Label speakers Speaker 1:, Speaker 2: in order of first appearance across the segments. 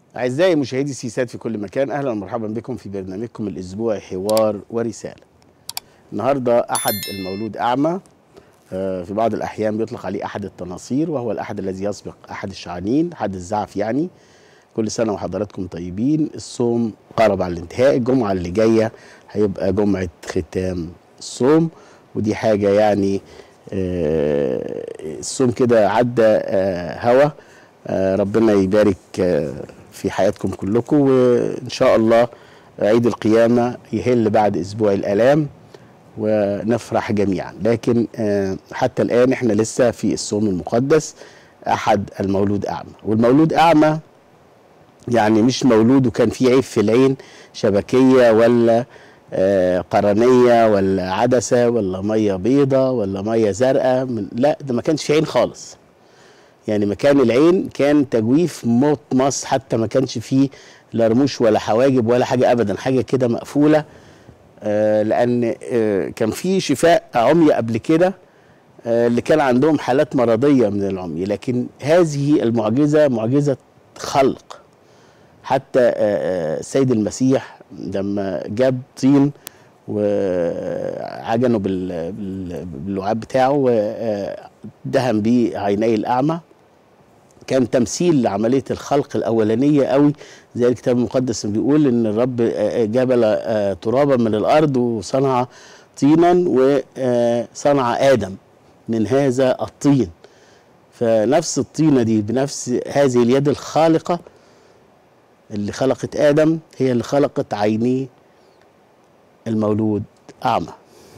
Speaker 1: أعزائي مشاهدي سيسات في كل مكان أهلا ومرحبا بكم في برنامجكم الأسبوعي حوار ورسالة النهاردة أحد المولود أعمى آه، في بعض الأحيان بيطلق عليه أحد التناصير وهو الأحد الذي يسبق أحد الشعانين أحد الزعف يعني كل سنة وحضراتكم طيبين الصوم قرب على الانتهاء الجمعة اللي جاية هيبقى جمعة ختام الصوم ودي حاجة يعني آه، الصوم كده عدى آه، هوا آه، ربنا يبارك آه، في حياتكم كلكم وإن شاء الله عيد القيامة يهل بعد أسبوع الآلام ونفرح جميعا لكن آه، حتى الآن احنا لسه في الصوم المقدس أحد المولود أعمى والمولود أعمى يعني مش مولود وكان فيه عيب في العين شبكية ولا آه، قرنية ولا عدسة ولا مية بيضة ولا مية زرقاء من لا ده ما كانش في عين خالص يعني مكان العين كان تجويف موت مص حتى ما كانش فيه لا رموش ولا حواجب ولا حاجة أبدا حاجة كده مقفولة آه، لأن آه، كان في شفاء عمي قبل كده آه، اللي كان عندهم حالات مرضية من العمي لكن هذه المعجزة معجزة خلق حتى آه، آه، السيد المسيح لما جاب طين وعجنه بال- بال- باللعاب بتاعه ودهن بيه عيني الأعمى كان تمثيل لعملية الخلق الأولانية قوي زي الكتاب المقدس بيقول إن الرب آه، جبل آه، ترابا من الأرض وصنع طينا وصنع آدم من هذا الطين فنفس الطينة دي بنفس هذه اليد الخالقة اللي خلقت آدم هي اللي خلقت عينيه المولود أعمى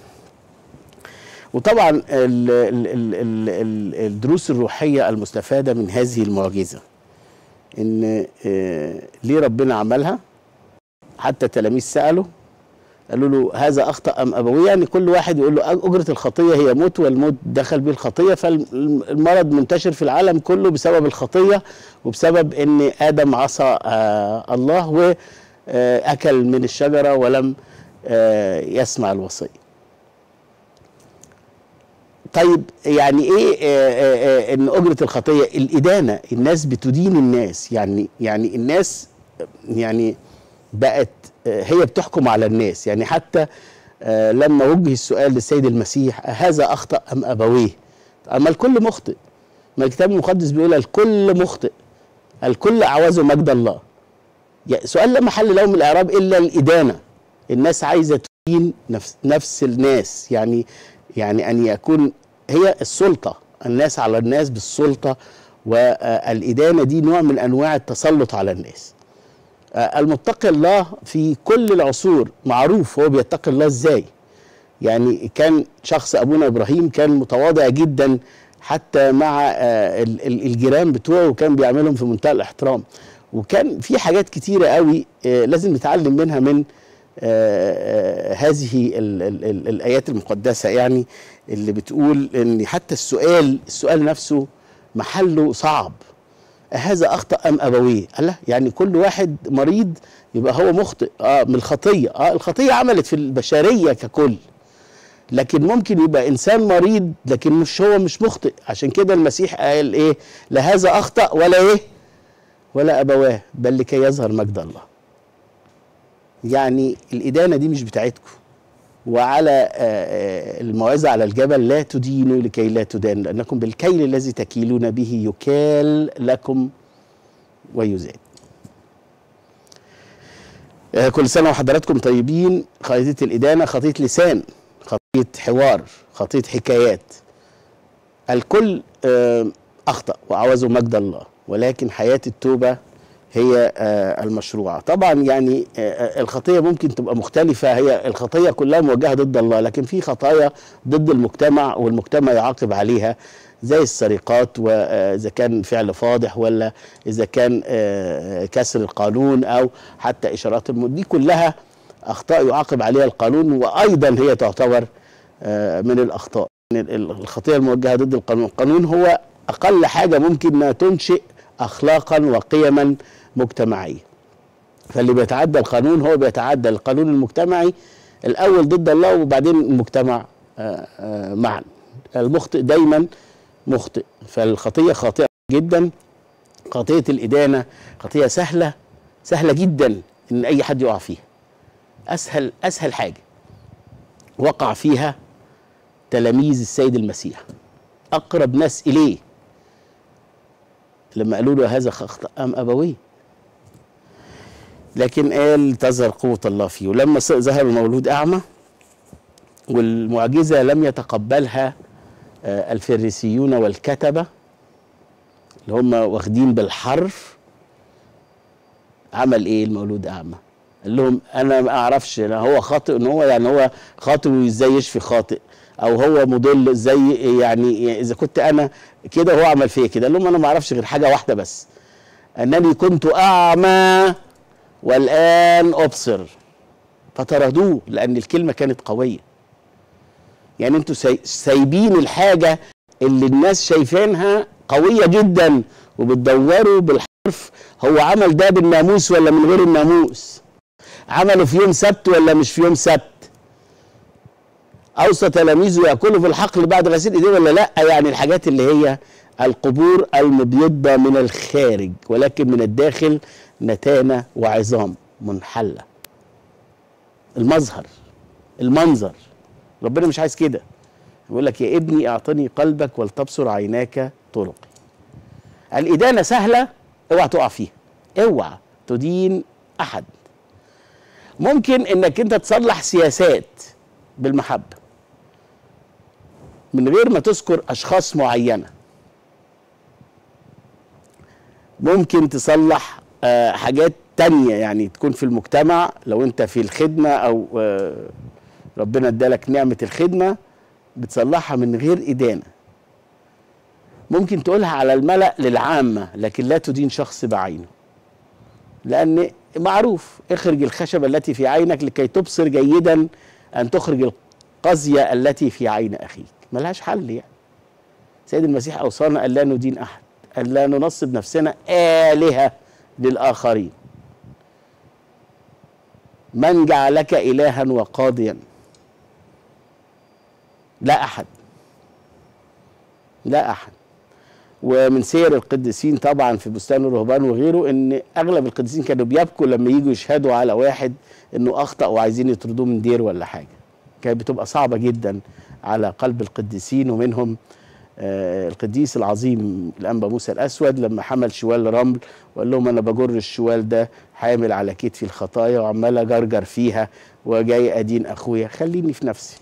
Speaker 1: وطبعا ال ال ال ال ال الدروس الروحية المستفادة من هذه المعجزة إن آه، ليه ربنا عملها حتى التلاميذ سألوا قالوا له هذا أخطأ أم أبويه يعني كل واحد يقول له أجرة الخطية هي موت والموت دخل به الخطية فالمرض منتشر في العالم كله بسبب الخطية وبسبب إن آدم عصى آه الله وأكل من الشجرة ولم آه يسمع الوصية طيب يعني ايه آه، آه، آه، ان اجره الخطيه الادانه الناس بتدين الناس يعني يعني الناس يعني بقت آه، هي بتحكم على الناس يعني حتى آه، لما وجه السؤال للسيد المسيح هذا اخطا ام ابويه اما الكل مخطئ ما الكتاب المقدس بيقول الكل مخطئ الكل اعوزه مجد الله يعني سؤال لا محل له من الاعراب الا الادانه الناس عايزه تدين نفس نفس الناس يعني يعني ان يكون هي السلطه الناس على الناس بالسلطه والادانه دي نوع من انواع التسلط على الناس آه، المتقي الله في كل العصور معروف هو بيتقي الله ازاي يعني كان شخص ابونا ابراهيم كان متواضع جدا حتى مع آه، ال- ال- الجيران بتوعه وكان بيعملهم في منتهى الاحترام وكان في حاجات كتيره قوي آه، لازم نتعلم منها من آه، آه، هذه ال ال ال الايات المقدسه يعني اللي بتقول ان حتى السؤال السؤال نفسه محله صعب هذا اخطا ام ابويه الله يعني كل واحد مريض يبقى هو مخطئ اه من الخطيه اه الخطيه عملت في البشريه ككل لكن ممكن يبقى انسان مريض لكن مش هو مش مخطئ عشان كده المسيح قال ايه لا هذا اخطا ولا ايه ولا ابواه بل لكي يظهر مجد الله يعني الادانه دي مش بتاعتكم وعلى آه، آه، الموعظه على الجبل لا تدينوا لكي لا تدان لانكم بالكيل الذي تكيلون به يكال لكم ويزاد آه، كل سنه وحضراتكم طيبين خطيه الادانه خطيه لسان خطيه حوار خطيه حكايات الكل آه، اخطا وعوزوا مجد الله ولكن حياه التوبه هي آه، المشروعه طبعا يعني آه، آه، الخطيه ممكن تبقى مختلفه هي الخطيه كلها موجهه ضد الله لكن في خطايا ضد المجتمع والمجتمع يعاقب عليها زي السرقات واذا كان فعل فاضح ولا اذا كان آه، كسر القانون او حتى اشارات الموت دي كلها اخطاء يعاقب عليها القانون وايضا هي تعتبر آه، من الاخطاء من ال- الخطيه الموجهه ضد القانون القانون هو اقل حاجه ممكن انها تنشئ اخلاقا وقيما مجتمعيه فاللي بيتعدى القانون هو بيتعدى القانون المجتمعي الاول ضد الله وبعدين المجتمع آه، آه، معا المخطئ دايما مخطئ فالخطيه خاطئه جدا خطيه الادانه خطيه سهله سهله جدا ان اي حد يقع فيها اسهل اسهل حاجه وقع فيها تلاميذ السيد المسيح اقرب ناس اليه لما قالوا له هذا خطأ ام ابويه لكن قال تظهر قوة الله فيه ولما س- ظهر المولود أعمى والمعجزة لم يتقبلها آه، الفريسيون والكتبة اللي هم واخدين بالحرف عمل ايه المولود اعمى قال لهم انا ما اعرفش لا هو خاطئ ان هو يعني هو خاطئ وازاي يشفي خاطئ او هو مضل ازاي يعني اذا كنت انا كده هو عمل فيا كده قال لهم انا ما اعرفش غير حاجه واحده بس انني كنت اعمى والان ابصر فطردوه لان الكلمه كانت قويه يعني انتوا ساي- سايبين الحاجه اللي الناس شايفينها قويه جدا وبتدوروا بالحرف هو عمل ده بالناموس ولا من غير الناموس عمله في يوم سبت ولا مش في يوم سبت اوصى تلاميذه ياكلوا في الحقل بعد غسيل ايديه ولا لا يعني الحاجات اللي هي القبور المبيضة من الخارج ولكن من الداخل نتانة وعظام منحلة المظهر المنظر ربنا مش عايز كده يقول لك يا ابني اعطني قلبك ولتبصر عيناك طرقي الإدانة سهلة اوعى تقع فيها اوعى تدين أحد ممكن انك انت تصلح سياسات بالمحبة من غير ما تذكر أشخاص معينة ممكن تصلح آه، حاجات تانية يعني تكون في المجتمع لو انت في الخدمة او آه، ربنا ادالك نعمة الخدمة بتصلحها من غير إدانة ممكن تقولها على الملأ للعامة لكن لا تدين شخص بعينه لأن معروف اخرج الخشبة التي في عينك لكي تبصر جيدا أن تخرج القضية التي في عين أخيك ملهاش حل يعني سيد المسيح أوصانا أن لا ندين أحد أن لا ننصب نفسنا آلهة للآخرين من جعلك إلها وقاضيا لا أحد لا أحد ومن سير القديسين طبعا في بستان الرهبان وغيره ان اغلب القديسين كانوا بيبكوا لما يجوا يشهدوا على واحد انه اخطا وعايزين يطردوه من دير ولا حاجه كانت بتبقى صعبه جدا على قلب القديسين ومنهم آه القديس العظيم الانبا موسى الاسود لما حمل شوال رمل وقال لهم انا بجر الشوال ده حامل على كتفي الخطايا وعمال اجرجر فيها وجاي ادين اخويا خليني في نفسي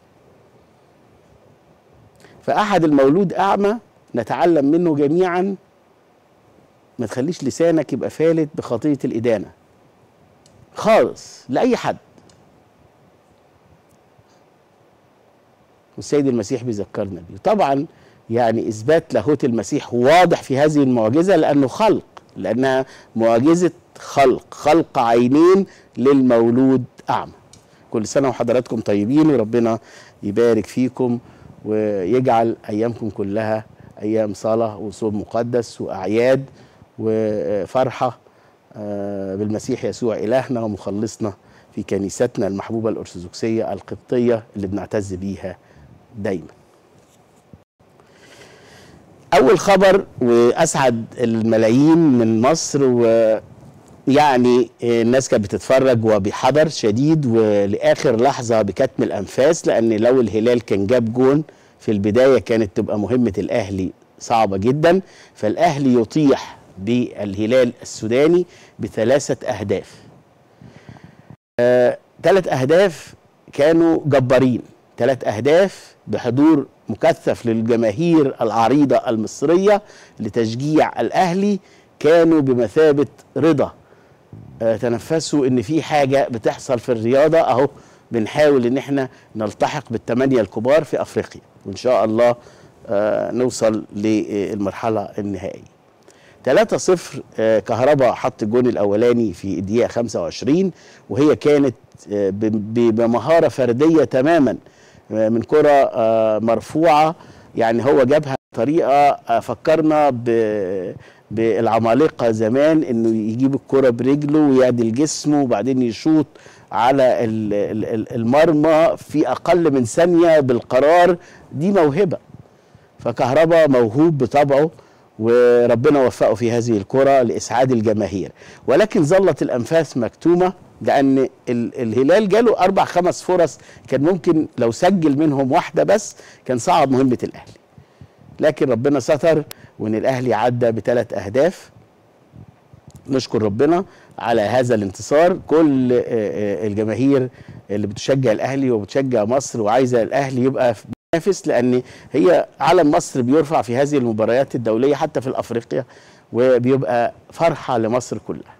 Speaker 1: فاحد المولود اعمى نتعلم منه جميعا ما تخليش لسانك يبقى فالت بخطيه الادانه خالص لاي حد والسيد المسيح بيذكرنا بيه طبعا يعني اثبات لاهوت المسيح واضح في هذه المعجزه لانه خلق لانها معجزه خلق خلق عينين للمولود اعمى كل سنه وحضراتكم طيبين وربنا يبارك فيكم ويجعل ايامكم كلها ايام صلاه وصوم مقدس واعياد وفرحه آه، بالمسيح يسوع الهنا ومخلصنا في كنيستنا المحبوبه الارثوذكسيه القبطيه اللي بنعتز بيها دايما. اول خبر واسعد الملايين من مصر ويعني الناس كانت بتتفرج وبحذر شديد ولاخر لحظه بكتم الانفاس لان لو الهلال كان جاب جون في البدايه كانت تبقى مهمه الاهلي صعبه جدا فالاهلي يطيح بالهلال السوداني بثلاثه اهداف. ثلاث اهداف كانوا جبارين ثلاث اهداف بحضور مكثف للجماهير العريضه المصريه لتشجيع الاهلي كانوا بمثابه رضا آه، تنفسوا ان في حاجه بتحصل في الرياضه اهو بنحاول ان احنا نلتحق بالثمانيه الكبار في افريقيا وان شاء الله آه، نوصل للمرحله النهائيه 3-0 آه، كهربا حط الجون الاولاني في الدقيقه 25 وهي كانت آه، ب- ب- بمهاره فرديه تماما آه، من كره آه، مرفوعه يعني هو جابها بطريقه آه، فكرنا ب- بالعمالقه زمان انه يجيب الكره برجله ويعدل جسمه وبعدين يشوط على ال- ال- ال- المرمى في اقل من ثانيه بالقرار دي موهبه فكهربا موهوب بطبعه وربنا وفقه في هذه الكرة لإسعاد الجماهير ولكن ظلت الأنفاس مكتومة لأن ال- الهلال جاله أربع خمس فرص كان ممكن لو سجل منهم واحدة بس كان صعب مهمة الأهلي لكن ربنا ستر وإن الأهلي عدى بثلاث أهداف نشكر ربنا على هذا الانتصار كل آه، آه، الجماهير اللي بتشجع الاهلي وبتشجع مصر وعايزه الاهلي يبقى في- بينافس لان هي علم مصر بيرفع في هذه المباريات الدوليه حتى في الافريقيا وبيبقى فرحه لمصر كلها.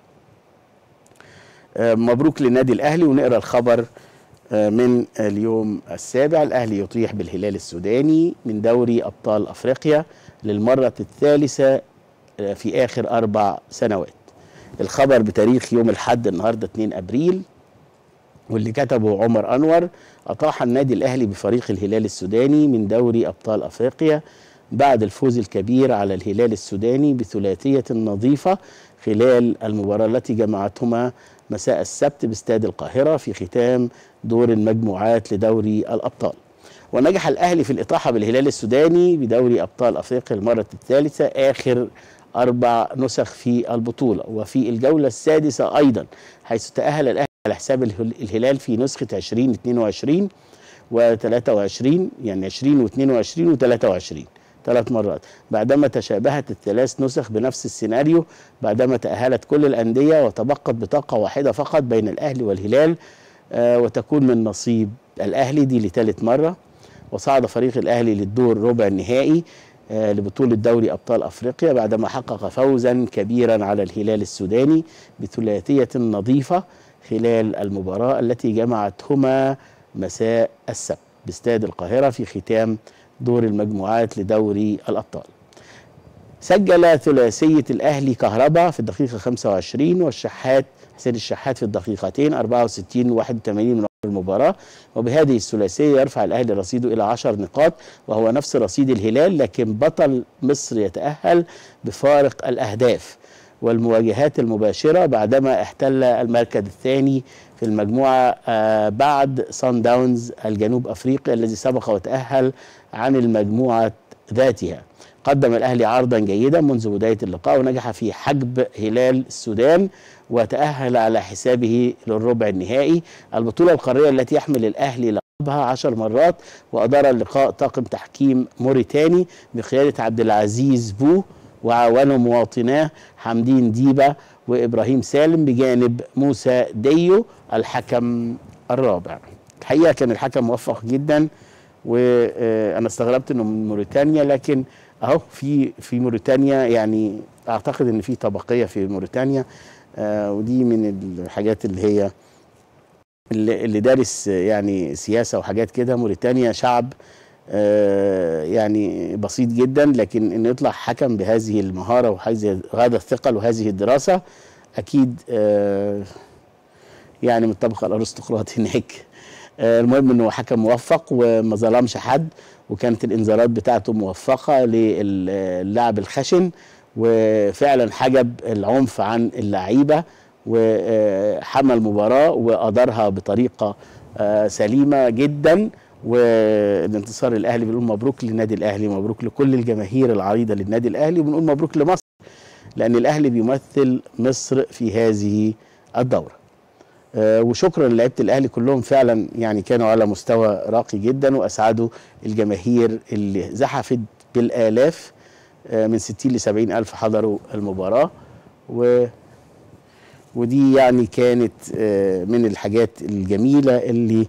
Speaker 1: آه، مبروك للنادي الاهلي ونقرا الخبر آه، من اليوم السابع الاهلي يطيح بالهلال السوداني من دوري ابطال افريقيا للمره الثالثه آه، في اخر اربع سنوات. الخبر بتاريخ يوم الحد النهارده 2 ابريل واللي كتبه عمر انور اطاح النادي الاهلي بفريق الهلال السوداني من دوري ابطال افريقيا بعد الفوز الكبير على الهلال السوداني بثلاثيه نظيفه خلال المباراه التي جمعتهما مساء السبت باستاد القاهره في ختام دور المجموعات لدوري الابطال. ونجح الاهلي في الاطاحه بالهلال السوداني بدوري ابطال افريقيا المره الثالثه اخر اربع نسخ في البطوله وفي الجوله السادسه ايضا حيث تاهل الاهلي على حساب الهل- الهلال في نسخه 2022 و23 يعني 20 و22 و23 ثلاث مرات بعدما تشابهت الثلاث نسخ بنفس السيناريو بعدما تأهلت كل الأندية وتبقت بطاقة واحدة فقط بين الأهلي والهلال آه وتكون من نصيب الأهلي دي لثالث مرة وصعد فريق الأهلي للدور ربع النهائي آه لبطولة دوري أبطال أفريقيا بعدما حقق فوزا كبيرا على الهلال السوداني بثلاثية نظيفة خلال المباراة التي جمعتهما مساء السبت باستاد القاهرة في ختام دور المجموعات لدوري الأبطال سجل ثلاثية الأهلي كهربا في الدقيقة 25 والشحات حسين الشحات في الدقيقتين 64 و 81 من المباراة وبهذه الثلاثية يرفع الأهلي رصيده إلى 10 نقاط وهو نفس رصيد الهلال لكن بطل مصر يتأهل بفارق الأهداف والمواجهات المباشرة بعدما احتل المركز الثاني في المجموعة آه بعد صن داونز الجنوب أفريقيا الذي سبق وتأهل عن المجموعة ذاتها قدم الأهلي عرضا جيدا منذ بداية اللقاء ونجح في حجب هلال السودان وتأهل على حسابه للربع النهائي البطولة القارية التي يحمل الأهلي لقبها عشر مرات وأدار اللقاء طاقم تحكيم موريتاني بقيادة عبد العزيز بو وعاونه مواطناه حمدين ديبا وإبراهيم سالم بجانب موسى ديو الحكم الرابع الحقيقة كان الحكم موفق جدا وانا استغربت انه من موريتانيا لكن اهو في في موريتانيا يعني اعتقد ان في طبقيه في موريتانيا آه ودي من الحاجات اللي هي اللي, اللي دارس يعني سياسه وحاجات كده موريتانيا شعب آه يعني بسيط جدا لكن انه يطلع حكم بهذه المهاره وهذه هذا الثقل وهذه الدراسه اكيد آه يعني من الطبقه الارستقراطي هناك آه المهم انه حكم موفق وما ظلمش حد وكانت الانذارات بتاعته موفقه للاعب الخشن وفعلا حجب العنف عن اللعيبه وحمى المباراه وادارها بطريقه آه سليمه جدا والانتصار الاهلي بنقول مبروك للنادي الاهلي مبروك لكل الجماهير العريضه للنادي الاهلي وبنقول مبروك لمصر لان الاهلي بيمثل مصر في هذه الدوره آه وشكرا للعيبه الاهلي كلهم فعلا يعني كانوا على مستوى راقي جدا واسعدوا الجماهير اللي زحفت بالالاف آه من 60 ل 70 الف حضروا المباراه و ودي يعني كانت آه من الحاجات الجميله اللي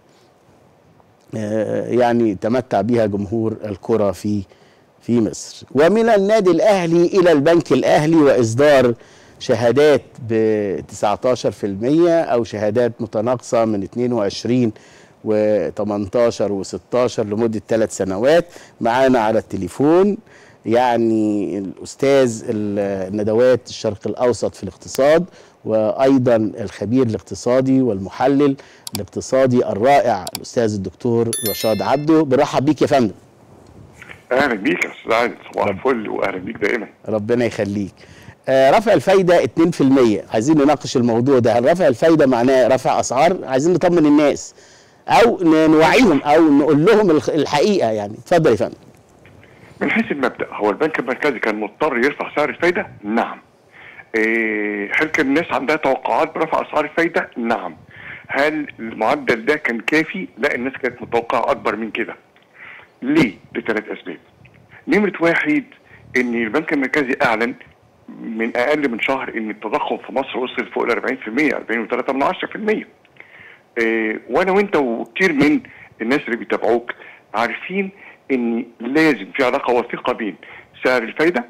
Speaker 1: يعني تمتع بها جمهور الكره في في مصر ومن النادي الاهلي الى البنك الاهلي واصدار شهادات ب 19% او شهادات متناقصه من 22 و18 و16 لمده ثلاث سنوات معانا على التليفون يعني الاستاذ الندوات الشرق الاوسط في الاقتصاد وايضا الخبير الاقتصادي والمحلل الاقتصادي الرائع الاستاذ الدكتور رشاد عبده برحب بيك يا فندم
Speaker 2: اهلا بيك يا استاذ عادل صباح الفل واهلا بيك دائما
Speaker 1: ربنا يخليك آه رفع الفايده 2% عايزين نناقش الموضوع ده هل رفع الفايده معناه رفع اسعار عايزين نطمن الناس او نوعيهم او نقول لهم الحقيقه يعني اتفضل يا فندم
Speaker 2: من حيث المبدا هو البنك المركزي كان مضطر يرفع سعر الفايده؟ نعم. إيه هل كان الناس عندها توقعات برفع اسعار الفايده؟ نعم. هل المعدل ده كان كافي؟ لا الناس كانت متوقعه اكبر من كده. ليه؟ لثلاث اسباب. نمره واحد ان البنك المركزي اعلن من اقل من شهر ان التضخم في مصر وصل فوق ال 40% 40.3 من 10%. إيه وانا وانت وكتير من الناس اللي بيتابعوك عارفين ان لازم في علاقه وثيقه بين سعر الفايده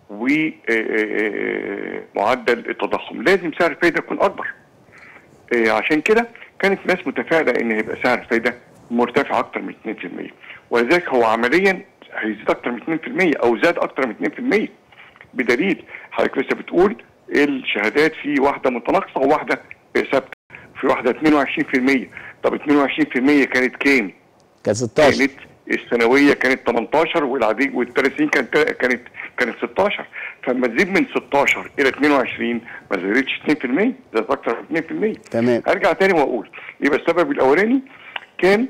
Speaker 2: ومعدل التضخم لازم سعر الفايده يكون اكبر إيه عشان كده كانت الناس متفائله ان هيبقى سعر الفايده مرتفع اكتر من 2% ولذلك هو عمليا هيزيد اكتر من 2% او زاد اكتر من 2% بدليل حضرتك لسه بتقول الشهادات في واحده متناقصه وواحده ثابته في واحده 22% طب 22% كانت كام؟
Speaker 1: كان 16
Speaker 2: كانت الثانويه كانت 18 والعادي والثلاث سنين كانت كانت كانت 16 فلما تزيد من 16 الى 22 ما زادتش 2% زادت اكثر من 2%
Speaker 1: تمام
Speaker 2: ارجع تاني واقول يبقى السبب الاولاني كان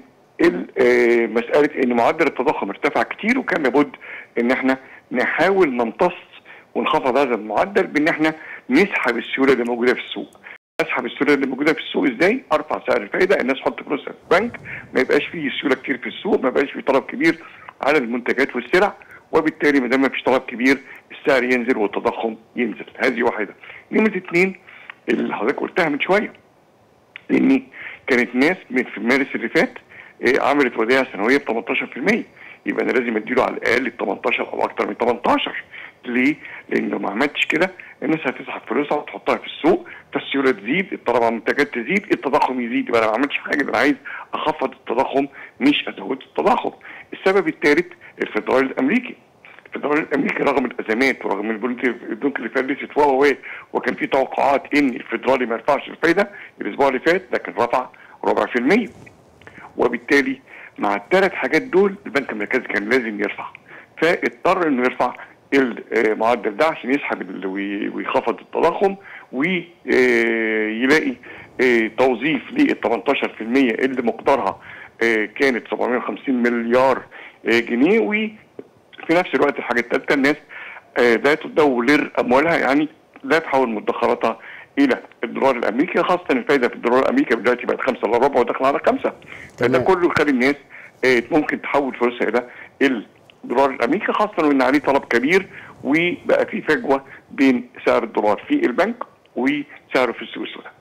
Speaker 2: مساله ان معدل التضخم ارتفع كتير وكان لابد ان احنا نحاول نمتص ونخفض هذا المعدل بان احنا نسحب السيوله اللي موجوده في السوق اسحب السيوله اللي موجوده في السوق ازاي؟ ارفع سعر الفائده الناس تحط فلوسها في البنك ما يبقاش فيه سيوله كتير في السوق ما يبقاش فيه طلب كبير على المنتجات والسلع وبالتالي ما دام ما فيش طلب كبير السعر ينزل والتضخم ينزل هذه واحده. نمره اثنين اللي حضرتك قلتها من شويه ان كانت ناس من في مارس اللي فات عملت وديعه سنويه ب 18% يبقى انا لازم اديله على الاقل 18 او اكتر من 18 ليه؟ لان لو ما عملتش كده الناس هتسحب فلوسها وتحطها في السوق فالسيوله تزيد الطلب على المنتجات تزيد التضخم يزيد يبقى انا ما عملتش حاجه انا عايز اخفض التضخم مش ازود التضخم. السبب الثالث الفدرالي الامريكي. الفدرالي الامريكي رغم الازمات ورغم البنوك اللي فلست و وكان في توقعات ان الفدرالي ما يرفعش الفايده الاسبوع اللي فات لكن رفع ربع في المية وبالتالي مع الثلاث حاجات دول البنك المركزي كان لازم يرفع فاضطر انه يرفع المعدل ده عشان يسحب ويخفض التضخم ويلاقي توظيف لل 18% اللي مقدارها كانت 750 مليار جنيه وفي نفس الوقت الحاجه الثالثه الناس لا تدور اموالها يعني لا تحول مدخراتها الى الدولار الامريكي خاصه الفائده في الدولار الامريكي دلوقتي بقت 5 الا ربع وداخله على 5 فده كله يخلي الناس ممكن تحول فلوسها الى الدولار الامريكي خاصه وان عليه طلب كبير وبقى في فجوه بين سعر الدولار في البنك وسعره في السوق السوداء.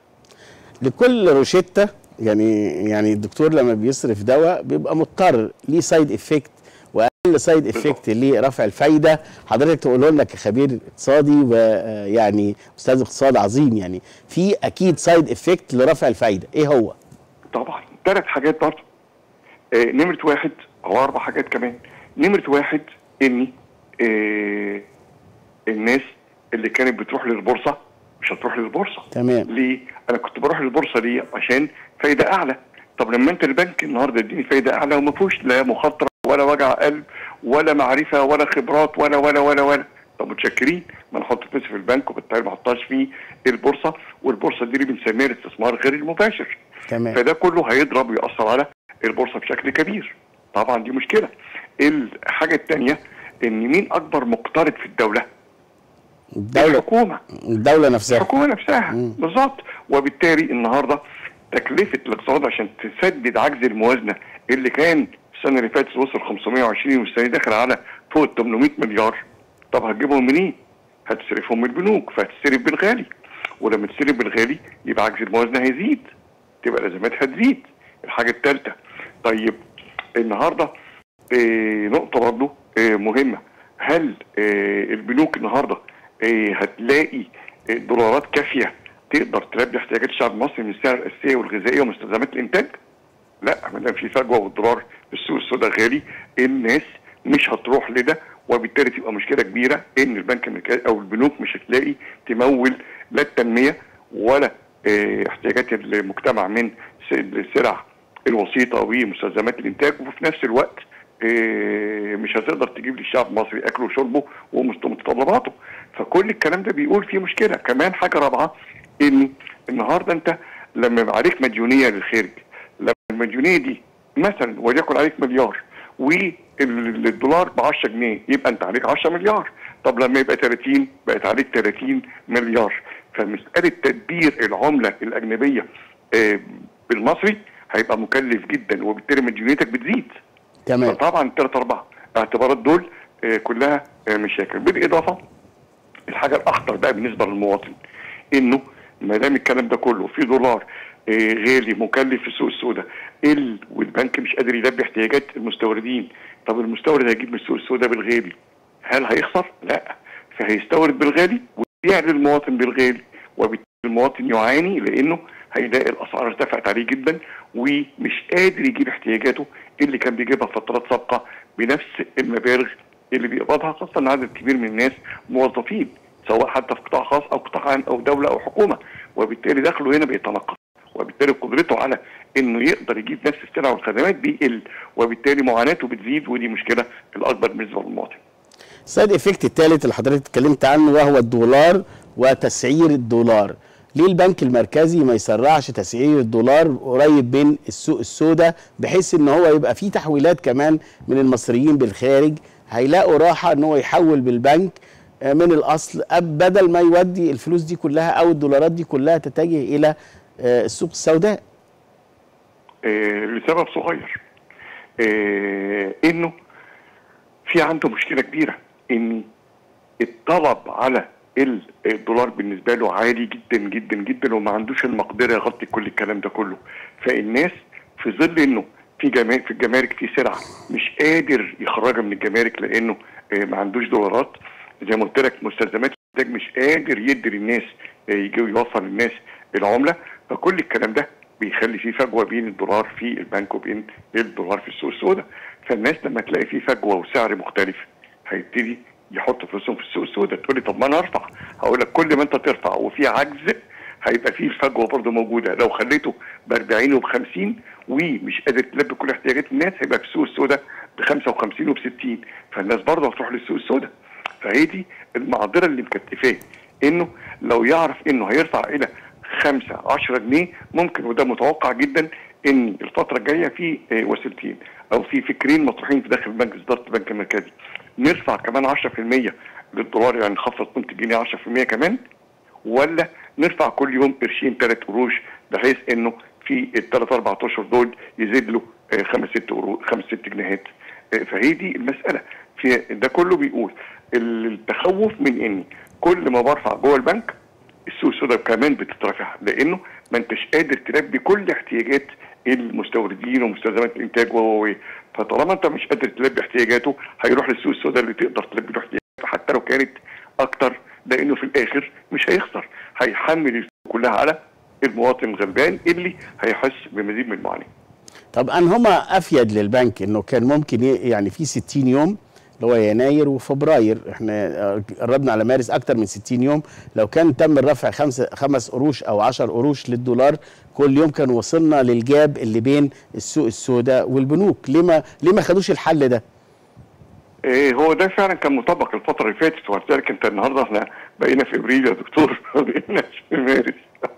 Speaker 1: لكل روشته يعني يعني الدكتور لما بيصرف دواء بيبقى مضطر ليه سايد افكت واقل سايد افكت لرفع الفايده حضرتك تقوله لنا كخبير اقتصادي ويعني استاذ اقتصاد عظيم يعني في اكيد سايد افكت لرفع الفايده ايه هو؟
Speaker 2: طبعا ثلاث حاجات برضه آه نمره واحد او اربع حاجات كمان نمره واحد ان آه الناس اللي كانت بتروح للبورصه مش هتروح للبورصه
Speaker 1: تمام
Speaker 2: ليه؟ انا كنت بروح للبورصه ليه؟ عشان فايده اعلى طب لما انت البنك النهارده اديني فايده اعلى وما فيهوش لا مخاطره ولا وجع قلب ولا معرفه ولا خبرات ولا ولا ولا ولا طب متشكرين ما انا احط فلوسي في البنك وبالتالي ما احطهاش في البورصه والبورصه دي اللي بنسميها الاستثمار غير المباشر
Speaker 1: تمام
Speaker 2: فده كله هيضرب ويأثر على البورصه بشكل كبير طبعا دي مشكله الحاجه الثانيه ان مين اكبر مقترض في الدوله؟
Speaker 1: الدولة
Speaker 2: الحكومه
Speaker 1: الدولة نفسها
Speaker 2: الحكومه نفسها
Speaker 1: مم.
Speaker 2: بالظبط وبالتالي النهارده تكلفه الاقتصاد عشان تسدد عجز الموازنه اللي كان السنه اللي فاتت وصل 520 والسنه دي داخل على فوق ال 800 مليار طب هتجيبهم منين؟ هتصرفهم من البنوك فهتستلف بالغالي ولما تستلف بالغالي يبقى عجز الموازنه هيزيد تبقى الازمات هتزيد الحاجه الثالثه طيب النهارده آه نقطه برضه آه مهمه هل آه البنوك النهارده آه هتلاقي آه دولارات كافيه تقدر تلبي احتياجات الشعب المصري من السعر الاساسيه والغذائيه ومستلزمات الانتاج؟ لا ما دام في فجوه والدولار في السوق السوداء غالي الناس مش هتروح لده وبالتالي تبقى مشكله كبيره ان البنك المركزي او البنوك مش هتلاقي تمول لا التنميه ولا اه احتياجات المجتمع من السلع الوسيطه ومستلزمات الانتاج وفي نفس الوقت اه مش هتقدر تجيب للشعب المصري اكله وشربه ومتطلباته فكل الكلام ده بيقول فيه مشكله كمان حاجه رابعه ان النهارده انت لما يبقى عليك مديونيه للخارج لما المديونيه دي مثلا وليكن عليك مليار ال- الدولار ب 10 جنيه يبقى انت عليك 10 مليار طب لما يبقى 30 بقت عليك 30 مليار فمساله تدبير العمله الاجنبيه آه، بالمصري هيبقى مكلف جدا وبالتالي مديونيتك بتزيد
Speaker 1: تمام
Speaker 2: فطبعا الثلاث اربع اعتبارات دول آه، كلها آه، مشاكل بالاضافه الحاجه الاخطر بقى بالنسبه للمواطن انه ما دام الكلام ده كله في دولار آه، غالي مكلف في السوق السوداء ال والبنك مش قادر يلبي احتياجات المستوردين طب المستورد هيجيب من السوق السوداء بالغالي هل هيخسر؟ لا فهيستورد بالغالي ويبيع للمواطن بالغالي وبالتالي المواطن يعاني لانه هيلاقي الاسعار ارتفعت عليه جدا ومش قادر يجيب احتياجاته اللي كان بيجيبها في فترات سابقه بنفس المبالغ اللي بيقبضها خاصه ان عدد كبير من الناس موظفين سواء حتى في قطاع خاص او قطاع عام او دوله او حكومه وبالتالي دخله هنا بيتناقص وبالتالي قدرته على انه يقدر يجيب نفس السلع والخدمات بيقل وبالتالي معاناته بتزيد ودي مشكله الاكبر بالنسبه للمواطن.
Speaker 1: السايد افكت الثالث اللي حضرتك اتكلمت عنه وهو الدولار وتسعير الدولار ليه البنك المركزي ما يسرعش تسعير الدولار قريب من السوق السوداء بحيث ان هو يبقى فيه تحويلات كمان من المصريين بالخارج هيلاقوا راحه ان هو يحول بالبنك آه، من الاصل أب- بدل ما يودي الفلوس دي كلها او الدولارات دي كلها تتجه الى آه، السوق السوداء
Speaker 2: آه، لسبب صغير آه، انه في عنده مشكله كبيره ان الطلب على ال- الدولار بالنسبه له عالي جدا جدا جدا وما عندوش المقدره يغطي كل الكلام ده كله فالناس في ظل انه في جمارك في الجمارك في سلع مش قادر يخرجها من الجمارك لانه آه، ما عندوش دولارات زي ما قلت لك مستلزمات الانتاج مش قادر يدي للناس آه، يجي يوصل للناس العمله فكل الكلام ده بيخلي في فجوه بين الدولار في البنك وبين الدولار في السوق السوداء فالناس لما تلاقي في فجوه وسعر مختلف هيبتدي يحط فلوسهم في السوق السوداء تقول لي طب ما انا ارفع هقول لك كل ما انت ترفع وفي عجز هيبقى فيه الفجوه برضه موجوده لو خليته ب 40 وب 50 ومش قادر تلبي كل احتياجات الناس هيبقى في السوق السوداء ب 55 وب 60 فالناس برضه هتروح للسوق السوداء فهي دي المعضله اللي مكتفاه انه لو يعرف انه هيرفع الى 5 10 جنيه ممكن وده متوقع جدا ان الفتره الجايه في آه، وسيلتين او في فكرين مطروحين في داخل البنك اداره البنك المركزي نرفع كمان 10% للدولار يعني نخفض قيمه الجنيه 10% كمان ولا نرفع كل يوم قرشين ثلاث قروش بحيث انه في الثلاث اربع اشهر دول يزيد له آه، خمس ست قروش خمس ست جنيهات آه، فهي دي المساله في ده كله بيقول التخوف من اني كل ما برفع جوه البنك السوق السوداء كمان بتترفع لانه ما انتش قادر تلبي كل احتياجات المستوردين ومستلزمات الانتاج و و و. فطالما انت مش قادر تلبي احتياجاته هيروح للسوق السوداء اللي تقدر تلبي له احتياجاته حتى لو كانت اكتر لانه في الاخر مش هيخسر هيحمل الفلوس كلها على المواطن الغلبان اللي هيحس بمزيد من المعاناه
Speaker 1: طب ان هما افيد للبنك انه كان ممكن ي- يعني في 60 يوم اللي هو يناير وفبراير احنا آه، قربنا على مارس اكتر من 60 يوم لو كان تم الرفع خمسة خمس قروش او 10 قروش للدولار كل يوم كان وصلنا للجاب اللي بين السوق السوداء والبنوك ليه ما ليه ما خدوش الحل ده
Speaker 2: إيه هو ده فعلا كان مطبق الفترة اللي فاتت ولذلك انت النهارده احنا بقينا في ابريل يا دكتور ما بقيناش في مارس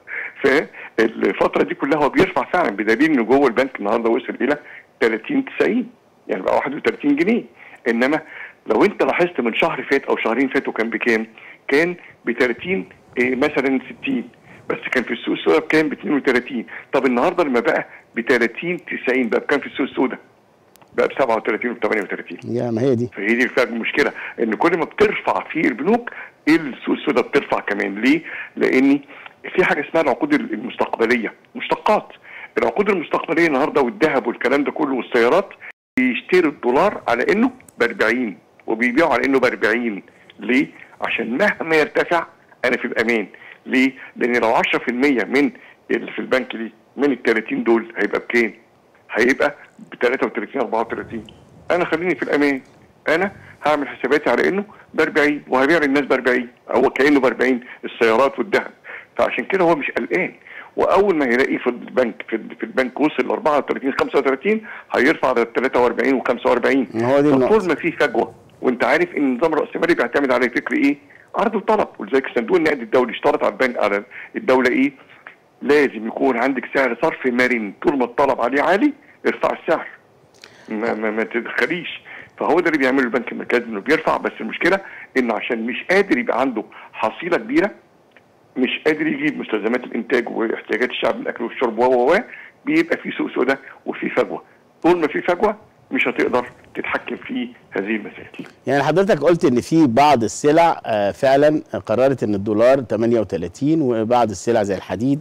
Speaker 2: فالفترة دي كلها هو بيرفع فعلا بدليل انه جوه البنك النهارده وصل الى 30 90 يعني بقى 31 جنيه انما لو انت لاحظت من شهر فات او شهرين فاتوا كان بكام؟ كان ب 30 إيه مثلا 60 بس كان في السوق السوداء بكام؟ ب 32 طب النهارده لما بقى ب 30 90 بقى بكام في السوق السوداء؟ بقى ب 37 و 38
Speaker 1: يا ما هي دي
Speaker 2: فهي دي فعلا المشكله ان كل ما بترفع في البنوك السوق السوداء بترفع كمان ليه؟ لان في حاجه اسمها العقود المستقبليه مشتقات العقود المستقبليه النهارده والذهب والكلام ده كله والسيارات بيشتروا الدولار على انه ب 40 وبيبيعوا على انه ب 40 ليه؟ عشان مهما يرتفع انا في الامان ليه؟ لان لو 10% من اللي في البنك دي من ال 30 دول هيبقى بكام؟ هيبقى ب 33 34 انا خليني في الامان انا هعمل حساباتي على انه ب 40 وهبيع للناس ب 40 هو كانه ب 40 السيارات والذهب فعشان كده هو مش قلقان واول ما هيلاقيه في البنك في, في البنك وصل ل 34 35 هيرفع ل 43 و 45
Speaker 1: هو دي النقطة.
Speaker 2: فطول ما في فجوه وانت عارف ان النظام الراسمالي بيعتمد على فكر ايه؟ عرض الطلب ولذلك صندوق النقد الدولي اشترط على البنك على الدوله ايه؟ لازم يكون عندك سعر صرف مرن طول ما الطلب عليه عالي ارفع السعر ما, ما, ما تدخليش فهو ده اللي بيعمله البنك المركزي انه بيرفع بس المشكله انه عشان مش قادر يبقى عنده حصيله كبيره مش قادر يجيب مستلزمات الانتاج واحتياجات الشعب من الاكل والشرب و و و بيبقى في سوق سوداء وفي فجوه طول ما في فجوه مش هتقدر تتحكم في هذه المسائل
Speaker 1: يعني حضرتك قلت ان في بعض السلع آه، فعلا قررت ان الدولار 38 وبعض السلع زي الحديد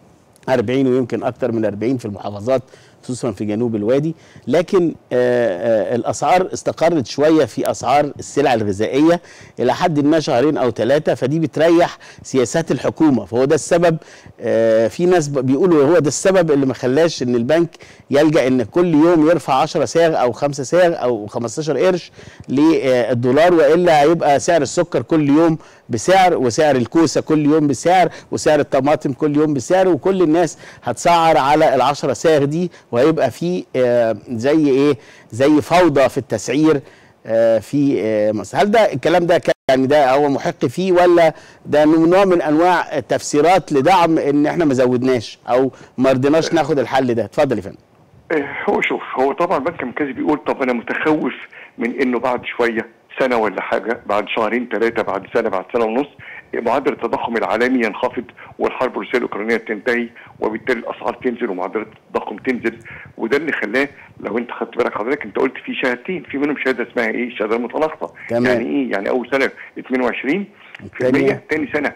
Speaker 1: 40 ويمكن اكتر من 40 في المحافظات خصوصا في جنوب الوادي لكن آه، آه، الاسعار استقرت شويه في اسعار السلع الغذائيه الى حد ما شهرين او ثلاثه فدي بتريح سياسات الحكومه فهو ده السبب آه، في ناس ب- بيقولوا هو ده السبب اللي ما خلاش ان البنك يلجا ان كل يوم يرفع 10 ساغ او 5 ساغ او 15 قرش للدولار والا هيبقى سعر السكر كل يوم بسعر وسعر الكوسه كل يوم بسعر وسعر الطماطم كل يوم بسعر وكل الناس هتسعر على العشرة ساغ دي وهيبقى في آه، زي ايه زي فوضى في التسعير آه، في آه، مصر هل ده الكلام ده كان- يعني ده هو محق فيه ولا ده نوع من انواع التفسيرات لدعم ان احنا ما زودناش او ما رضيناش ناخد الحل ده اتفضل يا فندم
Speaker 2: آه، هو شوف هو طبعا البنك المركزي بيقول طب انا متخوف من انه بعد شويه سنه ولا حاجه بعد شهرين ثلاثه بعد سنه بعد سنه ونص معدل التضخم العالمي ينخفض والحرب الروسيه الاوكرانيه تنتهي وبالتالي الاسعار تنزل ومعدلات التضخم تنزل وده اللي خلاه لو انت خدت بالك حضرتك انت قلت في شهادتين في منهم شهاده اسمها ايه؟ الشهاده المتناقصه
Speaker 1: تمام.
Speaker 2: يعني ايه؟ يعني اول سنه 22 في
Speaker 1: التانية؟
Speaker 2: المية تاني سنة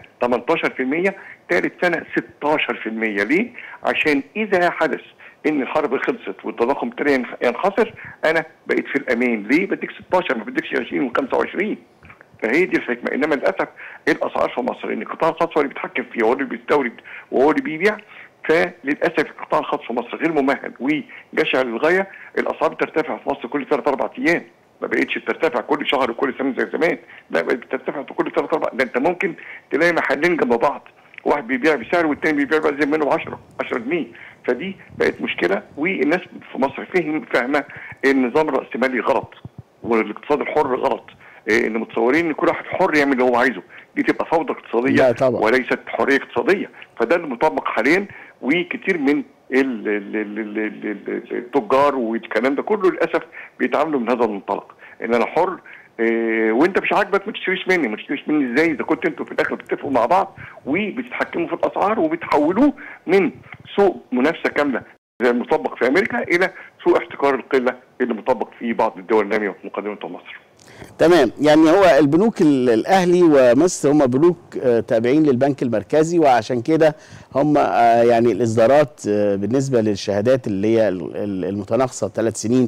Speaker 2: 18% تالت سنة 16% ليه؟ عشان إذا حدث إن الحرب خلصت والتضخم ابتدى ينخ- ينحصر أنا بقيت في الأمان ليه؟ بديك 16 ما بديكش 20 و25 فهي دي الحكمة إنما للأسف الأسعار في مصر إن القطاع الخاص هو اللي بيتحكم فيها هو اللي بيستورد وهو اللي بيبيع فللاسف القطاع الخاص في مصر غير ممهد وجشع للغايه الاسعار بترتفع في مصر كل ثلاث اربع ايام ما بقتش بترتفع كل شهر وكل سنه زي زمان لا بقت بترتفع في كل ثلاث اربع ده انت ممكن تلاقي محلين جنب بعض واحد بيبيع بسعر والتاني بيبيع بقى زي منه ب 10 10 جنيه فدي بقت مشكله والناس في مصر فهم فاهمه النظام الراسمالي غلط والاقتصاد الحر غلط إيه ان متصورين ان كل واحد حر يعمل اللي هو عايزه دي تبقى فوضى اقتصاديه
Speaker 1: لا طبعا.
Speaker 2: وليست حريه اقتصاديه فده اللي مطبق حاليا وكتير من ال- ال- ال- ال- ال- ال- التجار والكلام ده كله للاسف بيتعاملوا من هذا المنطلق ان انا حر إيه وانت مش عاجبك ما تشتريش مني ما تشتريش مني ازاي اذا كنت انتوا في الاخر بتتفقوا مع بعض وبتتحكموا في الاسعار وبتحولوه من سوق منافسه كامله زي المطبق في امريكا الى سوق احتكار القله اللي مطبق في بعض الدول الناميه في مقدمه مصر.
Speaker 1: تمام يعني هو البنوك ال- الاهلي ومصر هم بنوك آه، تابعين للبنك المركزي وعشان كده هم آه، يعني الاصدارات آه، بالنسبه للشهادات اللي هي ال- ال- المتناقصه ثلاث سنين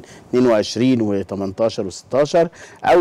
Speaker 1: 22 و18 و16 او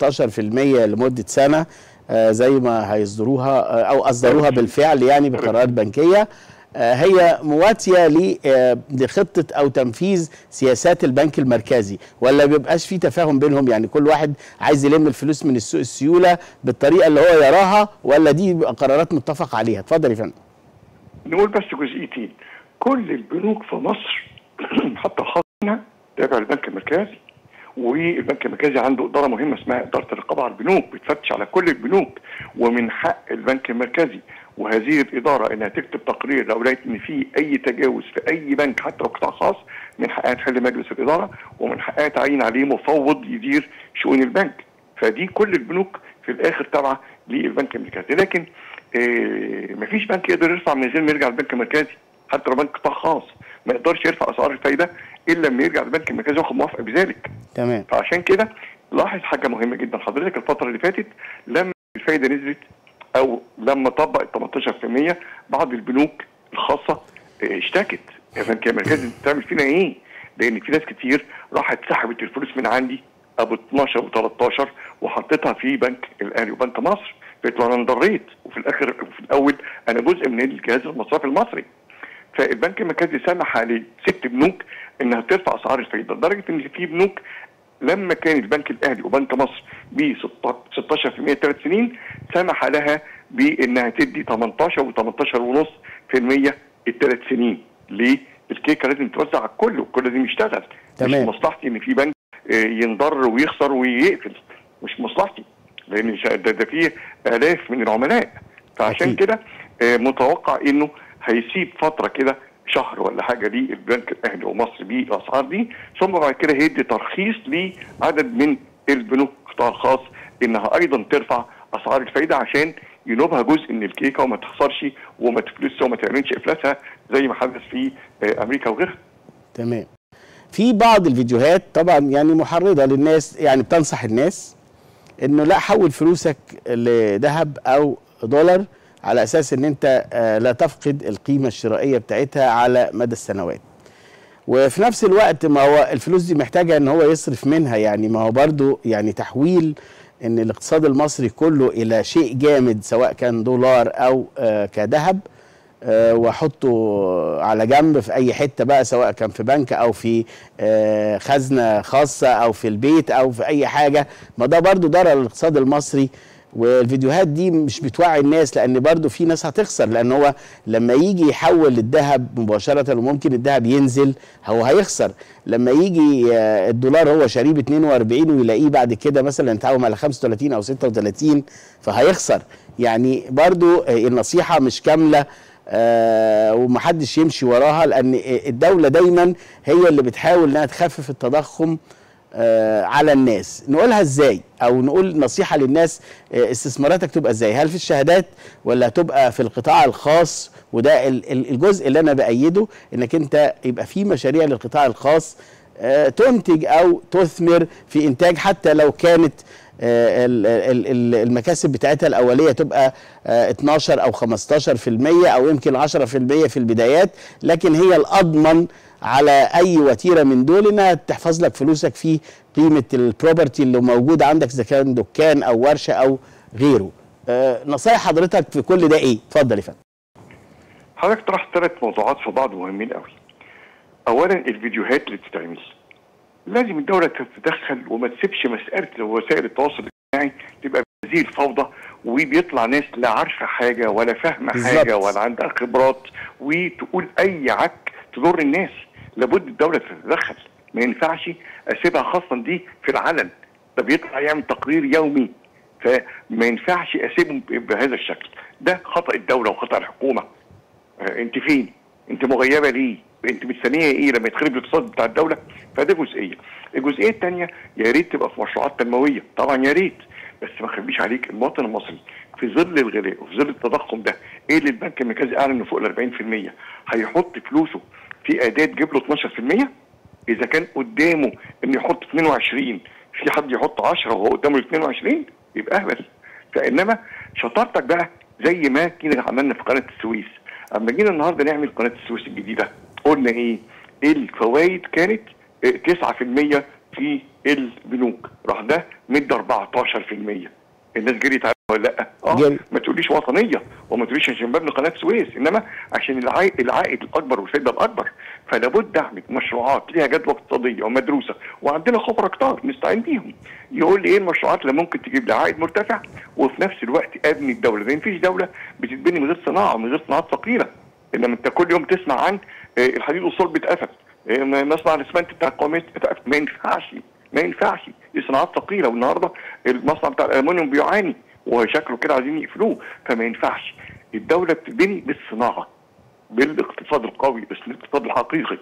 Speaker 1: 19% لمده سنه آه، زي ما هيصدروها آه، او اصدروها بالفعل يعني بقرارات بنكيه آه، هي مواتيه ل- آه، لخطه او تنفيذ سياسات البنك المركزي ولا بيبقاش في تفاهم بينهم يعني كل واحد عايز يلم الفلوس من السوق السيوله بالطريقه اللي هو يراها ولا دي بيبقى قرارات متفق عليها اتفضل يا فندم
Speaker 2: نقول بس جزئيتين كل البنوك في مصر حتى الخاصة منها تابع للبنك المركزي والبنك المركزي عنده إدارة مهمة اسمها إدارة الرقابة على البنوك بتفتش على كل البنوك ومن حق البنك المركزي وهذه الإدارة إنها تكتب تقرير لو لقيت إن في أي تجاوز في أي بنك حتى لو قطاع خاص من حقها تحل مجلس الإدارة ومن حقها تعين عليه مفوض يدير شؤون البنك فدي كل البنوك في الآخر تابعة للبنك المركزي لكن آه مفيش بنك يقدر يرفع من غير ما يرجع للبنك المركزي حتى لو بنك قطاع خاص ما يقدرش يرفع اسعار الفايده الا لما يرجع البنك المركزي ياخد موافقه بذلك
Speaker 1: تمام
Speaker 2: فعشان كده لاحظ حاجه مهمه جدا حضرتك الفتره اللي فاتت لما الفايده نزلت او لما طبق ال 18% بعض البنوك الخاصه آه، اشتكت يا بنك يا مركزي انت بتعمل فينا ايه؟ لان في ناس كتير راحت سحبت الفلوس من عندي ابو 12 و 13 وحطيتها في بنك الاهلي وبنك مصر قلت له انا انضريت وفي الاخر وفي الاول انا جزء من الجهاز المصرفي المصري فالبنك المركزي سمح لست بنوك انها ترفع اسعار الفايده لدرجه ان في بنوك لما كان البنك الاهلي وبنك مصر ب 16% ثلاث سنين سمح لها بانها تدي 18 و18 ونص في المية الثلاث سنين ليه؟ الكيكه لازم توزع على الكل والكل لازم يشتغل
Speaker 1: تمام.
Speaker 2: مش مصلحتي ان في بنك آه، ينضر ويخسر ويقفل مش مصلحتي لان شا- ده, ده فيه الاف من العملاء فعشان
Speaker 1: أكيد.
Speaker 2: كده آه، متوقع انه هيسيب فتره كده شهر ولا حاجه للبنك الاهلي ومصر بالاسعار دي ثم بعد كده هيدي ترخيص لعدد من البنوك القطاع الخاص انها ايضا ترفع اسعار الفايده عشان ينوبها جزء من الكيكه وما تخسرش وما تفلسش وما تعملش افلاسها زي ما حدث في امريكا وغيرها.
Speaker 1: تمام. في بعض الفيديوهات طبعا يعني محرضه للناس يعني بتنصح الناس انه لا حول فلوسك لذهب او دولار على اساس ان انت لا تفقد القيمه الشرائيه بتاعتها على مدى السنوات. وفي نفس الوقت ما هو الفلوس دي محتاجه ان هو يصرف منها يعني ما هو برضو يعني تحويل ان الاقتصاد المصري كله الى شيء جامد سواء كان دولار او آه كذهب آه واحطه على جنب في اي حته بقى سواء كان في بنك او في آه خزنه خاصه او في البيت او في اي حاجه ما ده برضو ضرر الاقتصاد المصري والفيديوهات دي مش بتوعي الناس لان برضو في ناس هتخسر لان هو لما يجي يحول الذهب مباشره وممكن الذهب ينزل هو هيخسر لما يجي الدولار هو شاريه ب 42 ويلاقيه بعد كده مثلا يتعوم على 35 او 36 فهيخسر يعني برضو النصيحه مش كامله آه ومحدش يمشي وراها لان الدوله دايما هي اللي بتحاول انها تخفف التضخم آه على الناس نقولها ازاي او نقول نصيحه للناس آه استثماراتك تبقى ازاي هل في الشهادات ولا تبقى في القطاع الخاص وده الجزء اللي انا بايده انك انت يبقى في مشاريع للقطاع الخاص آه تنتج او تثمر في انتاج حتى لو كانت المكاسب بتاعتها الاوليه تبقى 12 او 15% او يمكن 10% في البدايات لكن هي الاضمن على اي وتيره من دول انها تحفظ لك فلوسك في قيمه البروبرتي اللي موجوده عندك اذا كان دكان او ورشه او غيره. أه نصايح حضرتك في كل ده ايه؟ اتفضل يا فندم.
Speaker 2: حضرتك طرحت ثلاث موضوعات في بعض مهمين قوي. اولا الفيديوهات اللي بتتعمل. لازم الدوله تتدخل وما تسيبش مساله وسائل التواصل الاجتماعي تبقى بهذه الفوضى وبيطلع ناس لا عارفه حاجه ولا فاهمه حاجه ولا عندها خبرات وتقول اي عك تضر الناس. لابد الدوله تتدخل ما ينفعش اسيبها خاصه دي في العلن ده بيطلع يعمل تقرير يومي فما ينفعش اسيبهم بهذا الشكل ده خطا الدوله وخطا الحكومه آه انت فين انت مغيبه ليه انت مستنيه ايه لما يتخرب الاقتصاد بتاع الدوله فده جزئيه الجزئيه الثانيه يا ريت تبقى في مشروعات تنمويه طبعا يا ريت بس ما اخبيش عليك المواطن المصري في ظل الغلاء وفي ظل التضخم ده ايه اللي البنك المركزي اعلن انه فوق ال 40% هيحط فلوسه في اداه تجيب له 12% اذا كان قدامه انه يحط 22 في حد يحط 10 وهو قدامه ال 22 يبقى اهبل فانما شطارتك بقى زي ما كنا عملنا في قناه السويس اما جينا النهارده نعمل قناه السويس الجديده قلنا ايه؟ الفوائد كانت 9% في البنوك راح ده مد 14% الناس جريت عليها ولا لا؟ اه
Speaker 1: جري.
Speaker 2: ما تقوليش وطنيه وما تقوليش عشان مبنى قناه السويس انما عشان العائد, العائد الاكبر والفائده الاكبر فلا بد اعمل مشروعات ليها جدوى اقتصاديه ومدروسه وعندنا خبراء كتار نستعين بيهم يقول لي ايه المشروعات اللي ممكن تجيب لي عائد مرتفع وفي نفس الوقت ابني الدوله لان مفيش دوله بتتبني من غير صناعه من غير صناعات ثقيله انما انت كل يوم تسمع عن آه، الحديد والصلب اتقفل آه، مصنع الاسمنت بتاع القوميات اتقفل ما ينفعش ما ينفعش دي صناعات ثقيله والنهارده المصنع بتاع الالومنيوم بيعاني وشكله كده عايزين يقفلوه فما ينفعش الدوله بتبني بالصناعه بالاقتصاد القوي بس الاقتصاد الحقيقي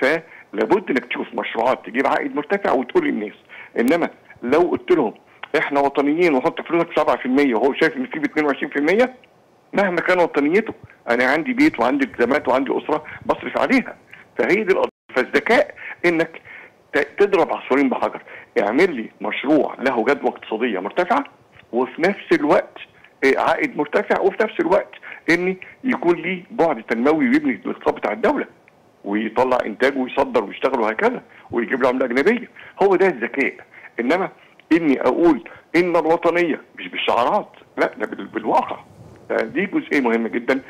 Speaker 2: فلابد انك تشوف مشروعات تجيب عائد مرتفع وتقول للناس انما لو قلت لهم احنا وطنيين وحط فلوسك 7% وهو شايف ان في ب 22% مهما كان وطنيته انا عندي بيت وعندي التزامات وعندي اسره بصرف عليها فهي دي القضيه فالذكاء انك ت- تضرب عصفورين بحجر اعمل لي مشروع له جدوى اقتصاديه مرتفعه وفي نفس الوقت آه، عائد مرتفع وفي نفس الوقت ان يكون ليه بعد تنموي يبني الاقتصاد بتاع الدوله ويطلع انتاج ويصدر ويشتغل وهكذا ويجيب له عمله اجنبيه هو ده الذكاء انما اني اقول ان الوطنيه مش بالشعارات لا ده بال- بالواقع دي جزئيه مهمه جدا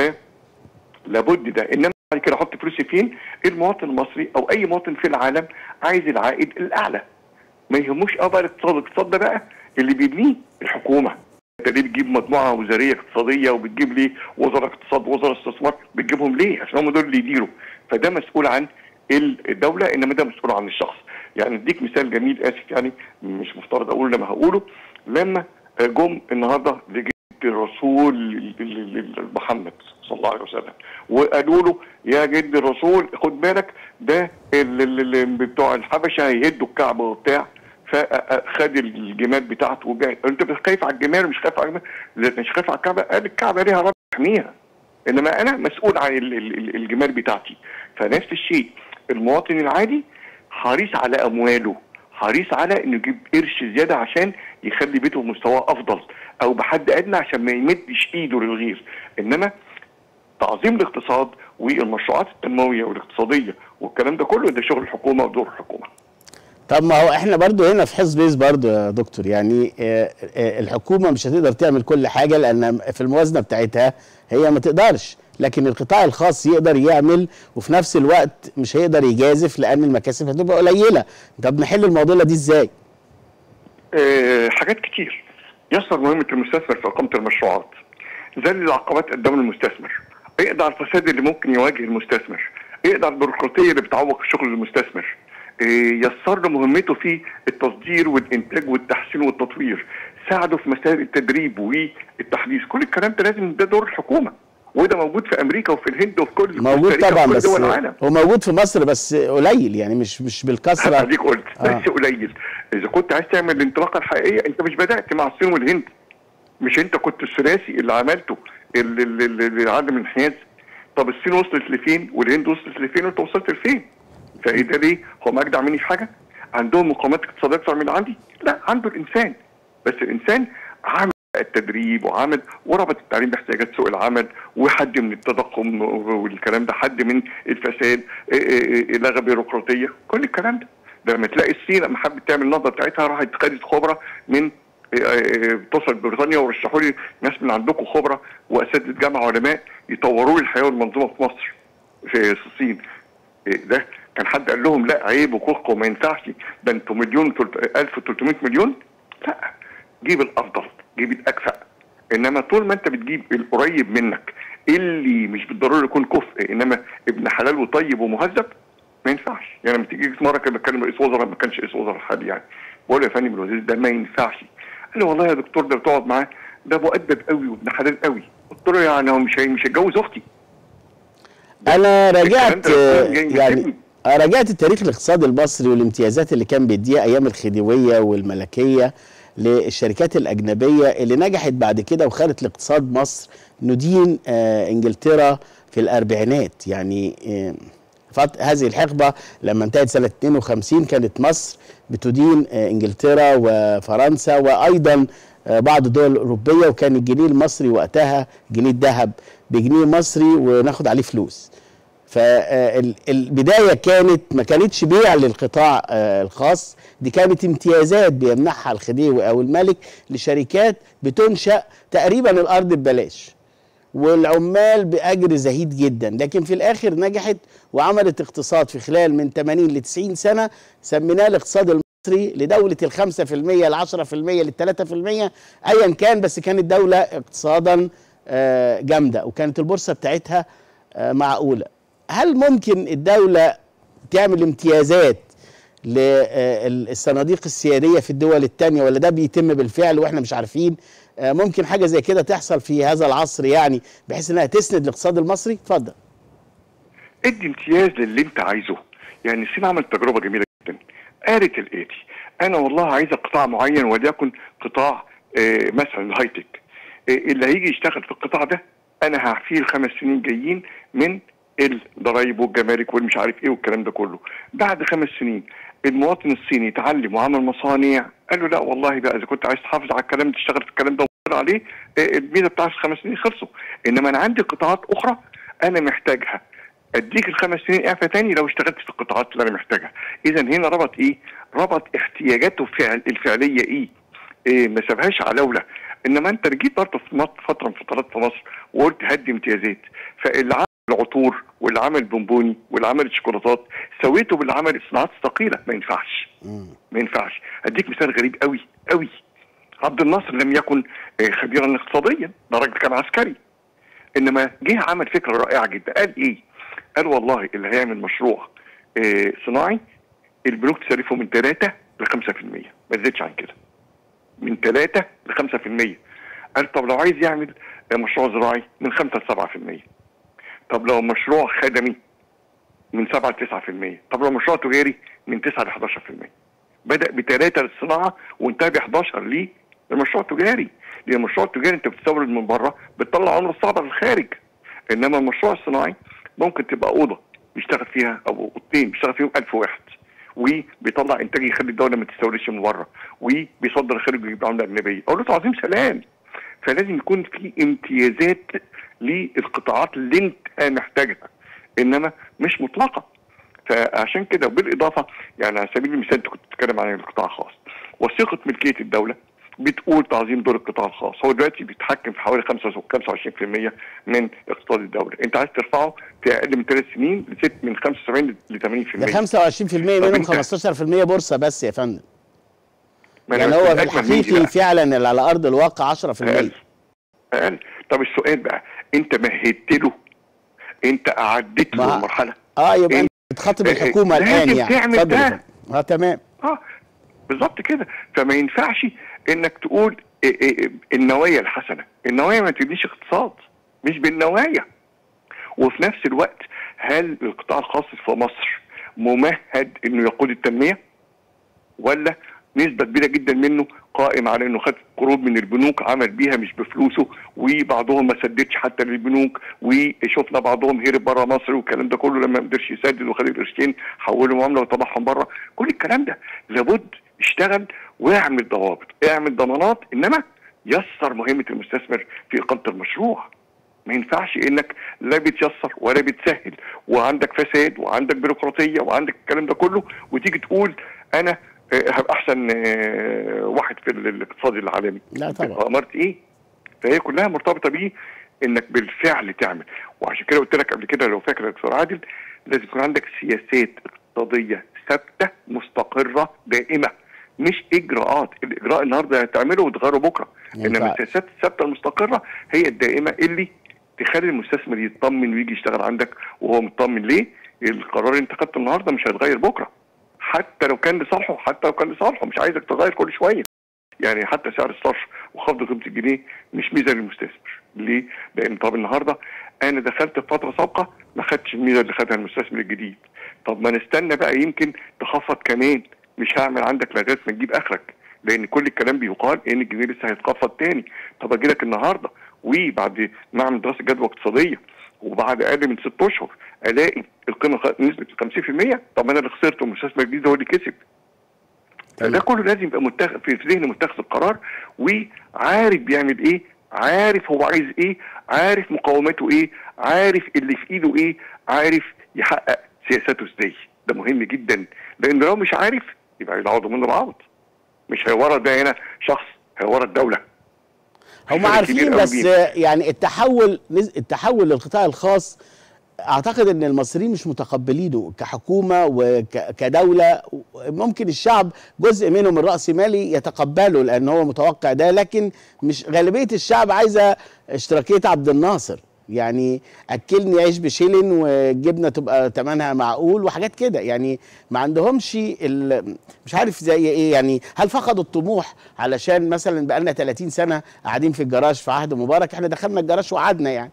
Speaker 2: فلابد ده انما بعد كده احط فلوسي فين المواطن المصري او اي مواطن في العالم عايز العائد الاعلى ما يهموش اه بقى الاقتصاد الاقتصاد ده بقى اللي بيبنيه الحكومه انت ليه بتجيب مجموعه وزاريه اقتصاديه وبتجيب لي وزراء اقتصاد وزراء استثمار بتجيبهم ليه عشان هم دول اللي يديروا فده مسؤول عن الدوله انما ده مسؤول عن الشخص يعني اديك مثال جميل اسف يعني مش مفترض اقول لما هقوله لما جم النهارده لجنه الرسول ال- ال- ال- محمد صلى الله عليه وسلم وقالوا له يا جد الرسول خد بالك ده ال- ال- ال- بتوع الحبشه هيهدوا الكعبه وبتاع فخد الجمال بتاعته وبعد انت خايف على الجمال مش خايف على الجمال لا مش خايف على الكعبه قال الكعبه ليها رب يحميها انما انا مسؤول عن ال- ال- ال- الجمال بتاعتي فنفس الشيء المواطن العادي حريص على امواله حريص على انه يجيب قرش زياده عشان يخلي بيته مستواه افضل او بحد ادنى عشان ما يمدش ايده للغير انما تعظيم الاقتصاد والمشروعات التنمويه والاقتصاديه والكلام ده كله ده شغل الحكومه ودور الحكومه
Speaker 1: طب ما هو احنا برضو هنا في حزب بيس برضو يا دكتور يعني آه، آه، الحكومه مش هتقدر تعمل كل حاجه لان في الموازنه بتاعتها هي ما تقدرش لكن القطاع الخاص يقدر يعمل وفي نفس الوقت مش هيقدر يجازف لان المكاسب هتبقى قليله طب نحل المعضله دي ازاي
Speaker 2: آه، حاجات كتير يسر مهمة المستثمر في إقامة المشروعات ذلل العقبات قدام المستثمر يقضي على الفساد اللي ممكن يواجه المستثمر يقضي على البيروقراطية اللي بتعوق شغل المستثمر آه، يسر له مهمته في التصدير والإنتاج والتحسين والتطوير ساعده في مسائل التدريب والتحديث كل الكلام ده لازم ده دور الحكومة وده موجود في أمريكا وفي الهند وفي كل
Speaker 1: موجود
Speaker 2: كوستاريكا
Speaker 1: طبعا
Speaker 2: وفي كل
Speaker 1: بس
Speaker 2: دول العالم
Speaker 1: هو موجود في مصر بس قليل يعني مش مش بالكثره
Speaker 2: اديك قلت
Speaker 1: آه.
Speaker 2: بس قليل اذا كنت عايز تعمل الانطلاقه الحقيقيه انت مش بدات مع الصين والهند مش انت كنت الثلاثي اللي عملته اللي, اللي, اللي اللي عدم انحياز طب الصين وصلت لفين والهند وصلت لفين وانت وصلت لفين فايه ده ليه هو اجدع مني في حاجه عندهم مقامات اقتصاديه اكثر من عندي لا عنده الانسان بس الانسان عامل التدريب وعامل وربط التعليم باحتياجات سوق العمل وحد من التضخم والكلام ده حد من الفساد إيه إيه إيه لغى بيروقراطيه كل الكلام ده ده لما تلاقي الصين لما حبت تعمل النهضه بتاعتها راحت خدت خبره من إيه إيه اتصل بريطانيا ورشحوا لي ناس من عندكم خبره واساتذه جامعه علماء يطوروا لي الحياه والمنظومه في مصر في الصين إيه ده كان حد قال لهم لا عيب وكوخكم ما ينفعش ده انتوا مليون وتلت- 1300 مليون لا جيب الافضل جيب الاكفأ انما طول ما انت بتجيب القريب منك اللي مش بالضروره يكون كفء انما ابن حلال وطيب ومهذب ما ينفعش يعني لما تيجي مره كده بتكلم رئيس وزراء ما كانش رئيس وزراء حالي يعني بقول له يا فندم الوزير ده ما ينفعش قال لي والله يا دكتور ده بتقعد معاه ده مؤدب قوي وابن حلال قوي قلت له يعني هو مش هي- مش هيتجوز اختي
Speaker 1: انا راجعت
Speaker 2: الكلام ده جاي من
Speaker 1: يعني
Speaker 2: فيلم.
Speaker 1: راجعت التاريخ الاقتصادي المصري والامتيازات اللي كان بيديها ايام الخديويه والملكيه للشركات الاجنبيه اللي نجحت بعد كده وخلت الاقتصاد مصر ندين آه انجلترا في الاربعينات يعني آه فت- هذه الحقبه لما انتهت سنه 52 كانت مصر بتدين آه انجلترا وفرنسا وايضا آه بعض الدول الاوروبيه وكان الجنيه المصري وقتها جنيه الذهب بجنيه مصري وناخد عليه فلوس فالبدايه كانت ما كانتش بيع للقطاع آه، الخاص دي كانت امتيازات بيمنحها الخديوي او الملك لشركات بتنشا تقريبا الارض ببلاش والعمال باجر زهيد جدا لكن في الاخر نجحت وعملت اقتصاد في خلال من 80 ل 90 سنه سميناه الاقتصاد المصري لدوله ال 5% ل 10% لل 3% ايا كان بس كانت دوله اقتصادا آه، جامده وكانت البورصه بتاعتها آه، معقوله هل ممكن الدوله تعمل امتيازات للصناديق السياديه في الدول الثانيه ولا ده بيتم بالفعل واحنا مش عارفين آه، ممكن حاجه زي كده تحصل في هذا العصر يعني بحيث انها تسند الاقتصاد المصري اتفضل
Speaker 2: ادي امتياز للي انت عايزه يعني الصين عملت تجربه جميله جدا قالت الاتي انا والله عايزه قطاع معين وليكن قطاع آه مثلا الهاي تك آه اللي هيجي يشتغل في القطاع ده انا هعفيه الخمس سنين جايين من الضرايب والجمارك والمش عارف ايه والكلام ده كله بعد خمس سنين المواطن الصيني يتعلم وعمل مصانع قال له لا والله بقى اذا كنت عايز تحافظ على الكلام ده تشتغل في الكلام ده وتقدر عليه آه، الميزه بتاع الخمس سنين خلصوا انما انا عندي قطاعات اخرى انا محتاجها اديك الخمس سنين اعفاء تاني لو اشتغلت في القطاعات اللي انا محتاجها اذا هنا ربط ايه ربط احتياجاته فعل الفعليه ايه, إيه ما سابهاش علاوله انما انت جيت برضه في مط- فتره من فترات في مصر وقلت هدي امتيازات فاللي عمل العطور واللي عمل بونبوني واللي عمل الشوكولاتات سويته باللي عمل الصناعات الثقيله ما ينفعش ما ينفعش اديك مثال غريب قوي قوي عبد الناصر لم يكن آه، خبيرا اقتصاديا ده راجل كان عسكري انما جه عمل فكره رائعه جدا قال ايه قال والله اللي هيعمل مشروع آه، صناعي البنوك تسلفه من 3 ل 5% ما تزيدش عن كده من 3 ل 5% قال طب لو عايز يعمل آه، مشروع زراعي من 5 ل 7% طب لو مشروع خدمي من 7 ل 9% طب لو مشروع تجاري من 9 ل 11% بدا بثلاثه للصناعه وانتهى ب 11 ليه؟ المشروع التجاري لان المشروع التجاري انت بتستورد من بره بتطلع عمله الصعبه للخارج انما المشروع الصناعي ممكن تبقى اوضه بيشتغل فيها او اوضتين بيشتغل فيهم 1000 واحد وبيطلع انتاج يخلي الدوله ما تستوردش من بره وبيصدر الخارج ويجيب عمله اجنبيه اقول له عظيم سلام فلازم يكون في امتيازات للقطاعات اللي انت محتاجها انما مش مطلقه فعشان كده وبالاضافه يعني على سبيل المثال انت كنت بتتكلم عن القطاع الخاص وثيقه ملكيه الدوله بتقول تعظيم دور القطاع الخاص هو دلوقتي بيتحكم في حوالي 25% من اقتصاد الدوله انت عايز ترفعه في اقل من ثلاث سنين لست من 75 ل 80%
Speaker 1: ده 25% منهم
Speaker 2: انت-
Speaker 1: 15% بورصه بس يا فندم
Speaker 2: ما أنا
Speaker 1: يعني
Speaker 2: بس
Speaker 1: هو في
Speaker 2: الأجمل من دي
Speaker 1: الحقيقي
Speaker 2: بقى.
Speaker 1: فعلا اللي على ارض الواقع 10%
Speaker 2: اقل اقل طب السؤال بقى انت مهدت له انت اعدت له
Speaker 1: ما-
Speaker 2: المرحله
Speaker 1: اه يبقى
Speaker 2: إيه؟
Speaker 1: انت بتخاطب
Speaker 2: إيه،
Speaker 1: الحكومه
Speaker 2: لازم
Speaker 1: الان يعني
Speaker 2: تعمل
Speaker 1: اتفضل يا
Speaker 2: ده.
Speaker 1: فندم. اه تمام
Speaker 2: اه بالظبط كده فما ينفعش انك تقول إيه إيه النوايا الحسنه النوايا ما تبنيش اقتصاد مش بالنوايا وفي نفس الوقت هل القطاع الخاص في مصر ممهد انه يقود التنميه ولا نسبة كبيرة جدا منه قائم على انه خد قروض من البنوك عمل بيها مش بفلوسه وبعضهم ما سددش حتى للبنوك وشفنا بعضهم هرب بره مصر والكلام ده كله لما ما قدرش يسدد وخد القرشين حولهم عمله وطبعهم بره كل الكلام ده لابد اشتغل واعمل ضوابط اعمل ضمانات انما يسر مهمة المستثمر في اقامة المشروع ما ينفعش انك لا بتيسر ولا بتسهل وعندك فساد وعندك بيروقراطيه وعندك الكلام ده كله وتيجي تقول انا آه، هبقى احسن آه، واحد في ال- الاقتصاد العالمي
Speaker 1: لا طبعا.
Speaker 2: تبقى امرت ايه فهي كلها مرتبطه بيه انك بالفعل تعمل وعشان كده قلت لك قبل كده لو فاكر يا دكتور عادل لازم يكون عندك سياسات اقتصاديه ثابته مستقره دائمه مش اجراءات الاجراء النهارده هتعمله وتغيره بكره
Speaker 1: ما
Speaker 2: انما
Speaker 1: ينفعش.
Speaker 2: السياسات الثابته المستقره هي الدائمه اللي تخلي المستثمر يطمن ويجي يشتغل عندك وهو مطمن ليه؟ القرار اللي انت خدته النهارده مش هيتغير بكره حتى لو كان لصالحه حتى لو كان لصالحه مش عايزك تغير كل شويه يعني حتى سعر الصرف وخفض قيمه الجنيه مش ميزه للمستثمر ليه؟ لان طب النهارده انا دخلت في فتره سابقه ما خدتش الميزه اللي خدها المستثمر الجديد طب ما نستنى بقى يمكن تخفض كمان مش هعمل عندك لغايه ما تجيب اخرك لان كل الكلام بيقال ان الجنيه لسه هيتخفض تاني طب اجي لك النهارده وبعد ما اعمل دراسه جدوى اقتصاديه وبعد اقل من ست اشهر الاقي القيمه خ- نسبه 50% طب انا اللي خسرت والمستثمر الجديد هو اللي كسب
Speaker 1: تمام.
Speaker 2: ده كله لازم يبقى متخ... في في ذهن متخذ القرار وعارف بيعمل ايه عارف هو عايز ايه عارف مقاوماته ايه عارف اللي في ايده ايه عارف يحقق سياساته ازاي ده مهم جدا لان لو مش عارف يبقى يتعوضوا منه العوض مش هيورط ده هنا شخص هيورط دوله
Speaker 1: هم
Speaker 2: فرق
Speaker 1: عارفين
Speaker 2: كبير قوي
Speaker 1: بس
Speaker 2: بينا.
Speaker 1: يعني التحول نز- التحول للقطاع الخاص اعتقد ان المصريين مش متقبلينه كحكومه وكدوله ممكن الشعب جزء منه من راس مالي يتقبله لان هو متوقع ده لكن مش غالبيه الشعب عايزه اشتراكيه عبد الناصر يعني اكلني عيش بشيلن والجبنه تبقى ثمنها معقول وحاجات كده يعني ما عندهمش ال- مش عارف زي ايه يعني هل فقدوا الطموح علشان مثلا بقالنا 30 سنه قاعدين في الجراج في عهد مبارك احنا دخلنا الجراج وقعدنا يعني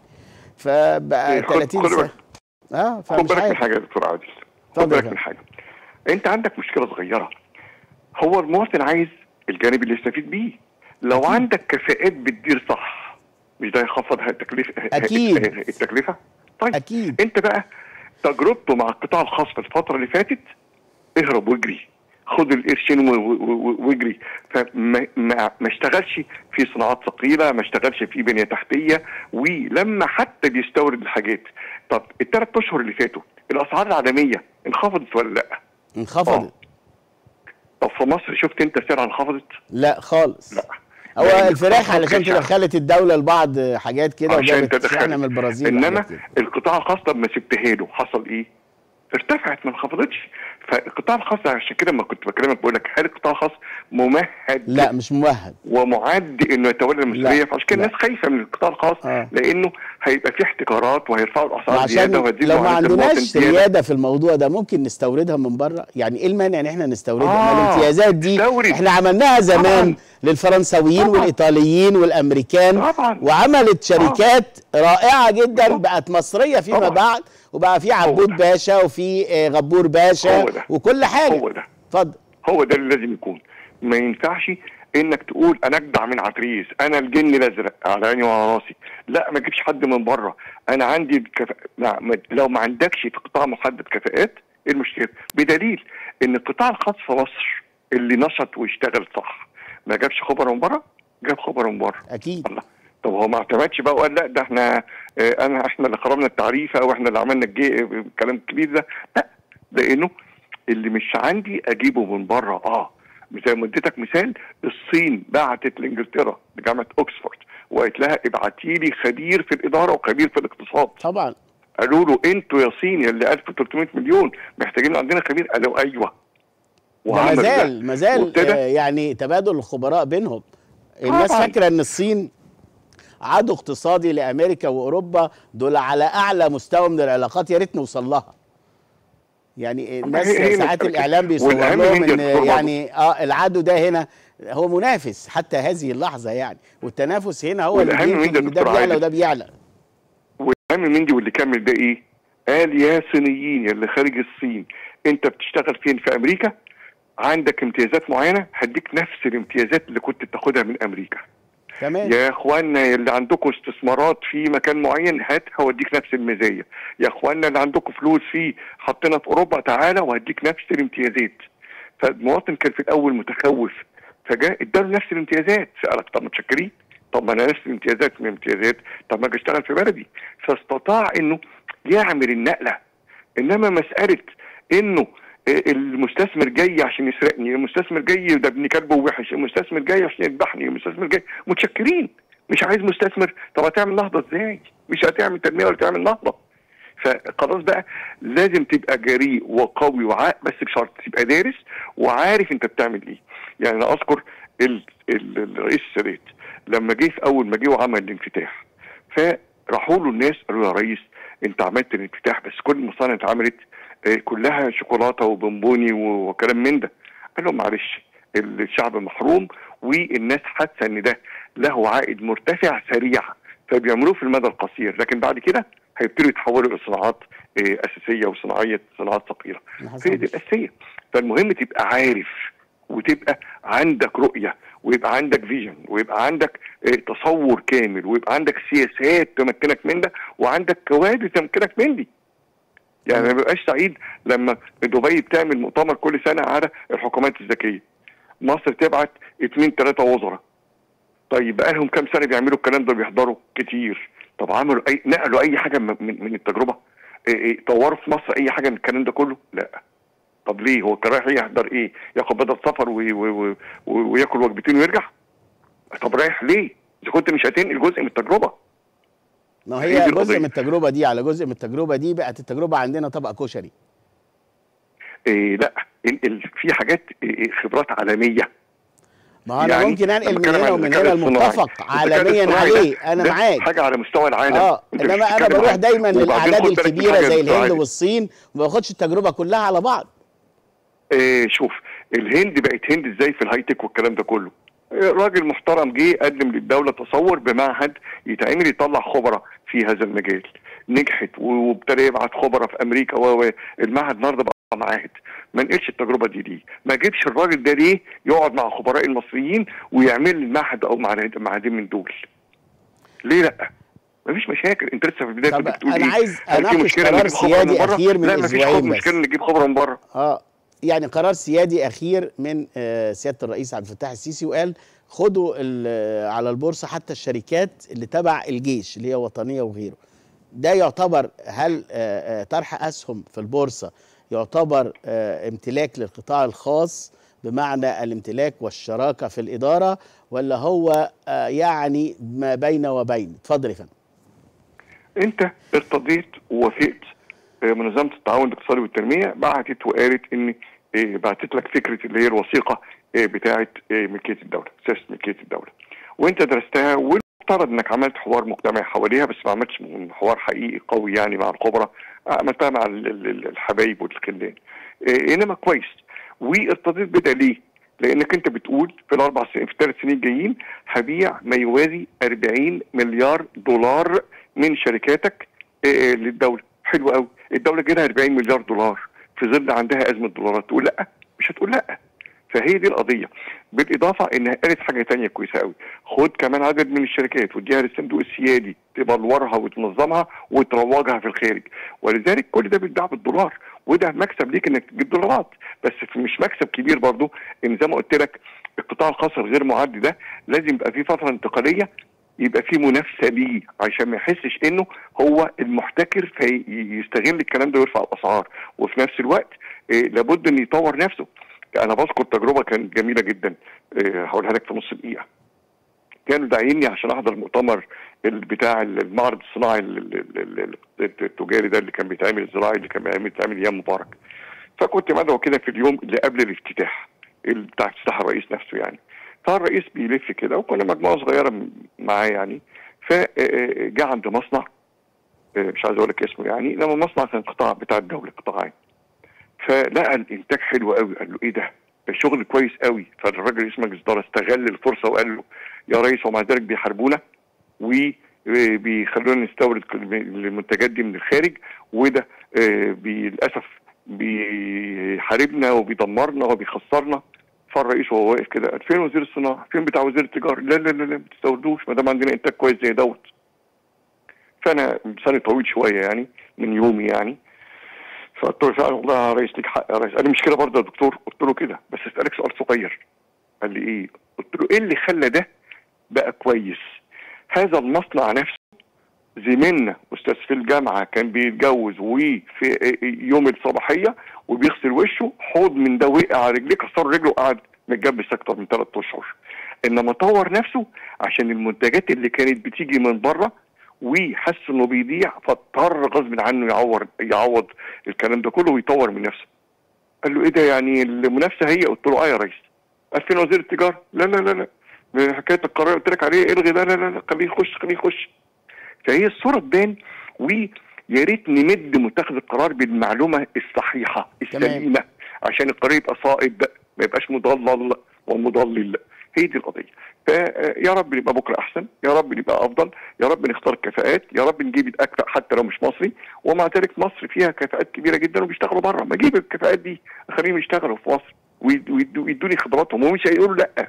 Speaker 1: فبقى
Speaker 2: إيه، خد-
Speaker 1: 30
Speaker 2: خد
Speaker 1: سنه
Speaker 2: بالك.
Speaker 1: اه
Speaker 2: خد
Speaker 1: فمش
Speaker 2: بالك من
Speaker 1: عارف
Speaker 2: حاجه يا دكتور عادل
Speaker 1: اتفضل
Speaker 2: خد بالك
Speaker 1: يا
Speaker 2: من حاجه انت عندك مشكله صغيره هو المواطن عايز الجانب اللي يستفيد بيه لو
Speaker 1: أكيد.
Speaker 2: عندك كفاءات بتدير صح مش ده يخفض التكلفه
Speaker 1: أكيد.
Speaker 2: التكلفه طيب
Speaker 1: اكيد
Speaker 2: انت بقى تجربته مع القطاع الخاص في الفتره اللي فاتت اهرب واجري خد القرشين و- و- و- واجري فما ما ما اشتغلش في صناعات ثقيله ما اشتغلش في بنيه تحتيه ولما حتى بيستورد الحاجات طب الثلاث اشهر اللي فاتوا الاسعار العالميه انخفضت ولا لا؟
Speaker 1: انخفضت
Speaker 2: طب في مصر شفت انت سعرها انخفضت؟
Speaker 1: لا خالص
Speaker 2: لا
Speaker 1: هو
Speaker 2: لأن
Speaker 1: الفراخ
Speaker 2: القطاع
Speaker 1: علشان
Speaker 2: الخاص
Speaker 1: كده خلت الدوله لبعض حاجات كده
Speaker 2: عشان
Speaker 1: وجابت
Speaker 2: تدخل
Speaker 1: شحنه من البرازيل
Speaker 2: انما
Speaker 1: وحاجات كده.
Speaker 2: القطاع الخاص لما سبتها له حصل ايه؟ ارتفعت ما انخفضتش فالقطاع الخاص عشان كده لما كنت بكلمك بقول لك هل القطاع الخاص ممهد
Speaker 1: لا مش ممهد
Speaker 2: ومعد انه يتولى المسؤوليه
Speaker 1: لا،
Speaker 2: فعشان كده
Speaker 1: لا.
Speaker 2: الناس خايفه من القطاع الخاص
Speaker 1: آه.
Speaker 2: لانه هيبقى في احتكارات وهيرفعوا الاسعار
Speaker 1: عشان
Speaker 2: زياده وهتزيد
Speaker 1: لو ما
Speaker 2: معاناة المواطن
Speaker 1: عندناش
Speaker 2: زيادة.
Speaker 1: سياده في الموضوع ده ممكن نستوردها من بره يعني ايه المانع ان احنا نستوردها ما
Speaker 2: آه،
Speaker 1: الامتيازات دي
Speaker 2: نستورد.
Speaker 1: احنا عملناها زمان
Speaker 2: طبعاً.
Speaker 1: للفرنساويين
Speaker 2: طبعاً.
Speaker 1: والايطاليين والامريكان
Speaker 2: طبعاً.
Speaker 1: وعملت شركات رائعه جدا
Speaker 2: طبعاً.
Speaker 1: بقت مصريه فيما
Speaker 2: طبعاً.
Speaker 1: بعد وبقى في عبود
Speaker 2: ده.
Speaker 1: باشا وفي آه، غبور باشا
Speaker 2: هو ده.
Speaker 1: وكل حاجه
Speaker 2: هو ده
Speaker 1: اتفضل
Speaker 2: هو ده اللي لازم يكون ما ينفعش انك تقول انا اجدع من عتريس انا الجن الازرق على عيني وعلى راسي لا ما تجيبش حد من بره انا عندي كفا... ما... ما... لو ما عندكش في قطاع محدد كفاءات ايه المشكله بدليل ان القطاع الخاص في مصر اللي نشط واشتغل صح ما جابش خبر من بره جاب خبر من بره
Speaker 1: اكيد
Speaker 2: الله طب هو ما اعتمدش بقى وقال لا ده احنا اه انا احنا اللي خربنا التعريفه واحنا اللي عملنا الجي الكلام الكبير ده لا لانه اللي مش عندي اجيبه من بره اه زي ما اديتك مثال الصين بعتت لانجلترا لجامعه اوكسفورد وقالت لها ابعتي لي خبير في الاداره وخبير في الاقتصاد
Speaker 1: طبعا
Speaker 2: قالوا له انتوا يا صين يا اللي 1300 مليون محتاجين عندنا خبير قالوا ايوه
Speaker 1: ده
Speaker 2: وعملوا
Speaker 1: مازال مازال
Speaker 2: وابتدى-
Speaker 1: آه، يعني تبادل الخبراء بينهم الناس
Speaker 2: طبعاً.
Speaker 1: فاكره ان الصين عدو اقتصادي لامريكا واوروبا دول على اعلى مستوى من العلاقات يا ريت نوصل لها يعني الناس
Speaker 2: هي- هي
Speaker 1: ساعات
Speaker 2: مسألة
Speaker 1: الاعلام بيصور
Speaker 2: والأهم
Speaker 1: لهم
Speaker 2: من دي
Speaker 1: ان
Speaker 2: الدكتور
Speaker 1: يعني اه العدو ده هنا هو منافس حتى هذه اللحظه يعني والتنافس هنا هو اللي
Speaker 2: والأهم من
Speaker 1: بيمكن
Speaker 2: ده
Speaker 1: إن ده
Speaker 2: دكتور
Speaker 1: بيعلى
Speaker 2: عادل.
Speaker 1: وده بيعلى
Speaker 2: والاهم من دي واللي كمل ده ايه؟ قال يا صينيين يا اللي خارج الصين انت بتشتغل فين في امريكا؟ عندك امتيازات معينه هديك نفس الامتيازات اللي كنت بتاخدها من امريكا.
Speaker 1: تمام
Speaker 2: يا اخوانا اللي عندكم استثمارات في مكان معين هات هوديك نفس الميزانيه. يا اخوانا اللي عندكم فلوس في حطينا في اوروبا تعالى وهديك نفس الامتيازات. فالمواطن كان في الاول متخوف فجاء اداله نفس الامتيازات فقال طب متشكرين طب ما انا نفس الامتيازات من امتيازات طب ما اجي اشتغل في بلدي فاستطاع انه يعمل النقله انما مساله انه المستثمر جاي عشان يسرقني المستثمر جاي ده ابن كلبه وحش المستثمر جاي عشان يذبحني المستثمر جاي متشكرين مش عايز مستثمر طب هتعمل نهضه ازاي مش هتعمل تنميه ولا تعمل نهضه فخلاص بقى لازم تبقى جريء وقوي وعاق بس بشرط تبقى دارس وعارف انت بتعمل ايه يعني انا اذكر ال ال الرئيس السادات لما جه في اول ما جه وعمل الانفتاح فراحوا له الناس قالوا له يا ريس انت عملت الانفتاح بس كل المصانع اتعملت آه، كلها شوكولاته وبونبوني و- وكلام من ده قال لهم معلش الشعب محروم والناس حاسه ان ده له عائد مرتفع سريع فبيعملوه في المدى القصير لكن بعد كده هيبتدوا يتحولوا لصناعات آه، اساسيه وصناعيه صناعات ثقيله هي دي الاساسيه فالمهم تبقى عارف وتبقى عندك رؤيه ويبقى عندك فيجن ويبقى عندك آه، تصور كامل ويبقى عندك سياسات تمكنك من ده وعندك كوادر تمكنك من دي يعني ما ببقاش سعيد لما دبي بتعمل مؤتمر كل سنه على الحكومات الذكيه مصر تبعت اثنين ثلاثه وزراء طيب بقالهم كام سنه بيعملوا الكلام ده بيحضروا كتير طب عملوا اي نقلوا اي حاجه من, من من التجربه إيه إيه طوروا في مصر اي حاجه من الكلام ده كله لا طب ليه هو كان رايح يحضر ايه ياخد بدل سفر وي- وي- وي- وي- وياكل وجبتين ويرجع طب رايح ليه اذا كنت مش هتنقل جزء من التجربه
Speaker 1: ما
Speaker 2: هي
Speaker 1: هي
Speaker 2: دي
Speaker 1: جزء
Speaker 2: القضية.
Speaker 1: من التجربه دي على جزء من التجربه دي بقت التجربه عندنا طبق كشري
Speaker 2: إيه لا انقل في حاجات إيه خبرات عالميه
Speaker 1: ما هو انا
Speaker 2: يعني
Speaker 1: ممكن انقل
Speaker 2: لما
Speaker 1: من
Speaker 2: بتكلم
Speaker 1: هنا
Speaker 2: عن
Speaker 1: ومن
Speaker 2: الذكاء
Speaker 1: هنا
Speaker 2: الصناعي،
Speaker 1: المتفق
Speaker 2: الذكاء
Speaker 1: عالميا
Speaker 2: الصناعي
Speaker 1: عليه
Speaker 2: ده-
Speaker 1: انا
Speaker 2: ده
Speaker 1: معاك
Speaker 2: حاجه على مستوى العالم
Speaker 1: اه
Speaker 2: أنت مش
Speaker 1: انما انا
Speaker 2: بتتكلم
Speaker 1: بروح
Speaker 2: عن-
Speaker 1: دايما
Speaker 2: وبعدين
Speaker 1: للاعداد
Speaker 2: خد بالك من
Speaker 1: الكبيره
Speaker 2: حاجة
Speaker 1: زي
Speaker 2: يا
Speaker 1: الهند
Speaker 2: دكتور
Speaker 1: والصين وما باخدش التجربه كلها على بعض
Speaker 2: إيه شوف الهند بقت هند ازاي في الهاي تك والكلام ده كله إيه، راجل محترم جه قدم للدوله تصور بمعهد يتعمل يطلع خبراء في هذا المجال نجحت وابتدى يبعت خبراء في امريكا و و- المعهد النهارده بقى معاهد ما نقلش التجربه دي ليه ما جيبش الراجل ده ليه يقعد مع خبراء المصريين ويعمل لي المعهد او معهد- معهدين من دول ليه لا مفيش مشاكل انت لسه في البدايه
Speaker 1: طب
Speaker 2: كنت بتقول
Speaker 1: أنا
Speaker 2: ايه
Speaker 1: عايز
Speaker 2: هل في
Speaker 1: أناقش
Speaker 2: مشكلة
Speaker 1: قرار
Speaker 2: نجيب خبرة من
Speaker 1: سيادي
Speaker 2: بره؟
Speaker 1: أخير من
Speaker 2: لا مفيش
Speaker 1: أسبوعين
Speaker 2: خب-
Speaker 1: بس.
Speaker 2: مشكله نجيب خبره من بره
Speaker 1: اه يعني قرار سيادي اخير من آه، سياده الرئيس عبد الفتاح السيسي وقال خدوا ال- على البورصه حتى الشركات اللي تبع الجيش اللي هي وطنيه وغيره ده يعتبر هل آه، آه، طرح اسهم في البورصه يعتبر آه، امتلاك للقطاع الخاص بمعنى الامتلاك والشراكه في الاداره ولا هو آه، يعني ما بين وبين اتفضل يا فندم
Speaker 2: انت ارتضيت ووافقت آه، منظمه التعاون الاقتصادي والتنميه بعتت وقالت ان آه، بعتت لك فكره اللي هي الوثيقه آه، بتاعه آه، ملكيه الدوله سياسه ملكيه الدوله وانت درستها والمفترض المفترض انك عملت حوار مجتمعي حواليها بس ما عملتش حوار حقيقي قوي يعني مع الخبراء عملتها مع ال- ال- ال- الحبايب والخلان إيه، انما كويس وارتضيت بده ليه؟ لانك انت بتقول في الاربع سنين في الثلاث سنين الجايين هبيع ما يوازي 40 مليار دولار من شركاتك إيه، للدوله حلو قوي الدوله جايلها 40 مليار دولار في ظل عندها ازمه دولارات تقول لا مش هتقول لا فهي دي القضيه بالاضافه انها قالت حاجه تانية كويسه قوي خد كمان عدد من الشركات واديها للصندوق السيادي تبلورها وتنظمها وتروجها في الخارج ولذلك كل ده بيتباع بالدولار وده مكسب ليك انك تجيب دولارات بس مش مكسب كبير برضو ان زي ما قلت لك القطاع الخاص الغير معد ده لازم يبقى فيه فتره انتقاليه يبقى في منافسه ليه عشان ما يحسش انه هو المحتكر فيستغل الكلام ده ويرفع الاسعار وفي نفس الوقت إيه لابد ان يطور نفسه انا بذكر تجربه كانت جميله جدا إيه هقولها لك في نص دقيقه كانوا داعيني عشان احضر المؤتمر ال- بتاع المعرض الصناعي ال- ال- ال- ال- التجاري ده اللي كان بيتعمل الزراعي اللي كان بيتعمل بيتعمل ايام مبارك فكنت مدعو كده في اليوم اللي قبل الافتتاح ال- بتاع افتتاح الرئيس نفسه يعني فالرئيس بيلف كده وكنا مجموعه صغيره م- معاه يعني فجاء عند مصنع آه، مش عايز اقول لك اسمه يعني انما مصنع كان قطاع بتاع الدوله قطاع عام فلقى الانتاج حلو قوي قال له ايه ده؟ ده شغل كويس قوي فالراجل رئيس مجلس الاداره استغل الفرصه وقال له يا ريس ومع ذلك بيحاربونا وبيخلونا نستورد كل- المنتجات دي من الخارج وده آه، بي- للاسف بيحاربنا وبيدمرنا وبيخسرنا فالرئيس وهو واقف كده قال فين وزير الصناعه؟ فين بتاع وزير التجاره؟ لا لا لا لا ما تستوردوش ما دام عندنا انتاج كويس زي دوت. فانا لساني طويل شويه يعني من يومي يعني فقلت له فعلا والله يا ريس ليك حق يا ريس قال لي مش كده برضه يا دكتور قلت له كده بس اسالك سؤال صغير قال لي ايه قلت له ايه اللي خلى ده بقى كويس هذا المصنع نفسه زميلنا استاذ في الجامعه كان بيتجوز وفي يوم الصباحيه وبيغسل وشه حوض من ده وقع على رجليه كسر رجله وقعد متجبس اكتر من ثلاث اشهر انما طور نفسه عشان المنتجات اللي كانت بتيجي من بره وحس انه بيضيع فاضطر غصب عنه يعور يعوض الكلام ده كله ويطور من نفسه قال له ايه ده يعني المنافسه هي قلت له اه يا ريس قال فين وزير التجاره لا لا لا لا حكايه القرار قلت لك عليه الغي لا لا لا لا خليه يخش خليه يخش فهي الصوره تبان ويا ريت نمد متخذ القرار بالمعلومه الصحيحه السليمه عشان القرار يبقى صائب ما يبقاش مضلل ومضلل هي دي القضيه فيا رب نبقى بكره احسن يا رب نبقى افضل يا رب نختار كفاءات يا رب نجيب الاكفأ حتى لو مش مصري ومع ذلك مصر فيها كفاءات كبيره جدا وبيشتغلوا بره ما اجيب الكفاءات دي اخليهم يشتغلوا في مصر ويدوني خبراتهم ومش هيقولوا لا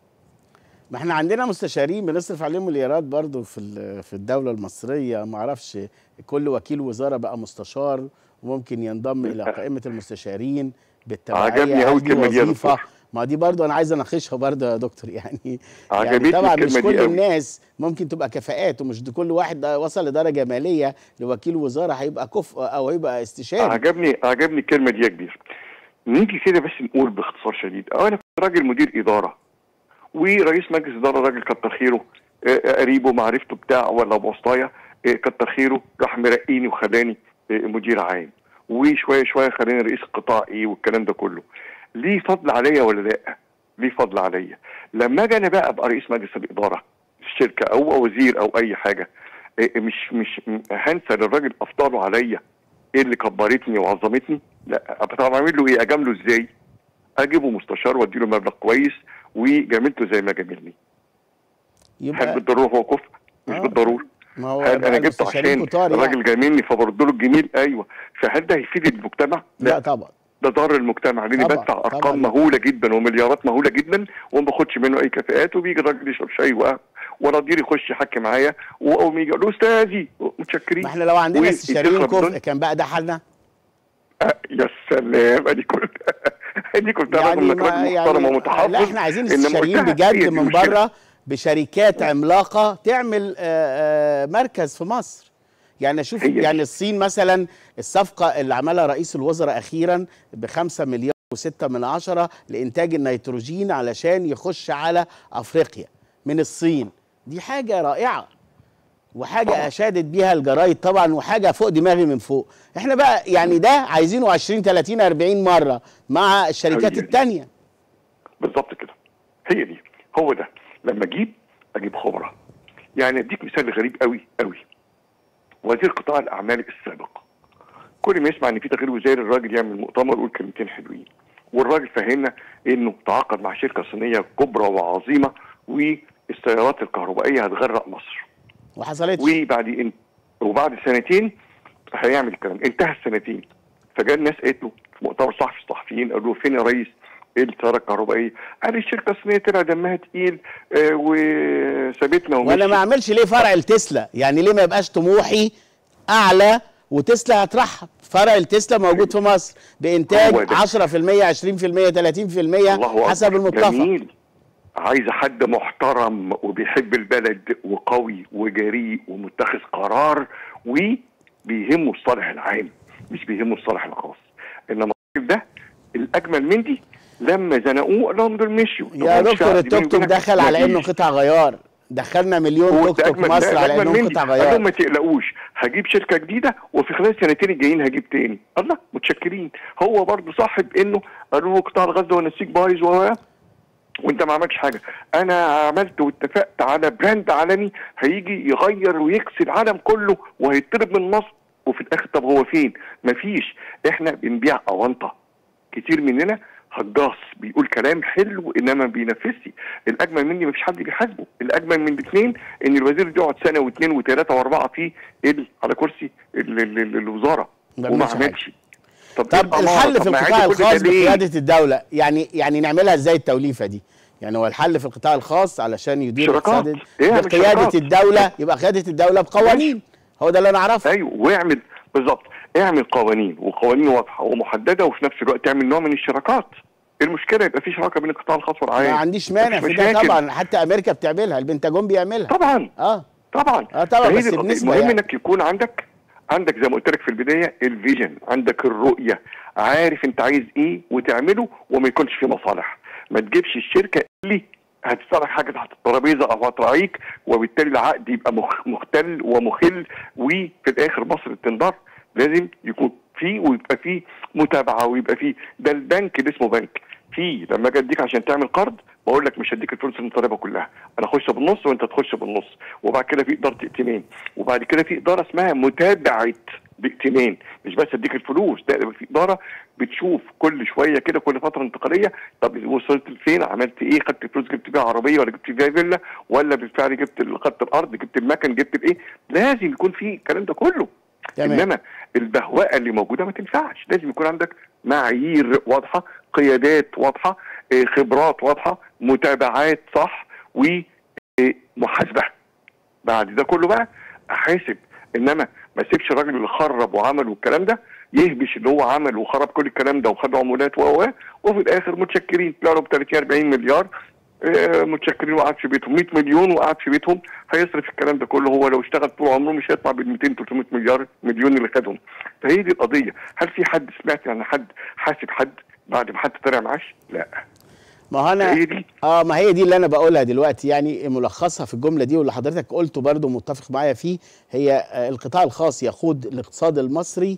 Speaker 1: ما احنا عندنا مستشارين بنصرف عليهم مليارات برضو في في الدوله المصريه ما اعرفش كل وكيل وزاره بقى مستشار وممكن ينضم الى قائمه المستشارين بالتبعيه
Speaker 2: عجبني قوي الكلمه دي
Speaker 1: وظيفه ما دي برضو انا عايز اناقشها برضو يا دكتور يعني
Speaker 2: عجبتني
Speaker 1: يعني طبعا مش
Speaker 2: الكلمة دي
Speaker 1: كل
Speaker 2: قوي.
Speaker 1: الناس ممكن تبقى كفاءات ومش كل واحد وصل لدرجه ماليه لوكيل وزاره هيبقى كفء او هيبقى استشاري
Speaker 2: عجبني عجبني الكلمه دي يا كبير نيجي كده بس نقول باختصار شديد أو انا كنت راجل مدير اداره ورئيس مجلس اداره راجل كتر خيره آه، قريبه معرفته بتاع ولا بوسطايه آه، كتر خيره راح مرقيني وخلاني آه، مدير عام وشويه شويه خلاني رئيس القطاع ايه والكلام ده كله ليه فضل عليا ولا لا؟ ليه فضل عليا؟ لما اجي انا بقى ابقى رئيس مجلس الاداره الشركه او وزير او اي حاجه آه، مش مش م- هنسى للراجل افضله عليا ايه اللي كبرتني وعظمتني؟ لا طب اعمل له ايه؟ اجامله ازاي؟ اجيبه مستشار واديله مبلغ كويس وجاملته زي ما جاملني هل
Speaker 1: يبقى
Speaker 2: بالضروره هو كفء؟ مش
Speaker 1: آه.
Speaker 2: بالضروره
Speaker 1: ما هو
Speaker 2: هل
Speaker 1: بقى
Speaker 2: انا جبته
Speaker 1: المستشارين
Speaker 2: عشان
Speaker 1: كتار يعني.
Speaker 2: الراجل جاملني فبرد له الجميل ايوه فهل ده هيفيد المجتمع؟
Speaker 1: لا طبعا
Speaker 2: ده ضار المجتمع لاني
Speaker 1: طبعا،
Speaker 2: بدفع
Speaker 1: طبعا.
Speaker 2: ارقام مهوله جدا ومليارات مهوله جدا وما باخدش منه اي كفاءات وبيجي الراجل يشرب شاي وقهوه وراضي يخش يحكي معايا واول ما يجي يقول له استاذي متشكرين
Speaker 1: ما احنا لو عندنا
Speaker 2: ويتخرب
Speaker 1: استشاريين
Speaker 2: دول.
Speaker 1: كفء كان بقى ده حالنا
Speaker 2: آه، يا سلام ادي كنت ادي كنت
Speaker 1: يعني
Speaker 2: رجل
Speaker 1: ما
Speaker 2: راجل محترم
Speaker 1: يعني
Speaker 2: ومتحفظ
Speaker 1: لا احنا عايزين
Speaker 2: إنما
Speaker 1: استشاريين
Speaker 2: قلتها، هي
Speaker 1: بجد
Speaker 2: دي
Speaker 1: من
Speaker 2: المشكلة.
Speaker 1: بره بشركات عملاقه تعمل آه، آه، مركز في مصر يعني اشوف
Speaker 2: هي دي.
Speaker 1: يعني الصين مثلا الصفقه اللي عملها رئيس الوزراء اخيرا بخمسة مليار وستة من عشرة لإنتاج النيتروجين علشان يخش على أفريقيا من الصين دي حاجة رائعة وحاجة
Speaker 2: طبعا.
Speaker 1: أشادت بيها الجرايد طبعا وحاجة فوق دماغي من فوق احنا بقى يعني ده عايزينه 20 30 40 مرة مع الشركات
Speaker 2: هي دي.
Speaker 1: التانية
Speaker 2: بالظبط كده هي دي هو ده لما اجيب اجيب خبره يعني اديك مثال غريب قوي قوي وزير قطاع الاعمال السابق كل ما يسمع ان في تغيير وزاري الراجل يعمل مؤتمر ويقول كلمتين حلوين والراجل فهمنا انه تعاقد مع شركه صينيه كبرى وعظيمه والسيارات الكهربائيه هتغرق مصر
Speaker 1: وحصلتش
Speaker 2: وبعد إن وبعد سنتين هيعمل الكلام انتهى السنتين فجاء الناس قالت له في مؤتمر صحفي الصحفيين قالوا له فين يا ريس ايه السياره الكهربائيه؟ قال الشركه الصينيه طلع دمها تقيل آه وسابتنا
Speaker 1: وانا
Speaker 2: ومشيت
Speaker 1: ما اعملش ليه فرع التسلا يعني ليه ما يبقاش طموحي اعلى وتسلا هترحب فرع التسلا موجود في مصر بانتاج
Speaker 2: هو ده.
Speaker 1: 10% 20% 30%
Speaker 2: الله
Speaker 1: حسب
Speaker 2: أكبر.
Speaker 1: المتفق
Speaker 2: جميل عايزه حد محترم وبيحب البلد وقوي وجريء ومتخذ قرار وبيهمه الصالح العام مش بيهمه الصالح الخاص انما الراجل ده الاجمل من دي لما زنقوه قال لهم دول مشيوا
Speaker 1: يا
Speaker 2: طب هو مش
Speaker 1: دكتور
Speaker 2: عادي
Speaker 1: التوك توك
Speaker 2: بيني وبينك
Speaker 1: دخل على انه
Speaker 2: مفيش.
Speaker 1: قطع غيار دخلنا مليون
Speaker 2: هو
Speaker 1: توك
Speaker 2: ده
Speaker 1: توك
Speaker 2: أجمل-
Speaker 1: مصر
Speaker 2: ده
Speaker 1: على
Speaker 2: أجمل
Speaker 1: انهم
Speaker 2: مني.
Speaker 1: قطع
Speaker 2: قال لهم
Speaker 1: غيار
Speaker 2: ما تقلقوش هجيب شركه جديده وفي خلال السنتين الجايين هجيب تاني الله متشكرين هو برضه صاحب انه قالوا له قطاع الغاز ده والنسيج بايظ و وانت ما عملتش حاجه انا عملت واتفقت على براند عالمي هيجي يغير ويكسي العالم كله وهيطلب من مصر وفي الاخر طب هو فين مفيش احنا بنبيع اونطه كتير مننا هجاص بيقول كلام حلو انما ما بينفذش الاجمل مني مفيش حد بيحاسبه الاجمل من الاثنين ان الوزير ده يقعد سنه واثنين وثلاثه واربعه في ال- على كرسي ال- ال- ال- الوزاره
Speaker 1: ما
Speaker 2: وما
Speaker 1: بيعملش
Speaker 2: عملش طب,
Speaker 1: طب
Speaker 2: إيه الأمارة؟
Speaker 1: الحل
Speaker 2: طب
Speaker 1: في
Speaker 2: ما
Speaker 1: القطاع
Speaker 2: يعيدوا كل ده
Speaker 1: الخاص
Speaker 2: ليه؟
Speaker 1: بقياده الدوله يعني يعني نعملها ازاي التوليفه دي يعني هو الحل في القطاع الخاص علشان يدير
Speaker 2: شراكات.
Speaker 1: اقتصاد
Speaker 2: إيه يعني
Speaker 1: بقياده
Speaker 2: شراكات؟
Speaker 1: الدوله يبقى قياده الدوله بقوانين هو ده اللي انا اعرفه
Speaker 2: ايوه واعمل بالظبط اعمل قوانين وقوانين واضحه ومحدده وفي نفس الوقت تعمل نوع من الشراكات المشكله يبقى في شراكه بين القطاع الخاص والعام
Speaker 1: ما عنديش مانع
Speaker 2: مفيش
Speaker 1: في ده
Speaker 2: مشاكل.
Speaker 1: طبعا حتى امريكا بتعملها البنتاجون بيعملها
Speaker 2: طبعا
Speaker 1: اه
Speaker 2: طبعا
Speaker 1: اه طبعا
Speaker 2: فهي
Speaker 1: بس
Speaker 2: دي القضية.
Speaker 1: بنسبة
Speaker 2: المهم
Speaker 1: يعني.
Speaker 2: انك يكون عندك عندك زي ما قلت لك في البدايه الفيجن عندك الرؤيه عارف انت عايز ايه وتعمله وما يكونش في مصالح ما تجيبش الشركه اللي هتصالح حاجه تحت الترابيزه او هتراعيك وبالتالي العقد يبقى مخ- مختل ومخل وفي الاخر مصر تنضر لازم يكون في ويبقى في متابعه ويبقى في ده البنك اللي اسمه بنك في لما اجي اديك عشان تعمل قرض بقول لك مش هديك الفلوس اللي طالبها كلها انا اخش بالنص وانت تخش بالنص وبعد كده في اداره ائتمان وبعد كده في اداره اسمها متابعه بائتمان مش بس اديك الفلوس ده يبقى في اداره بتشوف كل شويه كده كل فتره انتقاليه طب وصلت لفين عملت ايه خدت فلوس جبت بيها عربيه ولا جبت بيها فيلا ولا بالفعل جبت ال- خدت الارض جبت المكن جبت الايه لازم يكون في الكلام ده كله
Speaker 1: تمام.
Speaker 2: انما البهوأه اللي موجوده ما تنفعش لازم يكون عندك معايير واضحه قيادات واضحه آه، خبرات واضحه متابعات صح ومحاسبه بعد ده كله بقى احاسب انما ما اسيبش الراجل اللي خرب وعمل والكلام ده يهبش اللي هو عمل وخرب كل الكلام ده وخد عمولات و و وفي الاخر متشكرين طلعوا له ب 30 40 مليار آه، متشكرين وقعد في بيتهم 100 مليون وقعد في بيتهم هيصرف الكلام ده كله هو لو اشتغل طول عمره مش هيطلع بال 200 300 مليار مليون اللي خدهم فهي دي القضيه هل في حد سمعت عن حد حاسب حد بعد ما حد طلع معاش؟ لا
Speaker 1: ما هو انا
Speaker 2: هي دي.
Speaker 1: اه ما هي دي اللي انا بقولها دلوقتي يعني ملخصها في الجمله دي واللي حضرتك قلته برضو متفق معايا فيه هي آه، القطاع الخاص يقود الاقتصاد المصري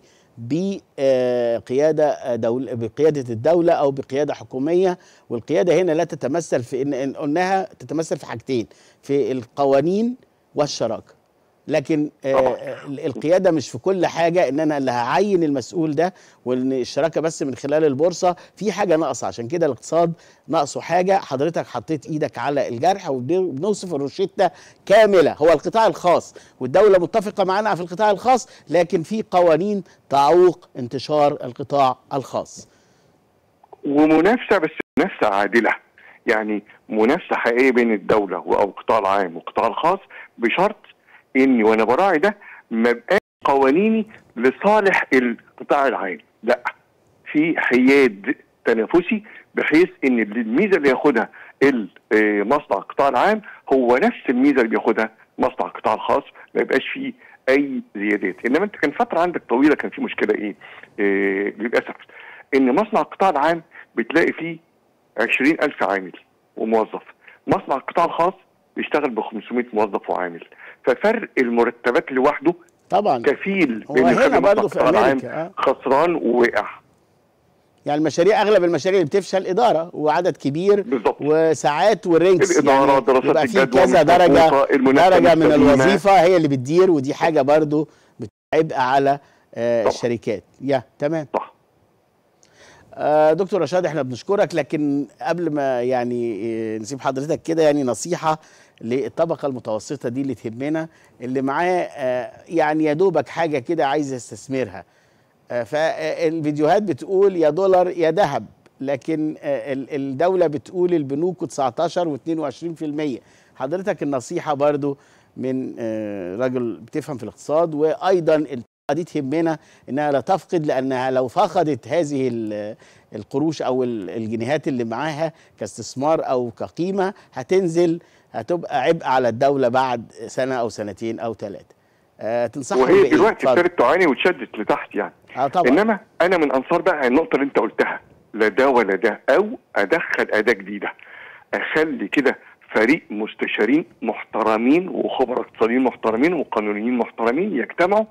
Speaker 1: بقياده دول بقياده الدوله او بقياده حكوميه والقياده هنا لا تتمثل في ان إن قلناها تتمثل في حاجتين في القوانين والشراكه لكن آه،
Speaker 2: طبعا.
Speaker 1: آه، القياده مش في كل حاجه ان انا اللي هعين المسؤول ده وان الشراكه بس من خلال البورصه في حاجه ناقصه عشان كده الاقتصاد ناقصه حاجه حضرتك حطيت ايدك على الجرح وبنوصف الروشته كامله هو القطاع الخاص والدوله متفقه معانا في القطاع الخاص لكن في قوانين تعوق انتشار القطاع الخاص
Speaker 2: ومنافسه بس منافسه عادله يعني منافسه حقيقيه بين الدوله او القطاع العام والقطاع الخاص بشرط اني وانا براعي ده ما بقاش قوانيني لصالح القطاع العام لا في حياد تنافسي بحيث ان الميزه اللي ياخدها ال- آه، مصنع القطاع العام هو نفس الميزه اللي بياخدها مصنع القطاع الخاص ما يبقاش فيه اي زيادات انما انت كان فتره عندك طويله كان في مشكله ايه آه للاسف ان مصنع القطاع العام بتلاقي فيه 20000 عامل وموظف مصنع القطاع الخاص بيشتغل ب 500 موظف وعامل ففرق المرتبات لوحده
Speaker 1: طبعا
Speaker 2: كفيل
Speaker 1: هو
Speaker 2: بإنه
Speaker 1: هنا
Speaker 2: يخلي مصنع
Speaker 1: برضه في
Speaker 2: القطاع العام
Speaker 1: أمريكا، آه.
Speaker 2: خسران ووقع
Speaker 1: يعني المشاريع اغلب المشاريع اللي بتفشل اداره وعدد كبير
Speaker 2: بالظبط.
Speaker 1: وساعات والرينكس
Speaker 2: الإدارة،
Speaker 1: يعني
Speaker 2: دراسات
Speaker 1: يبقى في
Speaker 2: الجدوى
Speaker 1: كذا
Speaker 2: مش
Speaker 1: درجه
Speaker 2: مظبوطة، المنافسة
Speaker 1: درجه من
Speaker 2: مش سليمة.
Speaker 1: الوظيفه هي اللي بتدير ودي حاجه برضو بتعبء على آه،
Speaker 2: طبعا.
Speaker 1: الشركات يا تمام
Speaker 2: صح
Speaker 1: آه، دكتور رشاد احنا بنشكرك لكن قبل ما يعني آه، نسيب حضرتك كده يعني نصيحة للطبقة المتوسطة دي اللي تهمنا اللي معاه آه، يعني يا دوبك حاجة كده عايز يستثمرها آه، فالفيديوهات بتقول يا دولار يا ذهب لكن آه، ال- الدولة بتقول البنوك 19 و22% حضرتك النصيحة برضو من آه، رجل بتفهم في الاقتصاد وأيضا الطبقة دي تهمنا انها لا تفقد لانها لو فقدت هذه ال- القروش او ال- الجنيهات اللي معاها كاستثمار او كقيمه هتنزل هتبقى عبء على الدوله بعد سنه او سنتين او ثلاثه. أه تنصحهم
Speaker 2: وهي
Speaker 1: بإيه؟
Speaker 2: دلوقتي
Speaker 1: اتفضل.
Speaker 2: ابتدت تعاني وتشدت لتحت يعني
Speaker 1: اه طبعا
Speaker 2: انما انا من انصار بقى النقطه اللي انت قلتها لا ده ولا ده او ادخل اداه جديده اخلي كده فريق مستشارين محترمين وخبراء اقتصاديين محترمين وقانونيين محترمين يجتمعوا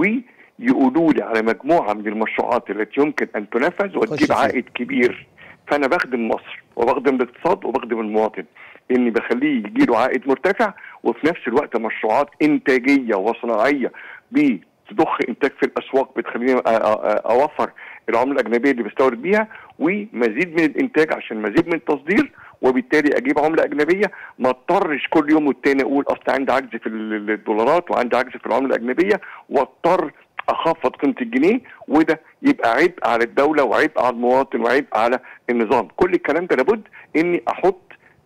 Speaker 2: ويقولوا لي على مجموعه من المشروعات التي يمكن ان تنفذ وتجيب
Speaker 1: فيها.
Speaker 2: عائد كبير فانا بخدم مصر وبخدم الاقتصاد وبخدم المواطن اني بخليه يجي له عائد مرتفع وفي نفس الوقت مشروعات انتاجيه وصناعيه بتضخ انتاج في الاسواق بتخليني أ- أ- أ- اوفر العمله الاجنبيه اللي بستورد بيها ومزيد من الانتاج عشان مزيد من التصدير وبالتالي اجيب عمله اجنبيه ما اضطرش كل يوم والتاني اقول اصل عندي عجز في ال- الدولارات وعندي عجز في العمله الاجنبيه واضطر اخفض قيمه الجنيه وده يبقى عبء على الدوله وعبء على المواطن وعبء على النظام كل الكلام ده لابد اني احط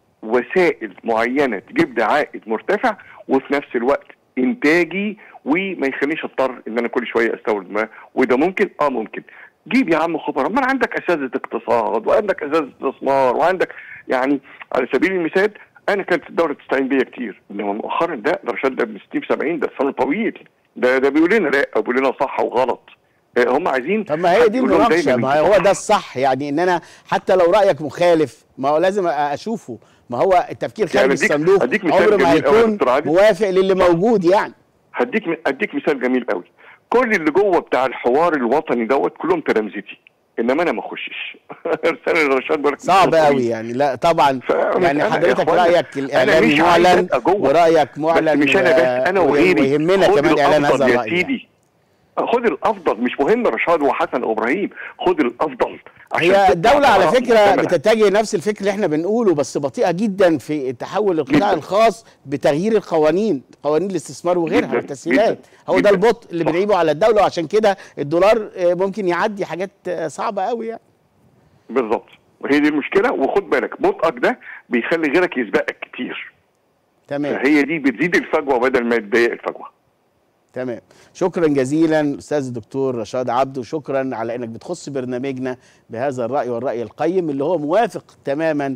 Speaker 2: وسائل معينه تجيب لي عائد مرتفع وفي نفس الوقت انتاجي وما يخلينيش اضطر ان انا كل شويه استورد ما وده ممكن اه ممكن جيب يا عم خبراء ما عندك اساتذه اقتصاد وعندك اساتذه استثمار وعندك يعني على سبيل المثال انا كانت الدوله تستعين بيا كتير انما مؤخرا ده ده رشاد ده ابن 60 70 ده سنه طويل ده ده بيقول لنا لا او بيقول لنا صح وغلط آه، هم عايزين
Speaker 1: طب ما هي
Speaker 2: حد
Speaker 1: دي
Speaker 2: يقول لهم
Speaker 1: المناقشه
Speaker 2: دايماً
Speaker 1: ما
Speaker 2: أنت
Speaker 1: هو
Speaker 2: صح.
Speaker 1: ده الصح يعني ان انا حتى لو رايك مخالف ما هو لازم أ- اشوفه ما هو التفكير خارج
Speaker 2: يعني أديك-
Speaker 1: الصندوق
Speaker 2: أديك مثال
Speaker 1: عمره ما
Speaker 2: جميل أوي يا
Speaker 1: هيكون
Speaker 2: دكتور عادل.
Speaker 1: موافق للي موجود يعني
Speaker 2: هديك اديك مثال جميل قوي كل اللي جوه بتاع الحوار الوطني دوت كلهم تلامذتي انما انا ما اخشش رسالة رشاد بقول لك
Speaker 1: صعب
Speaker 2: مثال
Speaker 1: قوي
Speaker 2: طويل.
Speaker 1: يعني لا طبعا
Speaker 2: فأنا-
Speaker 1: يعني
Speaker 2: أنا-
Speaker 1: حضرتك
Speaker 2: يا إخوانا،
Speaker 1: رايك
Speaker 2: أنا
Speaker 1: الاعلامي
Speaker 2: مش عايز
Speaker 1: معلن
Speaker 2: أبقى جوه.
Speaker 1: ورايك معلن
Speaker 2: بس مش انا بس انا
Speaker 1: و-
Speaker 2: وغيري
Speaker 1: ويهمنا
Speaker 2: خد
Speaker 1: كمان اعلان
Speaker 2: الأفضل
Speaker 1: هذا
Speaker 2: يا
Speaker 1: الراي يعني.
Speaker 2: سيدي خد الافضل مش مهم رشاد وحسن وابراهيم خد الافضل عشان
Speaker 1: هي
Speaker 2: تطلع
Speaker 1: الدولة على
Speaker 2: بآراء
Speaker 1: فكرة
Speaker 2: محتملة.
Speaker 1: بتتجه نفس الفكر اللي احنا بنقوله بس بطيئة جدا في تحول القطاع
Speaker 2: جداً.
Speaker 1: الخاص بتغيير القوانين قوانين الاستثمار وغيرها
Speaker 2: جداً،
Speaker 1: والتسهيلات
Speaker 2: جداً،
Speaker 1: هو ده
Speaker 2: جداً.
Speaker 1: البطء اللي
Speaker 2: صح.
Speaker 1: بنعيبه على الدولة وعشان كده الدولار آه، ممكن يعدي حاجات آه، صعبة قوي يعني
Speaker 2: بالظبط وهي دي المشكله وخد بالك بطئك ده بيخلي غيرك يسبقك كتير
Speaker 1: تمام
Speaker 2: فهي دي بتزيد الفجوه بدل ما تضيق الفجوه
Speaker 1: تمام شكرا جزيلا استاذ الدكتور رشاد عبده شكرا على انك بتخص برنامجنا بهذا الراي والراي القيم اللي هو موافق تماما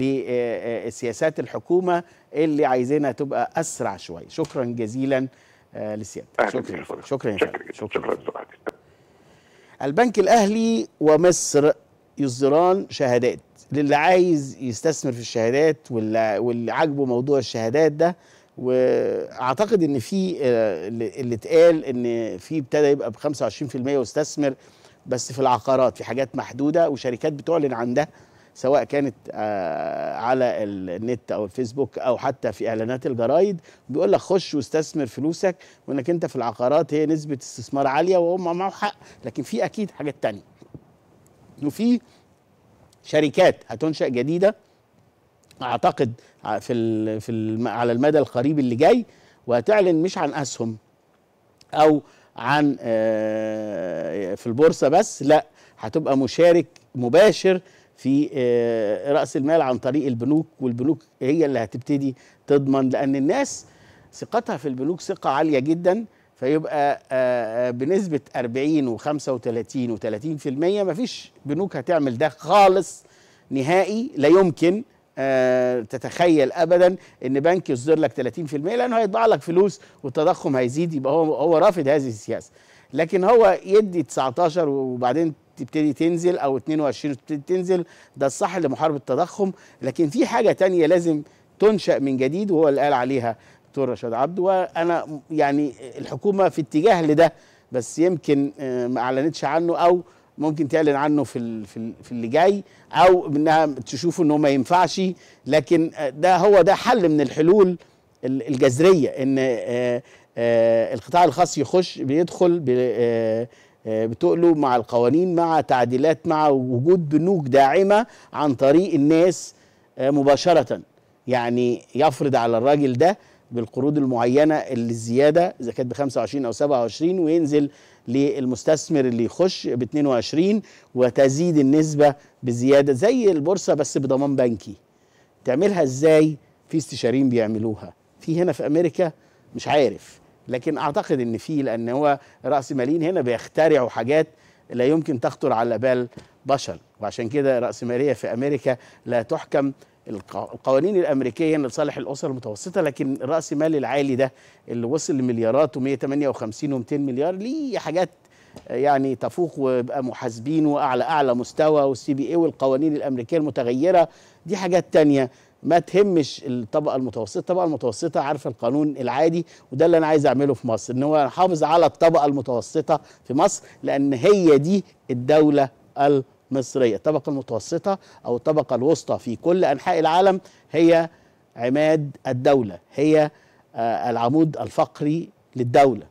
Speaker 1: لسياسات الحكومه اللي عايزينها تبقى اسرع شويه شكرا جزيلا آه، لسيادتك
Speaker 2: أهلاً
Speaker 1: شكرا
Speaker 2: بك يا
Speaker 1: يا فندم.
Speaker 2: فندم.
Speaker 1: شكرا يا
Speaker 2: شكرا
Speaker 1: فندم.
Speaker 2: جداً.
Speaker 1: شكرا
Speaker 2: شكرا دكتور عادل.
Speaker 1: البنك الاهلي ومصر يصدران شهادات للي عايز يستثمر في الشهادات واللي, واللي عاجبه موضوع الشهادات ده واعتقد ان في آه، اللي اللي اتقال ان في ابتدى يبقى ب 25% واستثمر بس في العقارات في حاجات محدوده وشركات بتعلن عن ده سواء كانت آه، على النت او الفيسبوك او حتى في اعلانات الجرايد بيقول لك خش واستثمر فلوسك وانك انت في العقارات هي نسبه استثمار عاليه وهم معه حق لكن في اكيد حاجات تانية وفي شركات هتنشأ جديده اعتقد ع- في ال في ال على المدى القريب اللي جاي وهتعلن مش عن اسهم او عن آه، في البورصه بس لا هتبقى مشارك مباشر في آه، راس المال عن طريق البنوك والبنوك هي اللي هتبتدي تضمن لان الناس ثقتها في البنوك ثقه عاليه جدا فيبقى آه، آه، بنسبه 40 و35 و30% مفيش بنوك هتعمل ده خالص نهائي لا يمكن آه، تتخيل ابدا ان بنك يصدر لك 30% لانه هيطبع لك فلوس والتضخم هيزيد يبقى هو هو رافض هذه السياسه لكن هو يدي 19 وبعدين تبتدي تنزل او 22 تبتدي تنزل ده الصح لمحاربه التضخم لكن في حاجه تانية لازم تنشا من جديد وهو اللي قال عليها دكتور رشاد عبده وانا م- يعني الحكومه في اتجاه لده بس يمكن آه، ما اعلنتش عنه او ممكن تعلن عنه في ال- في ال- في اللي جاي او انها تشوف انه ما ينفعش لكن آه، ده هو ده حل من الحلول ال- الجذريه ان آه، آه، القطاع الخاص يخش بيدخل ب- آه، آه، بتقله مع القوانين مع تعديلات مع وجود بنوك داعمه عن طريق الناس آه، مباشره يعني يفرض على الراجل ده بالقروض المعينه اللي الزياده اذا كانت ب 25 او 27 وينزل للمستثمر اللي يخش ب 22 وتزيد النسبه بزياده زي البورصه بس بضمان بنكي تعملها ازاي في استشاريين بيعملوها في هنا في امريكا مش عارف لكن اعتقد ان في لان هو راس ماليين هنا بيخترعوا حاجات لا يمكن تخطر على بال بشر وعشان كده راسماليه في امريكا لا تحكم الق- القوانين الامريكيه لصالح الاسر المتوسطه لكن الراس مال العالي ده اللي وصل لمليارات و158 و200 مليار ليه حاجات يعني تفوق ويبقى محاسبين واعلى اعلى مستوى والسي بي اي والقوانين الامريكيه المتغيره دي حاجات تانية ما تهمش الطبقه المتوسطه الطبقه المتوسطه عارفه القانون العادي وده اللي انا عايز اعمله في مصر ان هو نحافظ على الطبقه المتوسطه في مصر لان هي دي الدوله المصريه الطبقه المتوسطه او الطبقه الوسطى في كل انحاء العالم هي عماد الدوله هي آه، العمود الفقري للدوله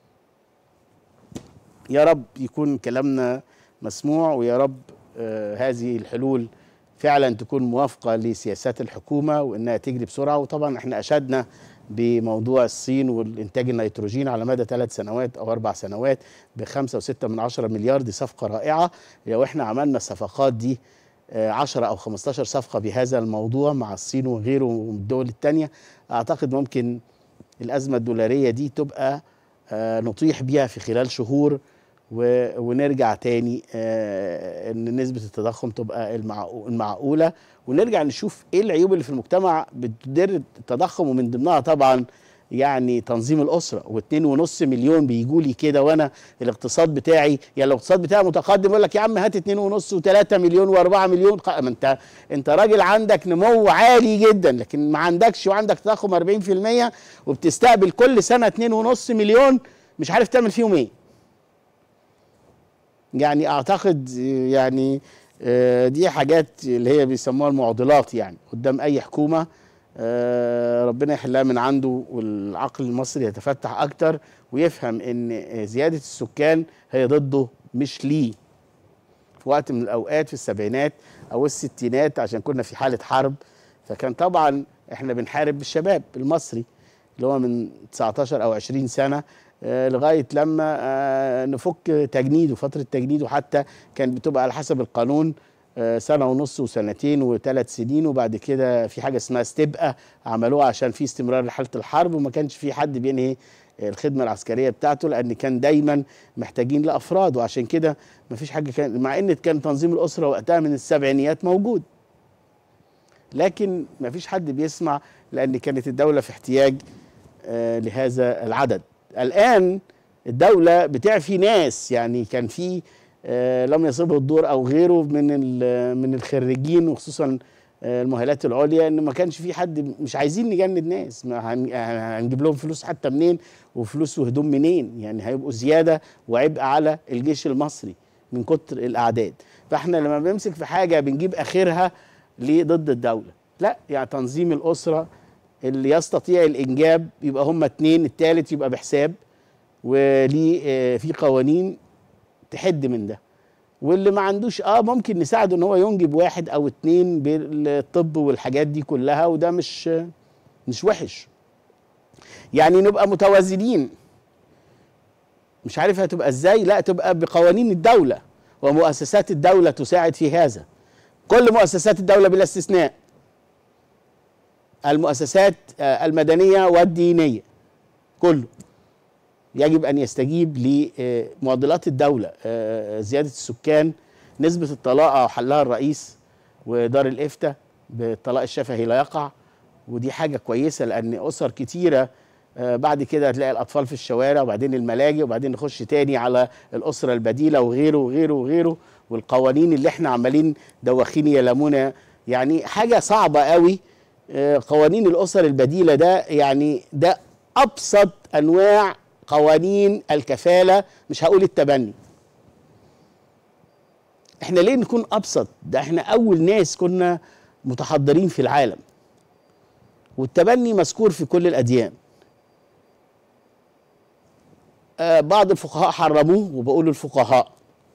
Speaker 1: يا رب يكون كلامنا مسموع ويا رب آه هذه الحلول فعلا تكون موافقة لسياسات الحكومة وإنها تجري بسرعة وطبعا احنا أشدنا بموضوع الصين والإنتاج النيتروجين على مدى ثلاث سنوات أو أربع سنوات بخمسة وستة من عشرة مليار دي صفقة رائعة لو احنا عملنا الصفقات دي آه، 10 أو 15 صفقة بهذا الموضوع مع الصين وغيره والدول التانية أعتقد ممكن الأزمة الدولارية دي تبقى آه، نطيح بيها في خلال شهور و- ونرجع تاني آه، ان نسبه التضخم تبقى المعقو- المعقوله ونرجع نشوف ايه العيوب اللي في المجتمع بتدر التضخم ومن ضمنها طبعا يعني تنظيم الاسره واتنين ونص مليون بيجوا لي كده وانا الاقتصاد بتاعي يعني الاقتصاد بتاعي متقدم يقول لك يا عم هات اتنين ونص وتلاته مليون واربعه مليون ق- ما انت انت راجل عندك نمو عالي جدا لكن ما عندكش وعندك تضخم 40% وبتستقبل كل سنه اتنين ونص مليون مش عارف تعمل فيهم ايه يعني اعتقد آه، يعني آه، دي حاجات اللي هي بيسموها المعضلات يعني قدام اي حكومه آه، ربنا يحلها من عنده والعقل المصري يتفتح اكتر ويفهم ان آه، زياده السكان هي ضده مش ليه في وقت من الاوقات في السبعينات او الستينات عشان كنا في حاله حرب فكان طبعا احنا بنحارب بالشباب المصري اللي هو من 19 او 20 سنه آه، لغايه لما آه، نفك تجنيده فتره تجنيده حتى كانت بتبقى على حسب القانون آه، سنه ونص وسنتين وثلاث سنين وبعد كده في حاجه اسمها استبقى عملوها عشان في استمرار لحاله الحرب وما كانش في حد بينهي الخدمه العسكريه بتاعته لان كان دايما محتاجين لافراد وعشان كده ما فيش حاجه كان مع ان كان تنظيم الاسره وقتها من السبعينيات موجود لكن ما فيش حد بيسمع لان كانت الدوله في احتياج آه، لهذا العدد الان الدوله بتعفي ناس يعني كان في آه، لم يصبه الدور او غيره من ال- من الخريجين وخصوصا آه، المؤهلات العليا ان ما كانش في حد مش عايزين نجند ناس ما هن- هنجيب لهم فلوس حتى منين وفلوس وهدوم منين يعني هيبقوا زياده وعبء على الجيش المصري من كتر الاعداد فاحنا لما بنمسك في حاجه بنجيب اخرها ليه ضد الدوله لا يعني تنظيم الاسره اللي يستطيع الانجاب يبقى هم اتنين التالت يبقى بحساب وليه آه، في قوانين تحد من ده واللي ما عندوش اه ممكن نساعده ان هو ينجب واحد او اتنين بالطب والحاجات دي كلها وده مش مش وحش يعني نبقى متوازنين مش عارف هتبقى ازاي لا تبقى بقوانين الدولة ومؤسسات الدولة تساعد في هذا كل مؤسسات الدولة بلا استثناء المؤسسات آه، المدنية والدينية كله يجب ان يستجيب لمعضلات الدوله آه، زياده السكان نسبه الطلاق حلها الرئيس ودار الافتاء بالطلاق الشفهي لا يقع ودي حاجه كويسه لان اسر كتيره آه، بعد كده هتلاقي الاطفال في الشوارع وبعدين الملاجئ وبعدين نخش تاني على الاسره البديله وغيره وغيره وغيره والقوانين اللي احنا عمالين دواخين يلمونا يعني حاجه صعبه قوي آه، قوانين الاسر البديله ده يعني ده ابسط انواع قوانين الكفاله مش هقول التبني احنا ليه نكون ابسط ده احنا اول ناس كنا متحضرين في العالم والتبني مذكور في كل الاديان آه بعض الفقهاء حرموه وبقول الفقهاء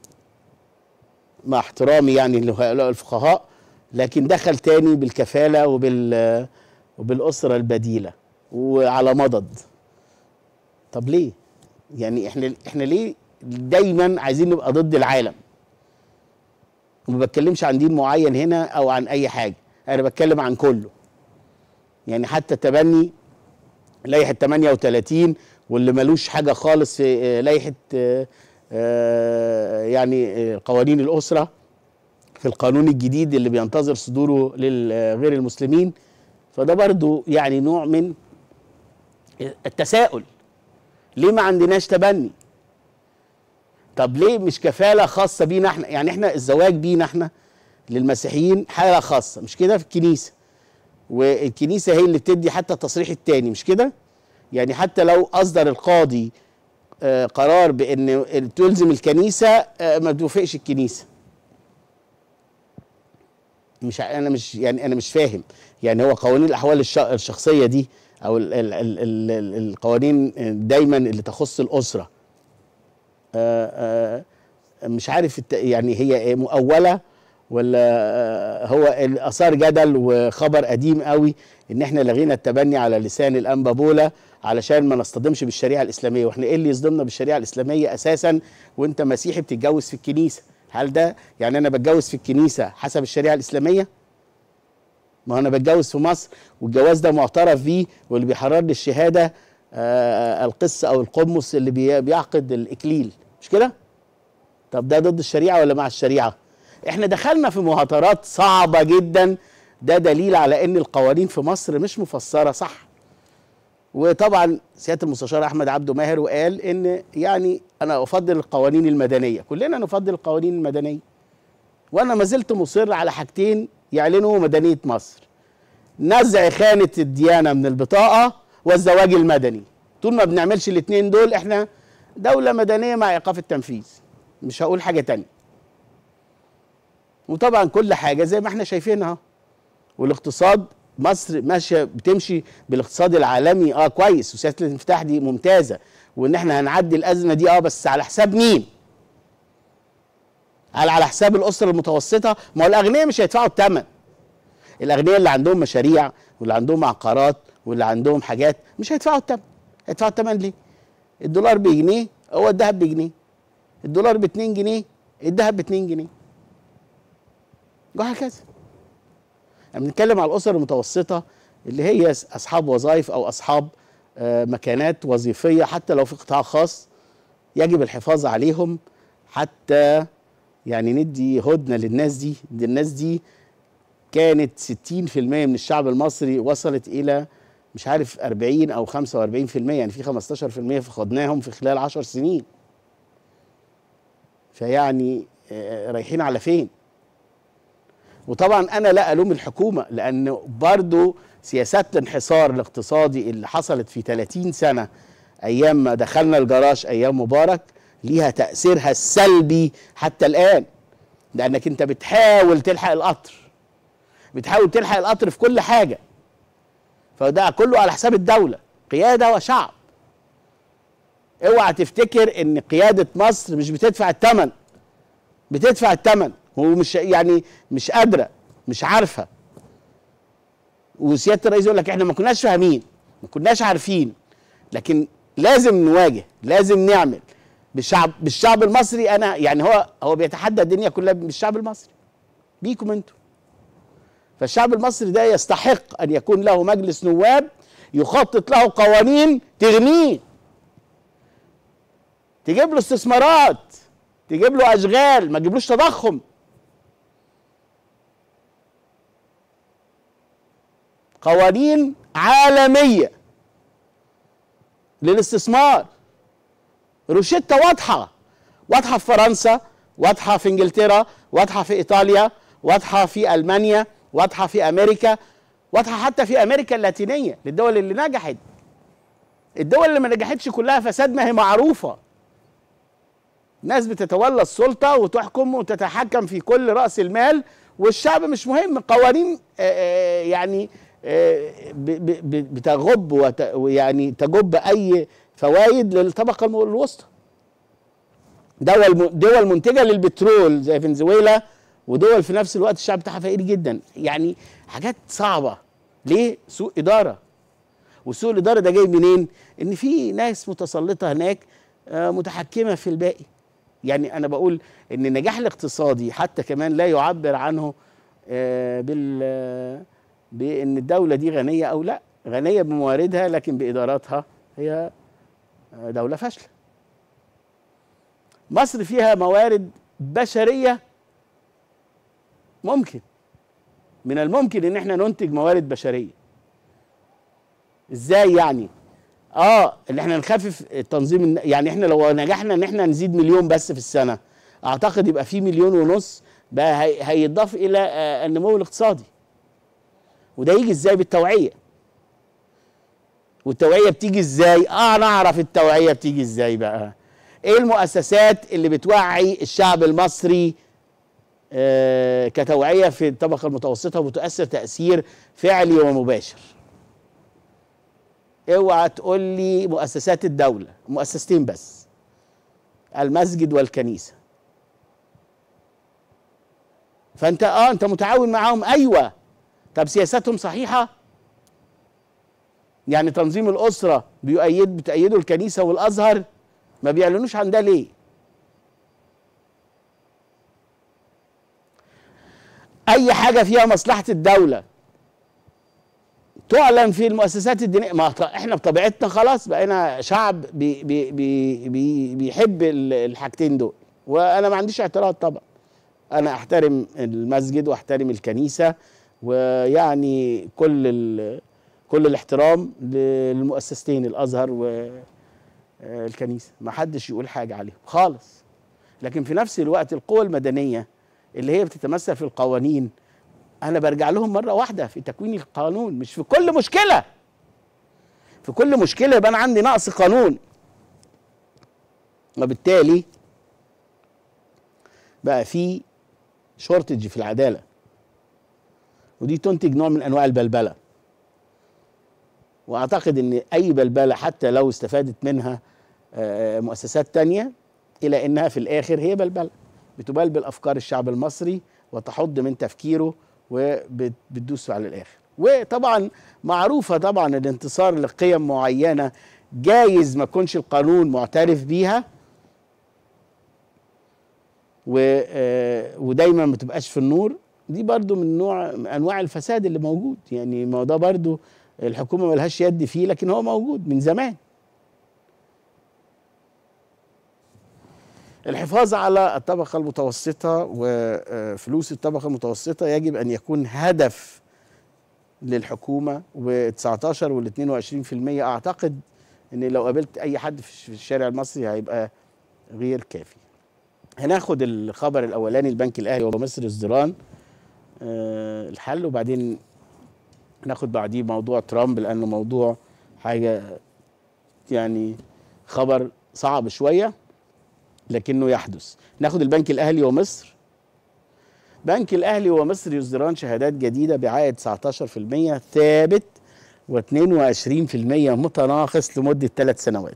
Speaker 1: مع احترامي يعني لهؤلاء الفقهاء لكن دخل تاني بالكفاله وبال وبالاسره البديله وعلى مضض طب ليه يعني احنا احنا ليه دايما عايزين نبقى ضد العالم وما بتكلمش عن دين معين هنا او عن اي حاجه انا بتكلم عن كله يعني حتى تبني لائحه 38 واللي ملوش حاجه خالص في آه، لائحه آه، آه، يعني آه، قوانين الاسره في القانون الجديد اللي بينتظر صدوره لغير المسلمين فده برضو يعني نوع من التساؤل ليه ما عندناش تبني طب ليه مش كفاله خاصه بينا احنا يعني احنا الزواج بينا احنا للمسيحيين حاله خاصه مش كده في الكنيسه والكنيسه هي اللي بتدي حتى التصريح التاني مش كده يعني حتى لو اصدر القاضي آه، قرار بان تلزم الكنيسه آه، ما توافقش الكنيسه مش ع- انا مش يعني انا مش فاهم يعني هو قوانين الاحوال الش- الشخصيه دي او ال ال ال ال ال القوانين دايما اللي تخص الاسره آه، آه، مش عارف الت- يعني هي إيه، مؤوله ولا آه، هو ال- اثار جدل وخبر قديم قوي ان احنا لغينا التبني على لسان الانبا بولا علشان ما نصطدمش بالشريعه الاسلاميه واحنا ايه اللي يصدمنا بالشريعه الاسلاميه اساسا وانت مسيحي بتتجوز في الكنيسه هل ده يعني انا بتجوز في الكنيسه حسب الشريعه الاسلاميه ما هو انا بتجوز في مصر والجواز ده معترف بيه واللي بيحرر لي الشهاده آه القس او القمص اللي بي- بيعقد الاكليل مش كده طب ده ضد الشريعه ولا مع الشريعه احنا دخلنا في مهاترات صعبه جدا ده دليل على ان القوانين في مصر مش مفسره صح وطبعا سياده المستشار احمد عبده ماهر وقال ان يعني انا افضل القوانين المدنيه كلنا نفضل القوانين المدنيه وانا ما زلت مصر على حاجتين يعلنوا مدنيه مصر نزع خانه الديانه من البطاقه والزواج المدني طول ما بنعملش الاثنين دول احنا دوله مدنيه مع ايقاف التنفيذ مش هقول حاجه تانية وطبعا كل حاجه زي ما احنا شايفينها اهو والاقتصاد مصر ماشيه بتمشي بالاقتصاد العالمي اه كويس وسياسه الانفتاح دي ممتازه وان احنا هنعدي الازمه دي اه بس على حساب مين؟ هل على حساب الاسره المتوسطه؟ ما هو الاغنياء مش هيدفعوا الثمن. الاغنياء اللي عندهم مشاريع واللي عندهم عقارات واللي عندهم حاجات مش هيدفعوا الثمن. هيدفعوا الثمن ليه؟ الدولار بجنيه هو الذهب بجنيه. الدولار ب 2 جنيه الذهب ب 2 جنيه. وهكذا. احنا بنتكلم على الاسر المتوسطه اللي هي اصحاب وظائف او اصحاب آه، مكانات وظيفيه حتى لو في قطاع خاص يجب الحفاظ عليهم حتى يعني ندي هدنه للناس دي دي الناس دي كانت 60% من الشعب المصري وصلت الى مش عارف 40 او 45% يعني في 15% فقدناهم في خلال 10 سنين فيعني آه، رايحين على فين وطبعا انا لا الوم الحكومه لان برضو سياسات الانحصار الاقتصادي اللي حصلت في 30 سنه ايام ما دخلنا الجراج ايام مبارك ليها تاثيرها السلبي حتى الان لانك انت بتحاول تلحق القطر بتحاول تلحق القطر في كل حاجه فده كله على حساب الدوله قياده وشعب اوعى تفتكر ان قياده مصر مش بتدفع الثمن بتدفع الثمن ومش يعني مش قادره مش عارفه وسياده الرئيس يقول لك احنا ما كناش فاهمين ما كناش عارفين لكن لازم نواجه لازم نعمل بالشعب بالشعب المصري انا يعني هو هو بيتحدى الدنيا كلها بالشعب المصري بيكم انتوا فالشعب المصري ده يستحق ان يكون له مجلس نواب يخطط له قوانين تغنيه تجيب له استثمارات تجيب له اشغال ما تجيبلوش تضخم قوانين عالميه للاستثمار روشتة واضحة واضحة في فرنسا واضحة في انجلترا واضحة في ايطاليا واضحة في المانيا واضحة في امريكا واضحة حتى في امريكا اللاتينية للدول اللي نجحت الدول اللي ما نجحتش كلها فساد ما هي معروفة ناس بتتولى السلطه وتحكم وتتحكم في كل راس المال والشعب مش مهم قوانين آه، آه، يعني آه، ب- ب- ب- بتغب وت- ويعني تجب اي فوائد للطبقه الم- الوسطى دول دول منتجه للبترول زي فنزويلا ودول في نفس الوقت الشعب بتاعها فقير جدا يعني حاجات صعبه ليه سوء اداره وسوء الاداره ده جاي منين ان في ناس متسلطه هناك آه، متحكمه في الباقي يعني انا بقول ان النجاح الاقتصادي حتى كمان لا يعبر عنه آه، بال آه، بان الدوله دي غنيه او لا غنيه بمواردها لكن باداراتها هي آه، دوله فاشله مصر فيها موارد بشريه ممكن من الممكن ان احنا ننتج موارد بشريه ازاي يعني اه ان احنا نخفف التنظيم الن- يعني احنا لو نجحنا ان احنا نزيد مليون بس في السنه اعتقد يبقى في مليون ونص بقى هي- هيضاف الى آه، النمو الاقتصادي وده يجي ازاي بالتوعيه والتوعيه بتيجي ازاي اه نعرف التوعيه بتيجي ازاي بقى ايه المؤسسات اللي بتوعي الشعب المصري آه كتوعيه في الطبقه المتوسطه وبتؤثر تاثير فعلي ومباشر اوعى تقول لي مؤسسات الدوله مؤسستين بس المسجد والكنيسه فانت اه انت متعاون معاهم ايوه طب سياساتهم صحيحه يعني تنظيم الاسره بيؤيد بتأيده الكنيسه والازهر ما بيعلنوش عن ده ليه اي حاجه فيها مصلحه الدوله تعلن في المؤسسات الدينيه ما ط- احنا بطبيعتنا خلاص بقينا شعب بي بي بي بي بيحب ال- الحاجتين دول وانا ما عنديش اعتراض طبعا انا احترم المسجد واحترم الكنيسه ويعني كل ال- كل الاحترام للمؤسستين الازهر والكنيسه ما حدش يقول حاجه عليهم خالص لكن في نفس الوقت القوى المدنيه اللي هي بتتمثل في القوانين انا برجع لهم مره واحده في تكوين القانون مش في كل مشكله في كل مشكله يبقى انا عندي نقص قانون وبالتالي بقى في شورتج في العداله ودي تنتج نوع من انواع البلبله واعتقد ان اي بلبله حتى لو استفادت منها آه، مؤسسات تانية الى انها في الاخر هي بلبله بتبلبل افكار الشعب المصري وتحض من تفكيره وبتدوس على الاخر وطبعا معروفه طبعا الانتصار لقيم معينه جايز ما يكونش القانون معترف بيها و آه، ودايما ما تبقاش في النور دي برضو من نوع من انواع الفساد اللي موجود يعني ما هو ده برضو الحكومه ملهاش يد فيه لكن هو موجود من زمان الحفاظ على الطبقة المتوسطة وفلوس الطبقة المتوسطة يجب أن يكون هدف للحكومة و19 وال 22% أعتقد أن لو قابلت أي حد في الشارع المصري هيبقى غير كافي هناخد الخبر الأولاني البنك الأهلي ومصر الزران آه، الحل وبعدين ناخد بعديه موضوع ترامب لأنه موضوع حاجة يعني خبر صعب شويه لكنه يحدث ناخد البنك الاهلي ومصر بنك الاهلي ومصر يصدران شهادات جديده بعائد 19% ثابت و22% متناقص لمده ثلاث سنوات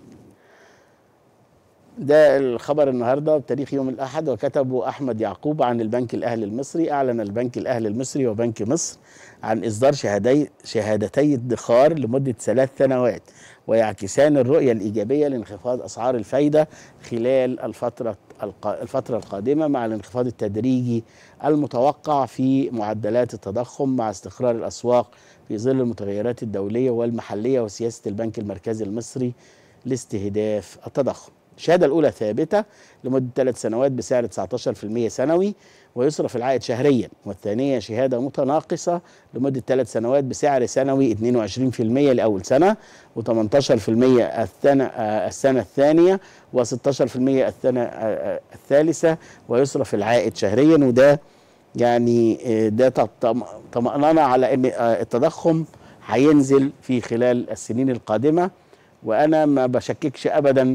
Speaker 1: ده الخبر النهارده بتاريخ يوم الاحد وكتبه احمد يعقوب عن البنك الاهلي المصري اعلن البنك الاهلي المصري وبنك مصر عن اصدار شهادي شهادتي ادخار لمده ثلاث سنوات ويعكسان الرؤيه الايجابيه لانخفاض اسعار الفايده خلال الفتره الق- الفتره القادمه مع الانخفاض التدريجي المتوقع في معدلات التضخم مع استقرار الاسواق في ظل المتغيرات الدوليه والمحليه وسياسه البنك المركزي المصري لاستهداف التضخم. الشهاده الاولى ثابته لمده ثلاث سنوات بسعر 19% سنوي ويصرف العائد شهريا والثانيه شهاده متناقصه لمده ثلاث سنوات بسعر سنوي 22% لاول سنه و18% السنه آه، السنه الثانيه و16% السنه آه، الثالثه ويصرف العائد شهريا وده يعني آه، ده طم- طمأنينة على ان آه، التضخم هينزل في خلال السنين القادمه وانا ما بشككش ابدا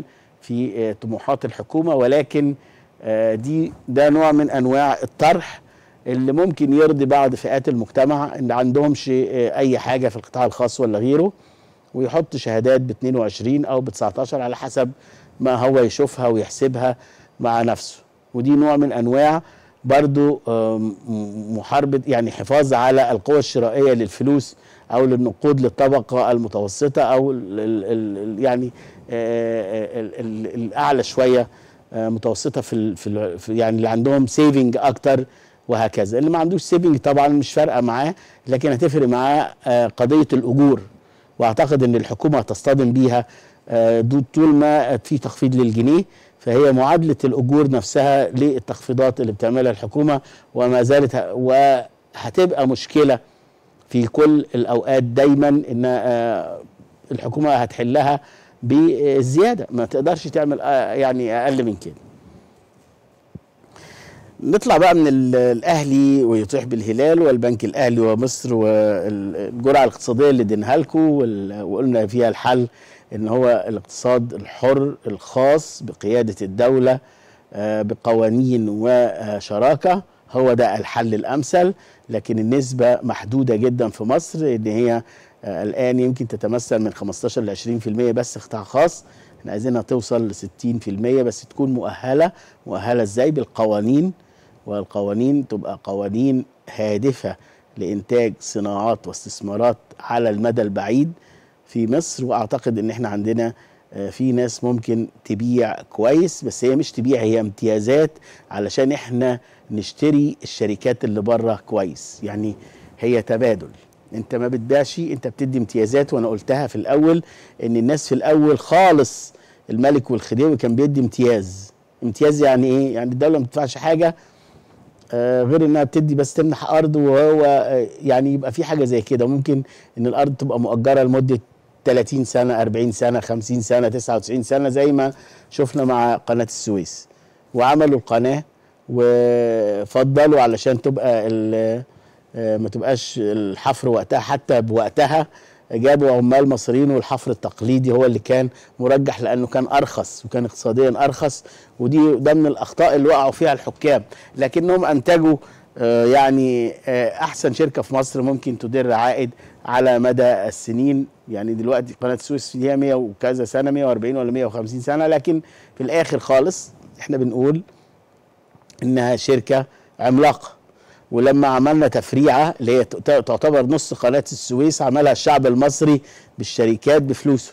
Speaker 1: في آه، طموحات الحكومه ولكن آه، دي ده نوع من انواع الطرح اللي ممكن يرضي بعض فئات المجتمع اللي عندهمش آه، اي حاجه في القطاع الخاص ولا غيره ويحط شهادات ب 22 او ب 19 على حسب ما هو يشوفها ويحسبها مع نفسه ودي نوع من انواع برضو آم، محاربه يعني حفاظ على القوة الشرائيه للفلوس او للنقود للطبقه المتوسطه او ال ال ال يعني آه، ال ال الاعلى شويه آه، متوسطه في, ال في, ال في يعني اللي عندهم سيفنج اكتر وهكذا اللي ما عندوش سيفنج طبعا مش فارقه معاه لكن هتفرق معاه آه، قضيه الاجور واعتقد ان الحكومه هتصطدم بيها آه، دو- طول ما في تخفيض للجنيه فهي معادله الاجور نفسها للتخفيضات اللي بتعملها الحكومه وما زالت ه- وهتبقى مشكله في كل الاوقات دايما ان آه، الحكومه هتحلها بالزياده ما تقدرش تعمل آه، يعني اقل من كده نطلع بقى من ال- الاهلي ويطيح بالهلال والبنك الاهلي ومصر والجرعه الاقتصاديه اللي اديناها لكم وال- وقلنا فيها الحل ان هو الاقتصاد الحر الخاص بقياده الدوله آه، بقوانين وشراكه هو ده الحل الامثل لكن النسبه محدوده جدا في مصر ان هي آه، الان يمكن تتمثل من 15 ل 20% بس قطاع خاص احنا عايزينها توصل ل 60% بس تكون مؤهله مؤهله ازاي بالقوانين والقوانين تبقى قوانين هادفه لانتاج صناعات واستثمارات على المدى البعيد في مصر واعتقد ان احنا عندنا آه، في ناس ممكن تبيع كويس بس هي مش تبيع هي امتيازات علشان احنا نشتري الشركات اللي بره كويس يعني هي تبادل انت ما بتبيعش انت بتدي امتيازات وانا قلتها في الاول ان الناس في الاول خالص الملك والخديوي كان بيدي امتياز امتياز يعني ايه يعني الدوله ما بتدفعش حاجه آه، غير انها بتدي بس تمنح ارض وهو آه، يعني يبقى في حاجه زي كده ممكن ان الارض تبقى مؤجره لمده 30 سنه 40 سنه 50 سنه 99 سنه زي ما شفنا مع قناه السويس وعملوا القناه وفضلوا علشان تبقى ال- آه، ما تبقاش الحفر وقتها حتى بوقتها جابوا عمال مصريين والحفر التقليدي هو اللي كان مرجح لانه كان ارخص وكان اقتصاديا ارخص ودي ده من الاخطاء اللي وقعوا فيها الحكام لكنهم انتجوا آه، يعني آه، احسن شركه في مصر ممكن تدر عائد على مدى السنين يعني دلوقتي قناه السويس ليها 100 وكذا سنه 140 ولا 150 سنه لكن في الاخر خالص احنا بنقول انها شركه عملاقه ولما عملنا تفريعه اللي هي ت- تعتبر نص قناه السويس عملها الشعب المصري بالشركات بفلوسه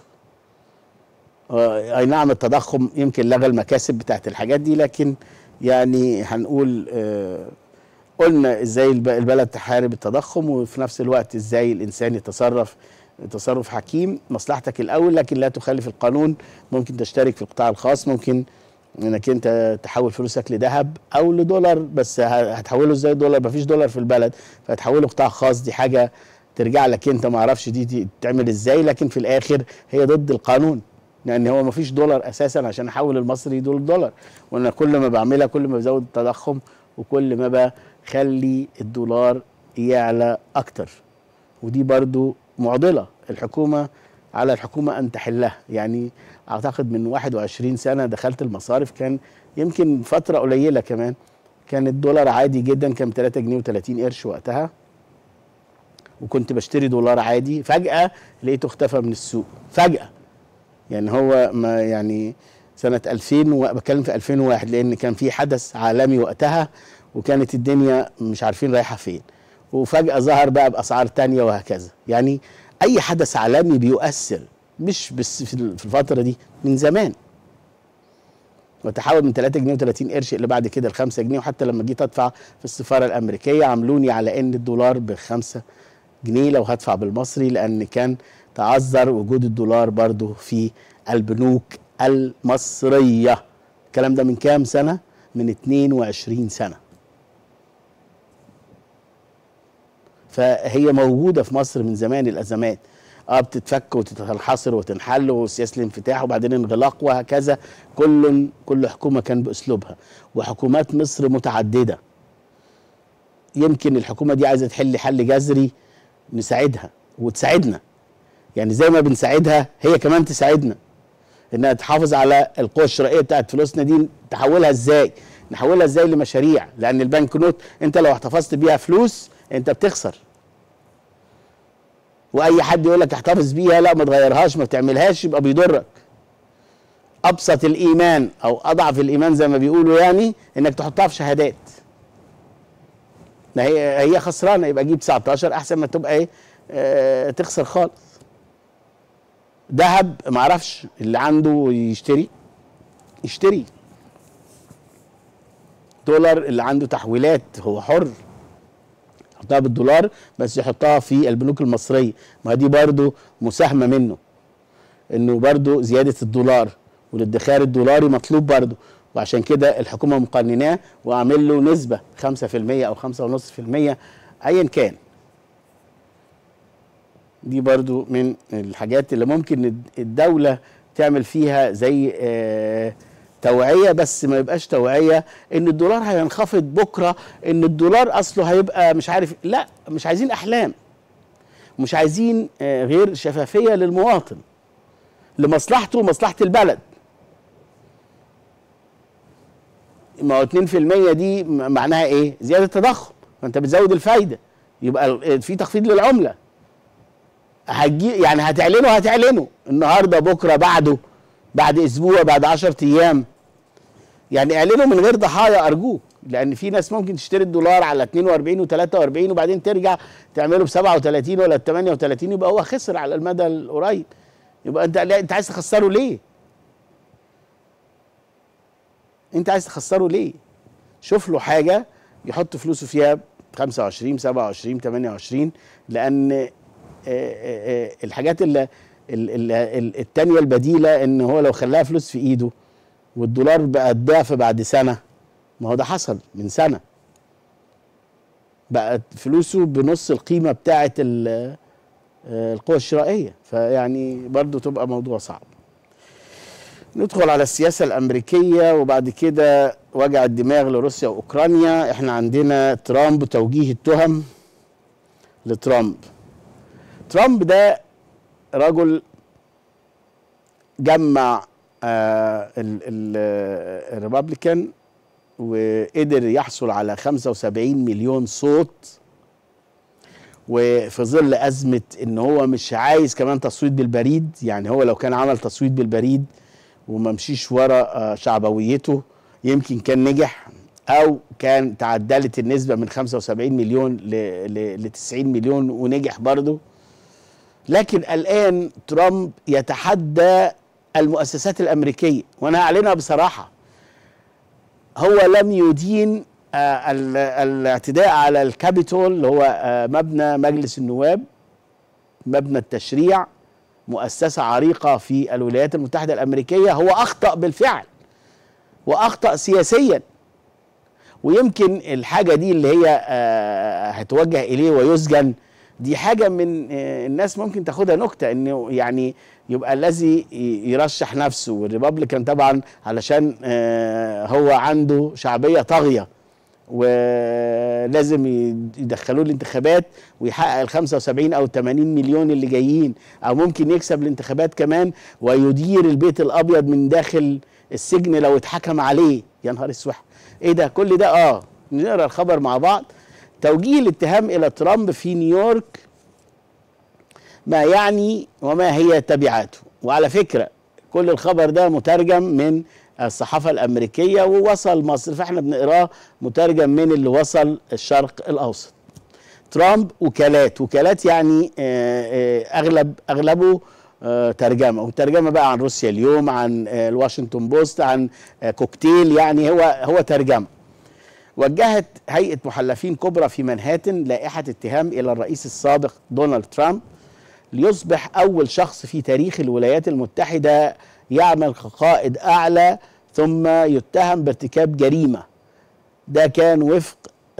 Speaker 1: آه، اي نعم التضخم يمكن لغى المكاسب بتاعت الحاجات دي لكن يعني هنقول آه، قلنا ازاي الب- البلد تحارب التضخم وفي نفس الوقت ازاي الانسان يتصرف تصرف حكيم مصلحتك الاول لكن لا تخالف القانون ممكن تشترك في القطاع الخاص ممكن انك انت تحول فلوسك لذهب او لدولار بس ه- هتحوله ازاي دولار مفيش دولار في البلد فهتحوله قطاع خاص دي حاجه ترجع لك انت ما اعرفش دي دي تعمل ازاي لكن في الاخر هي ضد القانون لان هو مفيش دولار اساسا عشان احول المصري دول دولار وانا كل ما بعملها كل ما بزود التضخم وكل ما بخلي الدولار يعلى اكتر ودي برضو معضله الحكومه على الحكومه ان تحلها يعني اعتقد من 21 سنه دخلت المصارف كان يمكن فتره قليله كمان كان الدولار عادي جدا كان 3 جنيه و30 قرش وقتها وكنت بشتري دولار عادي فجاه لقيته اختفى من السوق فجاه يعني هو ما يعني سنة 2000 و- بتكلم في 2001 لأن كان في حدث عالمي وقتها وكانت الدنيا مش عارفين رايحة فين وفجأة ظهر بقى بأسعار تانية وهكذا يعني أي حدث عالمي بيؤثر مش بس في ال- في الفترة دي من زمان وتحول من 3 جنيه و30 قرش اللي بعد كده ل 5 جنيه وحتى لما جيت ادفع في السفاره الامريكيه عاملوني على ان الدولار ب 5 جنيه لو هدفع بالمصري لان كان تعذر وجود الدولار برضو في البنوك المصريه الكلام ده من كام سنه من 22 سنه فهي موجوده في مصر من زمان الازمات اه بتتفك وتتنحصر وتنحل وسياسه الانفتاح وبعدين انغلاق وهكذا كل كل حكومه كان باسلوبها وحكومات مصر متعدده يمكن الحكومه دي عايزه تحل حل جذري نساعدها وتساعدنا يعني زي ما بنساعدها هي كمان تساعدنا انها تحافظ على القوه الشرائيه بتاعت فلوسنا دي تحولها ازاي نحولها ازاي لمشاريع لان البنك نوت انت لو احتفظت بيها فلوس انت بتخسر واي حد يقول لك احتفظ بيها لا ما تغيرهاش ما تعملهاش يبقى بيضرك ابسط الايمان او اضعف الايمان زي ما بيقولوا يعني انك تحطها في شهادات ما هي هي خسرانه يبقى جيب 19 احسن ما تبقى ايه آه تخسر خالص ذهب ما اعرفش اللي عنده يشتري يشتري دولار اللي عنده تحويلات هو حر يحطها بالدولار بس يحطها في البنوك المصريه ما دي برضو مساهمه منه انه برضو زياده الدولار والادخار الدولاري مطلوب برضو وعشان كده الحكومه مقنناه وعامل له نسبه 5% او 5.5% ايا كان دي برضو من الحاجات اللي ممكن الدوله تعمل فيها زي آه توعيه بس ما يبقاش توعيه ان الدولار هينخفض بكره ان الدولار اصله هيبقى مش عارف لا مش عايزين احلام مش عايزين آه غير شفافيه للمواطن لمصلحته ومصلحه البلد ما هو 2% دي معناها ايه؟ زياده تضخم فانت بتزود الفايده يبقى في تخفيض للعمله هتجي يعني هتعلنه هتعلنه النهارده بكره بعده بعد اسبوع بعد 10 ايام يعني اعلنوا من غير ضحايا ارجوك لان في ناس ممكن تشتري الدولار على 42 و43 وبعدين ترجع تعمله ب 37 ولا ب 38 يبقى هو خسر على المدى القريب يبقى انت انت عايز تخسره ليه؟ انت عايز تخسره ليه؟ شوف له حاجه يحط فلوسه فيها 25 27 28 لان آآ آآ الحاجات اللي التانية البديلة ان هو لو خلاها فلوس في ايده والدولار بقى الضعف بعد سنة ما هو ده حصل من سنة بقت فلوسه بنص القيمة بتاعة القوة الشرائية فيعني برضو تبقى موضوع صعب ندخل على السياسة الأمريكية وبعد كده وجع الدماغ لروسيا وأوكرانيا احنا عندنا ترامب وتوجيه التهم لترامب ترامب ده رجل جمع آه الريبابليكان وقدر يحصل على 75 مليون صوت وفي ظل أزمة إن هو مش عايز كمان تصويت بالبريد يعني هو لو كان عمل تصويت بالبريد وما مشيش ورا آه شعبويته يمكن كان نجح أو كان تعدلت النسبة من 75 مليون ل 90 مليون ونجح برضه لكن الآن ترامب يتحدى المؤسسات الأمريكية وأنا أعلنها بصراحة هو لم يدين آه الاعتداء على الكابيتول اللي هو آه مبنى مجلس النواب مبنى التشريع مؤسسة عريقة في الولايات المتحدة الأمريكية هو أخطأ بالفعل وأخطأ سياسيا ويمكن الحاجة دي اللي هي آه هتوجه إليه ويسجن دي حاجة من الناس ممكن تاخدها نكتة انه يعني يبقى الذي يرشح نفسه والريبابليكان طبعا علشان هو عنده شعبية طاغية ولازم يدخلوه الانتخابات ويحقق ال 75 او 80 مليون اللي جايين او ممكن يكسب الانتخابات كمان ويدير البيت الابيض من داخل السجن لو اتحكم عليه يا نهار اسوح ايه ده كل ده اه نقرا الخبر مع بعض توجيه الاتهام الى ترامب في نيويورك ما يعني وما هي تبعاته وعلى فكره كل الخبر ده مترجم من الصحافه الامريكيه ووصل مصر فاحنا بنقراه مترجم من اللي وصل الشرق الاوسط ترامب وكالات وكالات يعني اغلب اغلبه ترجمه وترجمه بقى عن روسيا اليوم عن الواشنطن بوست عن كوكتيل يعني هو هو ترجمه وجهت هيئة محلفين كبرى في منهاتن لائحة اتهام إلى الرئيس السابق دونالد ترامب ليصبح أول شخص في تاريخ الولايات المتحدة يعمل كقائد أعلى ثم يتهم بارتكاب جريمة ده كان وفق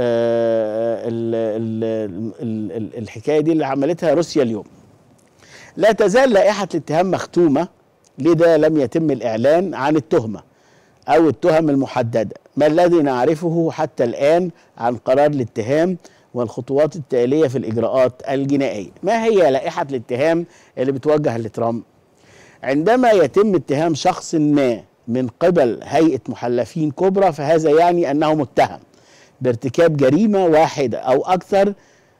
Speaker 1: آه ال ال ال ال الحكاية دي اللي عملتها روسيا اليوم لا تزال لائحة الاتهام مختومة لذا لم يتم الإعلان عن التهمة أو التهم المحددة ما الذي نعرفه حتى الآن عن قرار الاتهام والخطوات التالية في الإجراءات الجنائية ما هي لائحة الاتهام اللي بتوجه لترامب عندما يتم اتهام شخص ما من قبل هيئة محلفين كبرى فهذا يعني أنه متهم بارتكاب جريمة واحدة أو أكثر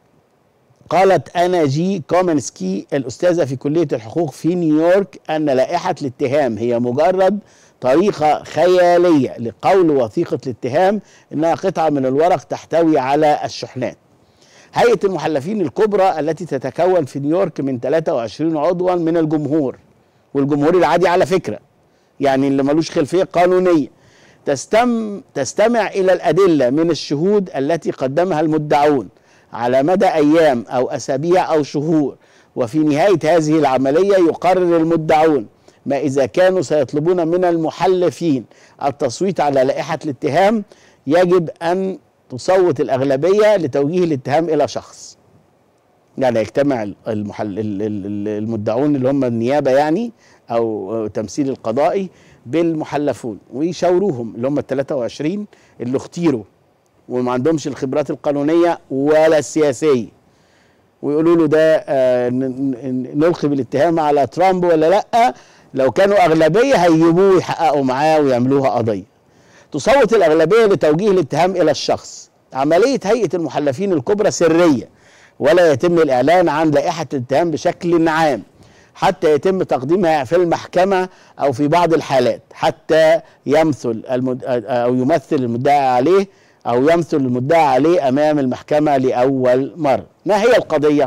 Speaker 1: قالت أنا جي كومنسكي الأستاذة في كلية الحقوق في نيويورك أن لائحة الاتهام هي مجرد طريقة خيالية لقول وثيقة الاتهام إنها قطعة من الورق تحتوي على الشحنات هيئة المحلفين الكبرى التي تتكون في نيويورك من 23 عضوا من الجمهور والجمهور العادي على فكرة يعني اللي ملوش خلفية قانونية تستم تستمع إلى الأدلة من الشهود التي قدمها المدعون على مدى أيام أو أسابيع أو شهور وفي نهاية هذه العملية يقرر المدعون ما إذا كانوا سيطلبون من المحلفين التصويت على لائحة الاتهام يجب أن تصوت الأغلبية لتوجيه الاتهام إلى شخص يعني يجتمع المحل المدعون اللي هم النيابة يعني أو تمثيل القضائي بالمحلفون ويشاوروهم اللي هم ال 23 اللي اختيروا وما عندهمش الخبرات القانونية ولا السياسية ويقولوا له ده آه نلقي بالاتهام على ترامب ولا لا لو كانوا أغلبية هيجيبوه ويحققوا معاه ويعملوها قضية تصوت الأغلبية لتوجيه الاتهام إلى الشخص عملية هيئة المحلفين الكبرى سرية ولا يتم الإعلان عن لائحة الاتهام بشكل عام حتى يتم تقديمها في المحكمة أو في بعض الحالات حتى يمثل المد... أو يمثل المدعي عليه أو يمثل المدعي عليه أمام المحكمة لأول مرة ما هي القضية؟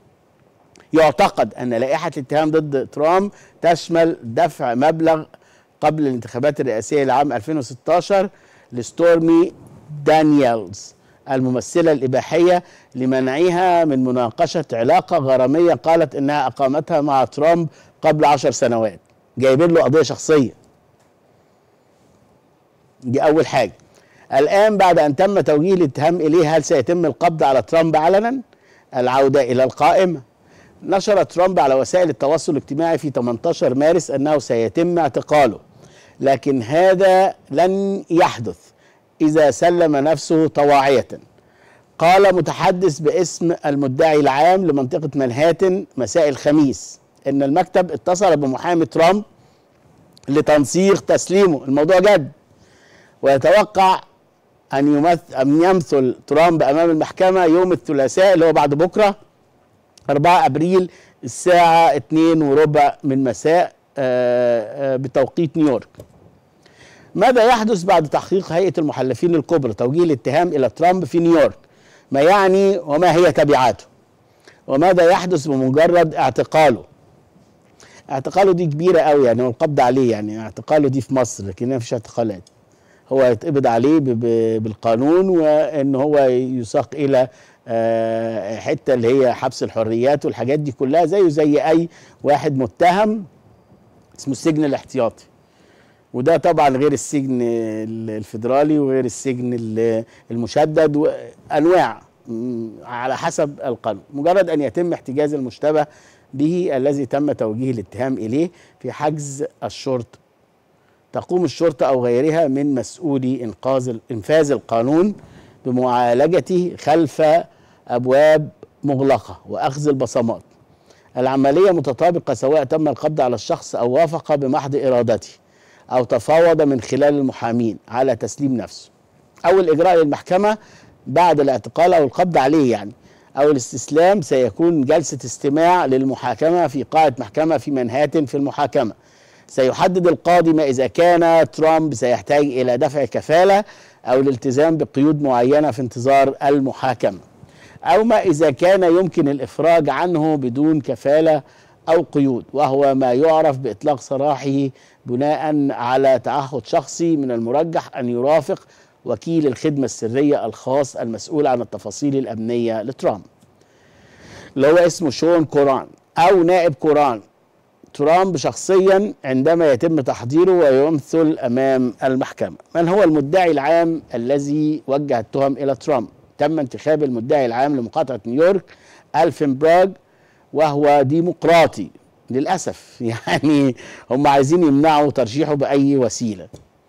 Speaker 1: يعتقد أن لائحة الاتهام ضد ترامب تشمل دفع مبلغ قبل الانتخابات الرئاسية لعام 2016 لستورمي دانييلز الممثلة الإباحية لمنعها من مناقشة علاقة غرامية قالت إنها أقامتها مع ترامب قبل عشر سنوات جايبين له قضية شخصية دي أول حاجة الآن بعد أن تم توجيه الاتهام إليه هل سيتم القبض على ترامب علنا العودة إلى القائمة نشر ترامب على وسائل التواصل الاجتماعي في 18 مارس أنه سيتم اعتقاله لكن هذا لن يحدث إذا سلم نفسه طواعية قال متحدث باسم المدعي العام لمنطقة منهاتن مساء الخميس إن المكتب اتصل بمحامي ترامب لتنسيق تسليمه الموضوع جد ويتوقع أن يمثل أن يمثل ترامب أمام المحكمة يوم الثلاثاء اللي هو بعد بكرة 4 أبريل الساعة 2 وربع من مساء بتوقيت نيويورك ماذا يحدث بعد تحقيق هيئة المحلفين الكبرى توجيه الاتهام إلى ترامب في نيويورك ما يعني وما هي تبعاته وماذا يحدث بمجرد اعتقاله اعتقاله دي كبيرة قوي يعني هو القبض عليه يعني اعتقاله دي في مصر لكن مفيش اعتقالات هو يتقبض عليه بالقانون وان هو يساق الى حته اللي هي حبس الحريات والحاجات دي كلها زيه زي اي واحد متهم اسمه السجن الاحتياطي وده طبعا غير السجن الفيدرالي وغير السجن المشدد وانواع على حسب القانون مجرد ان يتم احتجاز المشتبه به الذي تم توجيه الاتهام اليه في حجز الشرطه تقوم الشرطه او غيرها من مسؤولي انقاذ انفاذ القانون بمعالجته خلف ابواب مغلقه واخذ البصمات العمليه متطابقه سواء تم القبض على الشخص او وافق بمحض ارادته او تفاوض من خلال المحامين على تسليم نفسه او الاجراء للمحكمه بعد الاعتقال او القبض عليه يعني او الاستسلام سيكون جلسه استماع للمحاكمه في قاعه محكمه في منهاتن في المحاكمه سيحدد القاضي ما اذا كان ترامب سيحتاج الى دفع كفاله او الالتزام بقيود معينه في انتظار المحاكمه او ما اذا كان يمكن الافراج عنه بدون كفاله او قيود وهو ما يعرف باطلاق سراحه بناء على تعهد شخصي من المرجح ان يرافق وكيل الخدمه السريه الخاص المسؤول عن التفاصيل الامنيه لترامب اللي هو اسمه شون كوران او نائب كوران ترامب شخصيا عندما يتم تحضيره ويمثل امام المحكمه من هو المدعي العام الذي وجه التهم الى ترامب تم انتخاب المدعي العام لمقاطعه نيويورك الفن براغ وهو ديمقراطي للاسف يعني هم عايزين يمنعوا ترشيحه باي وسيله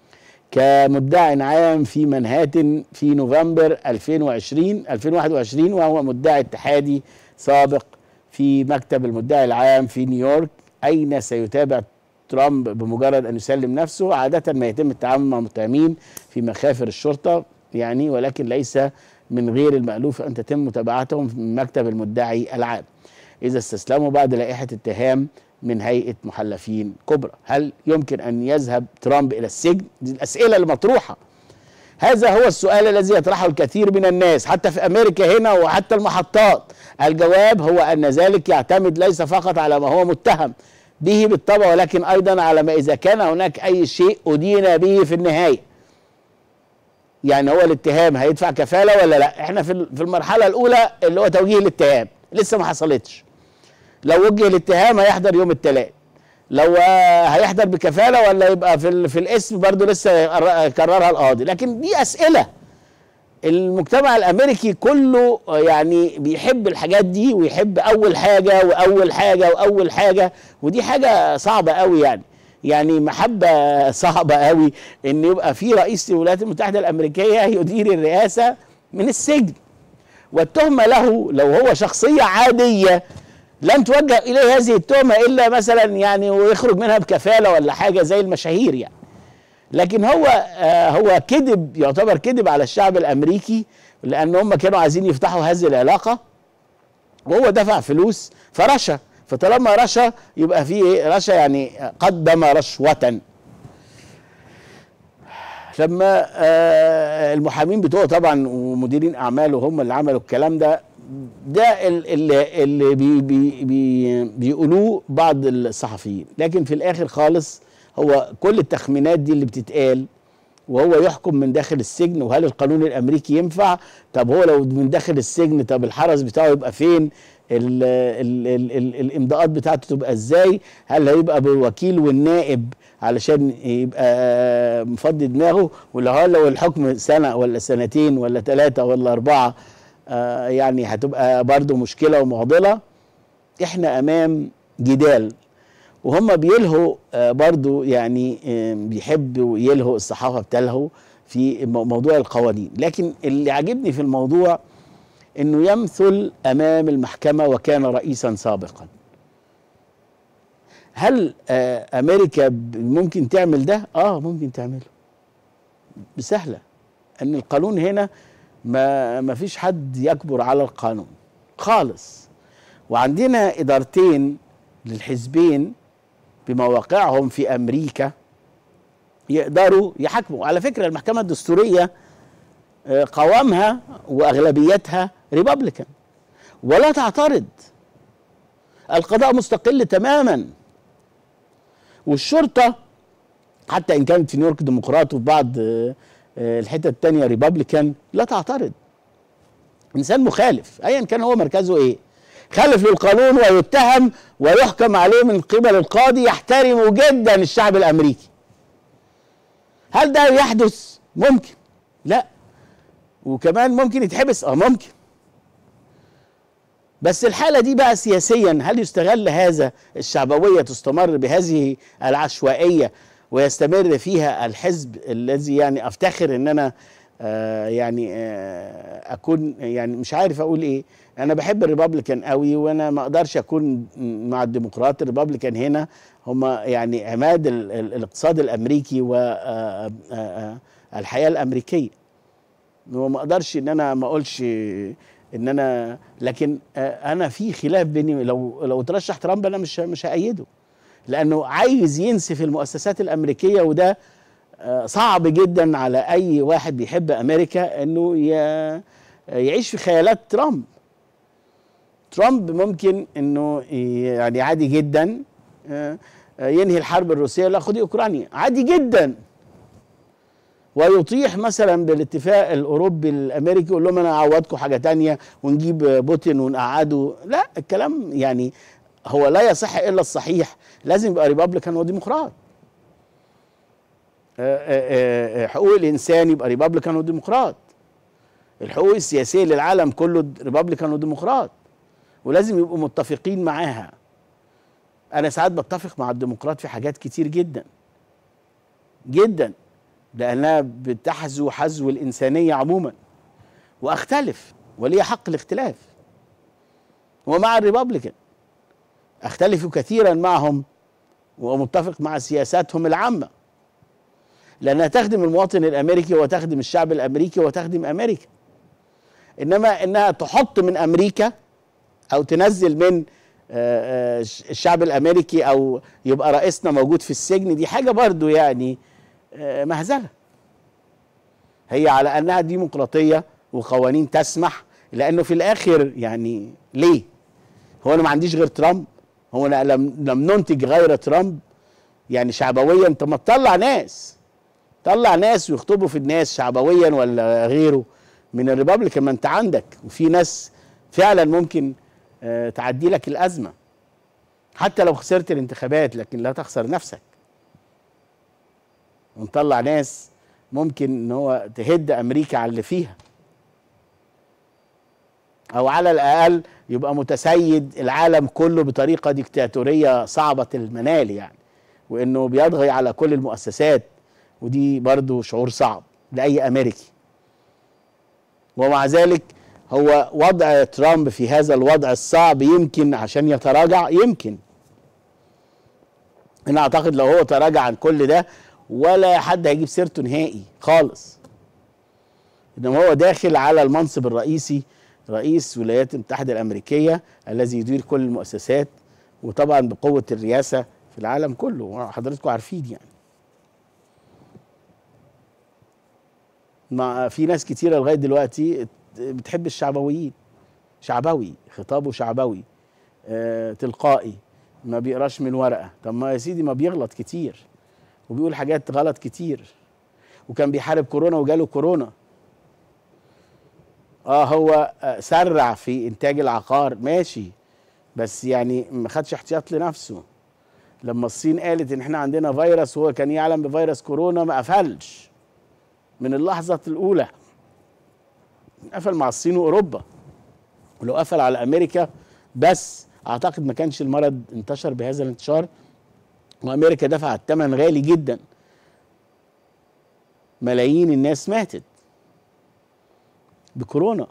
Speaker 1: كمدعي عام في منهاتن في نوفمبر 2020 2021 وهو مدعي اتحادي سابق في مكتب المدعي العام في نيويورك اين سيتابع ترامب بمجرد ان يسلم نفسه عاده ما يتم التعامل مع المتهمين في مخافر الشرطه يعني ولكن ليس من غير المألوف ان تتم متابعتهم من مكتب المدعي العام اذا استسلموا بعد لائحه اتهام من هيئه محلفين كبرى هل يمكن ان يذهب ترامب الى السجن دي الاسئله المطروحه هذا هو السؤال الذي يطرحه الكثير من الناس حتى في امريكا هنا وحتى المحطات الجواب هو ان ذلك يعتمد ليس فقط على ما هو متهم به بالطبع ولكن ايضا على ما اذا كان هناك اي شيء ادين به في النهايه يعني هو الاتهام هيدفع كفاله ولا لا احنا في في المرحله الاولى اللي هو توجيه الاتهام لسه ما حصلتش لو وجه الاتهام هيحضر يوم الثلاث لو آه، هيحضر بكفاله ولا يبقى في ال- في الاسم برضه لسه يقر- يكررها القاضي لكن دي اسئله المجتمع الامريكي كله آه، يعني بيحب الحاجات دي ويحب اول حاجه واول حاجه واول حاجه ودي حاجه صعبه قوي يعني يعني محبه صعبه قوي ان يبقى في رئيس الولايات المتحده الامريكيه يدير الرئاسه من السجن والتهمه له لو هو شخصيه عاديه لن توجه اليه هذه التهمه الا مثلا يعني ويخرج منها بكفاله ولا حاجه زي المشاهير يعني لكن هو آه هو كذب يعتبر كذب على الشعب الامريكي لان هم كانوا عايزين يفتحوا هذه العلاقه وهو دفع فلوس فرشا فطالما رشا يبقى في ايه رشا يعني قدم رشوه لما آه المحامين بتوعه طبعا ومديرين اعماله هم اللي عملوا الكلام ده ده ال- اللي, اللي بي بي بي بيقولوه بعض الصحفيين لكن في الاخر خالص هو كل التخمينات دي اللي بتتقال وهو يحكم من داخل السجن وهل القانون الامريكي ينفع طب هو لو من داخل السجن طب الحرس بتاعه يبقى فين ال ال ال ال الامضاءات بتاعته تبقى ازاي هل هيبقى بالوكيل والنائب علشان يبقى مفضي دماغه ولا هو لو الحكم سنه ولا سنتين ولا ثلاثه ولا اربعه آه يعني هتبقى برضو مشكله ومعضله احنا امام جدال وهم بيلهوا آه برضو يعني آه بيحبوا يلهوا الصحافه بتلهوا في مو- موضوع القوانين لكن اللي عجبني في الموضوع انه يمثل امام المحكمه وكان رئيسا سابقا هل آه امريكا ب- ممكن تعمل ده اه ممكن تعمله بسهله ان القانون هنا ما ما فيش حد يكبر على القانون خالص وعندنا ادارتين للحزبين بمواقعهم في امريكا يقدروا يحاكموا على فكره المحكمه الدستوريه آه، قوامها واغلبيتها ريبابليكان ولا تعترض القضاء مستقل تماما والشرطه حتى ان كانت في نيويورك ديمقراط وفي بعض آه، آه، الحتت التانية ريبابليكان لا تعترض انسان مخالف ايا كان هو مركزه ايه خالف للقانون ويتهم ويحكم عليه من قبل القاضي يحترم جدا الشعب الامريكي هل ده يحدث ممكن لا وكمان ممكن يتحبس اه ممكن بس الحالة دي بقى سياسيا هل يستغل هذا الشعبوية تستمر بهذه العشوائية ويستمر فيها الحزب الذي يعني افتخر ان انا آه يعني آه اكون يعني مش عارف اقول ايه انا بحب الريبابليكان قوي وانا ما اقدرش اكون مع الديمقراط الريبابليكان هنا هم يعني عماد ال ال الاقتصاد الامريكي والحياه الامريكيه وما اقدرش ان انا ما اقولش ان انا لكن آه، انا في خلاف بيني لو لو ترشح ترامب انا مش مش هأيده لانه عايز ينسف المؤسسات الامريكيه وده آه، صعب جدا على اي واحد بيحب امريكا انه ي- يعيش في خيالات ترامب ترامب ممكن انه يعني عادي جدا آه، آه، ينهي الحرب الروسيه لا خدي اوكرانيا عادي جدا ويطيح مثلا بالاتفاق الاوروبي الامريكي يقول لهم انا اعوضكم حاجه تانية ونجيب بوتين ونقعده لا الكلام يعني هو لا يصح الا الصحيح لازم يبقى ريبابليكان وديمقراط آه، آه، آه، حقوق الانسان يبقى ريبابليكان وديمقراط الحقوق السياسيه للعالم كله ريبابليكان وديمقراط ولازم يبقوا متفقين معاها انا ساعات بتفق مع الديمقراط في حاجات كتير جدا جدا لانها بتحذو حذو الانسانيه عموما واختلف ولي حق الاختلاف ومع الريبابليكان اختلف كثيرا معهم ومتفق مع سياساتهم العامه لانها تخدم المواطن الامريكي وتخدم الشعب الامريكي وتخدم امريكا انما انها تحط من امريكا او تنزل من آه، آه، الشعب الامريكي او يبقى رئيسنا موجود في السجن دي حاجه برضو يعني آه، مهزله هي على انها ديمقراطيه وقوانين تسمح لانه في الاخر يعني ليه هو انا ما عنديش غير ترامب هو انا لم لم ننتج غير ترامب يعني شعبويا انت ما تطلع ناس طلع ناس ويخطبوا في الناس شعبويا ولا غيره من الريبابليكان ما انت عندك وفي ناس فعلا ممكن آه، تعدي لك الازمه حتى لو خسرت الانتخابات لكن لا تخسر نفسك ونطلع ناس ممكن ان هو تهد امريكا على اللي فيها او على الاقل يبقى متسيد العالم كله بطريقه ديكتاتوريه صعبه المنال يعني وانه بيطغي على كل المؤسسات ودي برضو شعور صعب لاي امريكي ومع ذلك هو وضع ترامب في هذا الوضع الصعب يمكن عشان يتراجع يمكن انا اعتقد لو هو تراجع عن كل ده ولا حد هيجيب سيرته نهائي خالص انما هو داخل على المنصب الرئيسي رئيس الولايات المتحده الامريكيه الذي يدير كل المؤسسات وطبعا بقوه الرئاسه في العالم كله حضراتكم عارفين يعني ما في ناس كتيره لغايه دلوقتي بتحب الشعبويين شعبوي خطابه شعبوي آه تلقائي ما بيقراش من ورقه طب ما يا سيدي ما بيغلط كتير وبيقول حاجات غلط كتير وكان بيحارب كورونا وجاله كورونا اه هو آه سرع في انتاج العقار ماشي بس يعني ما خدش احتياط لنفسه لما الصين قالت ان احنا عندنا فيروس وهو كان يعلم بفيروس كورونا ما قفلش من اللحظة الأولى قفل مع الصين وأوروبا ولو قفل على أمريكا بس أعتقد ما كانش المرض انتشر بهذا الانتشار وأمريكا دفعت ثمن غالي جدا ملايين الناس ماتت بكورونا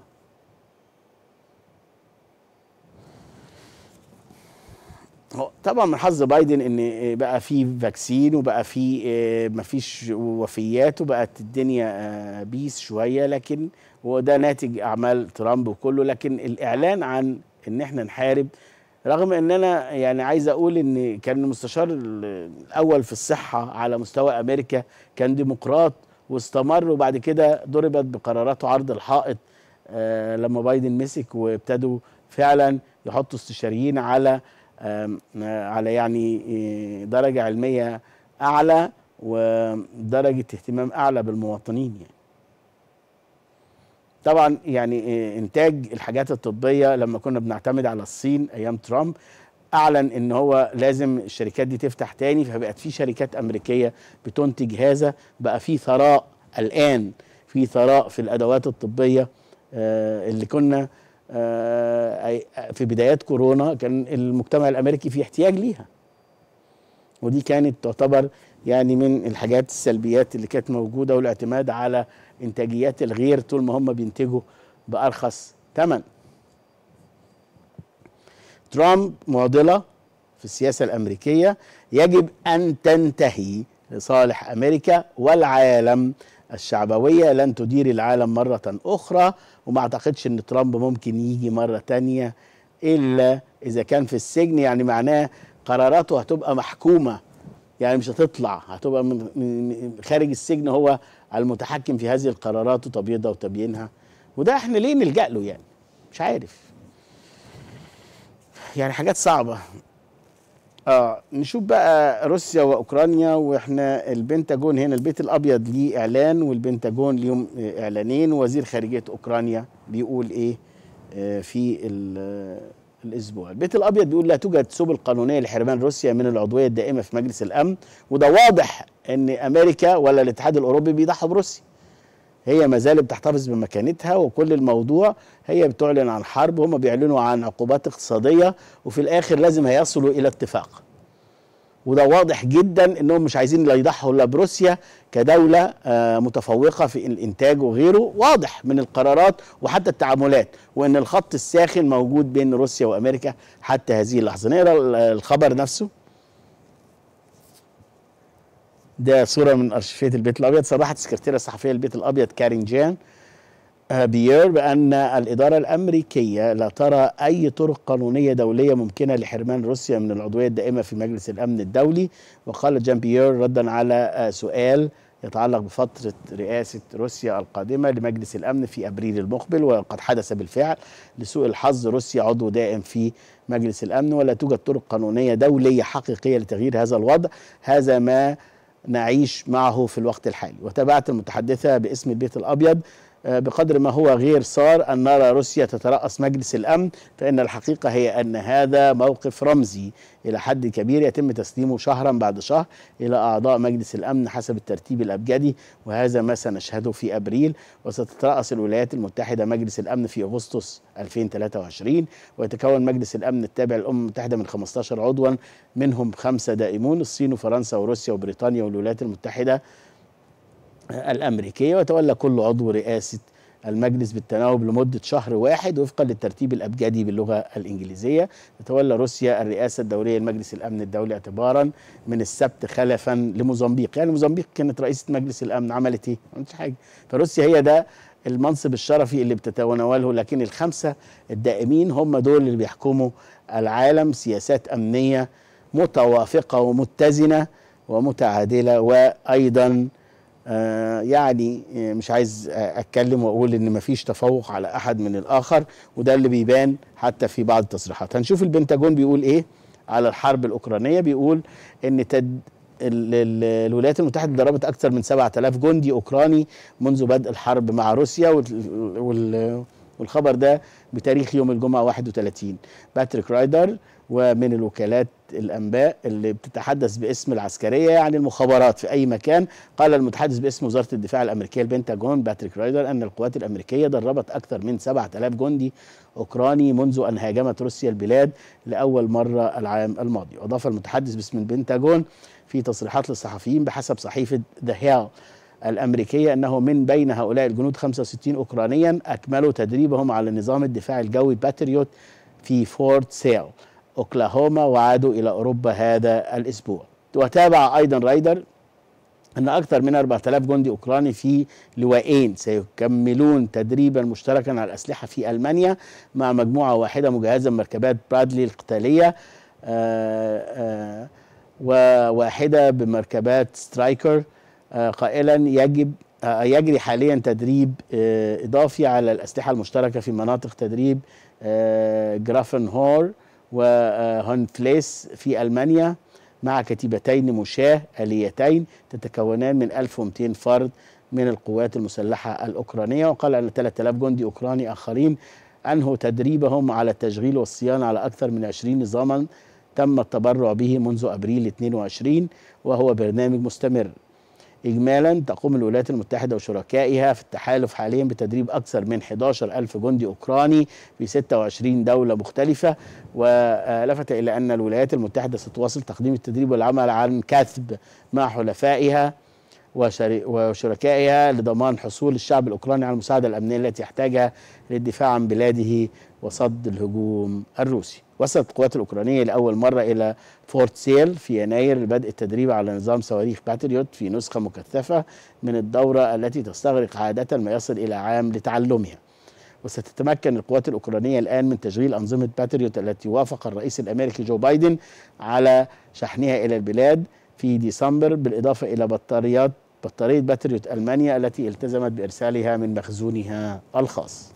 Speaker 1: طبعا من حظ بايدن ان بقى في فاكسين وبقى في مفيش وفيات وبقت الدنيا بيس شويه لكن وده ناتج اعمال ترامب وكله لكن الاعلان عن ان احنا نحارب رغم ان انا يعني عايز اقول ان كان المستشار الاول في الصحه على مستوى امريكا كان ديمقراط واستمر وبعد كده ضربت بقراراته عرض الحائط لما بايدن مسك وابتدوا فعلا يحطوا استشاريين على على يعني درجة علمية أعلى ودرجة اهتمام أعلى بالمواطنين يعني طبعا يعني إنتاج الحاجات الطبية لما كنا بنعتمد على الصين أيام ترامب أعلن إن هو لازم الشركات دي تفتح تاني فبقت في شركات أمريكية بتنتج هذا بقى في ثراء الآن في ثراء في الأدوات الطبية اللي كنا في بدايات كورونا كان المجتمع الامريكي في احتياج ليها ودي كانت تعتبر يعني من الحاجات السلبيات اللي كانت موجوده والاعتماد على انتاجيات الغير طول ما هم بينتجوا بارخص ثمن ترامب معضله في السياسه الامريكيه يجب ان تنتهي لصالح امريكا والعالم الشعبويه لن تدير العالم مره اخرى وما اعتقدش ان ترامب ممكن يجي مره تانية الا اذا كان في السجن يعني معناه قراراته هتبقى محكومه يعني مش هتطلع هتبقى من خارج السجن هو المتحكم في هذه القرارات وتبييضها وتبيينها وده احنا ليه نلجا له يعني مش عارف يعني حاجات صعبه اه نشوف بقى روسيا واوكرانيا واحنا البنتاجون هنا البيت الابيض ليه اعلان والبنتاجون ليهم اعلانين وزير خارجيه اوكرانيا بيقول ايه آه في الاسبوع البيت الابيض بيقول لا توجد سبل قانونيه لحرمان روسيا من العضويه الدائمه في مجلس الامن وده واضح ان امريكا ولا الاتحاد الاوروبي بيضحوا بروسيا هي ما زالت بتحتفظ بمكانتها وكل الموضوع هي بتعلن عن حرب وهم بيعلنوا عن عقوبات اقتصاديه وفي الاخر لازم هيصلوا الى اتفاق وده واضح جدا انهم مش عايزين لا يضحوا الا بروسيا كدوله آه، متفوقه في الانتاج وغيره واضح من القرارات وحتى التعاملات وان الخط الساخن موجود بين روسيا وامريكا حتى هذه اللحظه نقرا ال- الخبر نفسه ده صوره من ارشيفيه البيت الابيض صرحت السكرتيره الصحفيه للبيت الابيض كارين جان آه، بيير بأن الإدارة الأمريكية لا ترى أي طرق قانونية دولية ممكنة لحرمان روسيا من العضوية الدائمة في مجلس الأمن الدولي وقال جان بيير ردا على آه، سؤال يتعلق بفترة رئاسة روسيا القادمة لمجلس الأمن في أبريل المقبل وقد حدث بالفعل لسوء الحظ روسيا عضو دائم في مجلس الأمن ولا توجد طرق قانونية دولية حقيقية لتغيير هذا الوضع هذا ما نعيش معه في الوقت الحالي وتابعت المتحدثة باسم البيت الأبيض آه، بقدر ما هو غير صار أن نرى روسيا تترأس مجلس الأمن فإن الحقيقة هي أن هذا موقف رمزي إلى حد كبير يتم تسليمه شهرا بعد شهر إلى أعضاء مجلس الأمن حسب الترتيب الأبجدي وهذا ما سنشهده في أبريل وستترأس الولايات المتحدة مجلس الأمن في أغسطس 2023 ويتكون مجلس الأمن التابع للأمم المتحدة من 15 عضوا منهم خمسة دائمون الصين وفرنسا وروسيا وبريطانيا والولايات المتحدة الأمريكية وتولى كل عضو رئاسة المجلس بالتناوب لمدة شهر واحد وفقا للترتيب الأبجدي باللغة الإنجليزية تتولى روسيا الرئاسة الدورية لمجلس الأمن الدولي اعتبارا من السبت خلفا لموزمبيق يعني موزمبيق كانت رئيسة مجلس الأمن عملت إيه؟ ما عملتش حاجة فروسيا هي ده المنصب الشرفي اللي بتتناوله لكن الخمسة الدائمين هم دول اللي بيحكموا العالم سياسات أمنية متوافقة ومتزنة ومتعادلة وأيضا آه، يعني آه، مش عايز آه، اتكلم واقول ان مفيش تفوق على احد من الاخر وده اللي بيبان حتى في بعض التصريحات هنشوف البنتاجون بيقول ايه على الحرب الاوكرانيه بيقول ان تد ال- ال- الولايات المتحده ضربت اكثر من 7000 جندي اوكراني منذ بدء الحرب مع روسيا وال- وال- والخبر ده بتاريخ يوم الجمعه 31 باتريك رايدر ومن الوكالات الانباء اللي بتتحدث باسم العسكريه يعني المخابرات في اي مكان قال المتحدث باسم وزاره الدفاع الامريكيه البنتاجون باتريك رايدر ان القوات الامريكيه دربت اكثر من 7000 جندي اوكراني منذ ان هاجمت روسيا البلاد لاول مره العام الماضي واضاف المتحدث باسم البنتاجون في تصريحات للصحفيين بحسب صحيفه ذا هيل الامريكيه انه من بين هؤلاء الجنود 65 اوكرانيا اكملوا تدريبهم على نظام الدفاع الجوي باتريوت في فورت سيل اوكلاهوما وعادوا الى اوروبا هذا الاسبوع وتابع ايضا رايدر ان اكثر من 4000 جندي اوكراني في لواءين سيكملون تدريبا مشتركا على الاسلحه في المانيا مع مجموعه واحده مجهزه بمركبات برادلي القتاليه آه، آه، وواحده بمركبات سترايكر آه، قائلا يجب آه، يجري حاليا تدريب آه، اضافي على الاسلحه المشتركه في مناطق تدريب آه، جرافنهور وهونفليس في المانيا مع كتيبتين مشاة آليتين تتكونان من 1200 فرد من القوات المسلحة الأوكرانية وقال أن 3000 جندي أوكراني آخرين أنهوا تدريبهم على التشغيل والصيانة على أكثر من 20 نظاما تم التبرع به منذ أبريل 22 وهو برنامج مستمر إجمالا تقوم الولايات المتحدة وشركائها في التحالف حاليا بتدريب أكثر من 11 ألف جندي أوكراني في 26 دولة مختلفة ولفت إلى أن الولايات المتحدة ستواصل تقديم التدريب والعمل عن كثب مع حلفائها وشري- وشركائها لضمان حصول الشعب الأوكراني على المساعدة الأمنية التي يحتاجها للدفاع عن بلاده وصد الهجوم الروسي وصلت القوات الأوكرانية لأول مرة إلى فورت سيل في يناير لبدء التدريب على نظام صواريخ باتريوت في نسخة مكثفة من الدورة التي تستغرق عادة ما يصل إلى عام لتعلمها وستتمكن القوات الأوكرانية الآن من تشغيل أنظمة باتريوت التي وافق الرئيس الأمريكي جو بايدن على شحنها إلى البلاد في ديسمبر بالإضافة إلى بطاريات بطارية باتريوت ألمانيا التي التزمت بإرسالها من مخزونها الخاص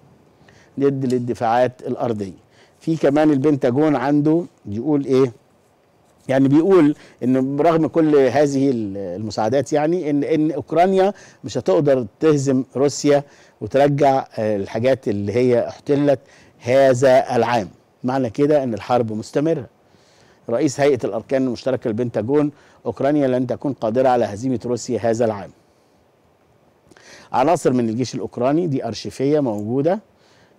Speaker 1: ند للدفاعات الأرضية في كمان البنتاجون عنده يقول إيه يعني بيقول ان برغم كل هذه المساعدات يعني ان ان اوكرانيا مش هتقدر تهزم روسيا وترجع آه، الحاجات اللي هي احتلت هذا العام معنى كده ان الحرب مستمره رئيس هيئه الاركان المشتركه البنتاجون اوكرانيا لن تكون قادره على هزيمه روسيا هذا العام عناصر من الجيش الاوكراني دي ارشيفيه موجوده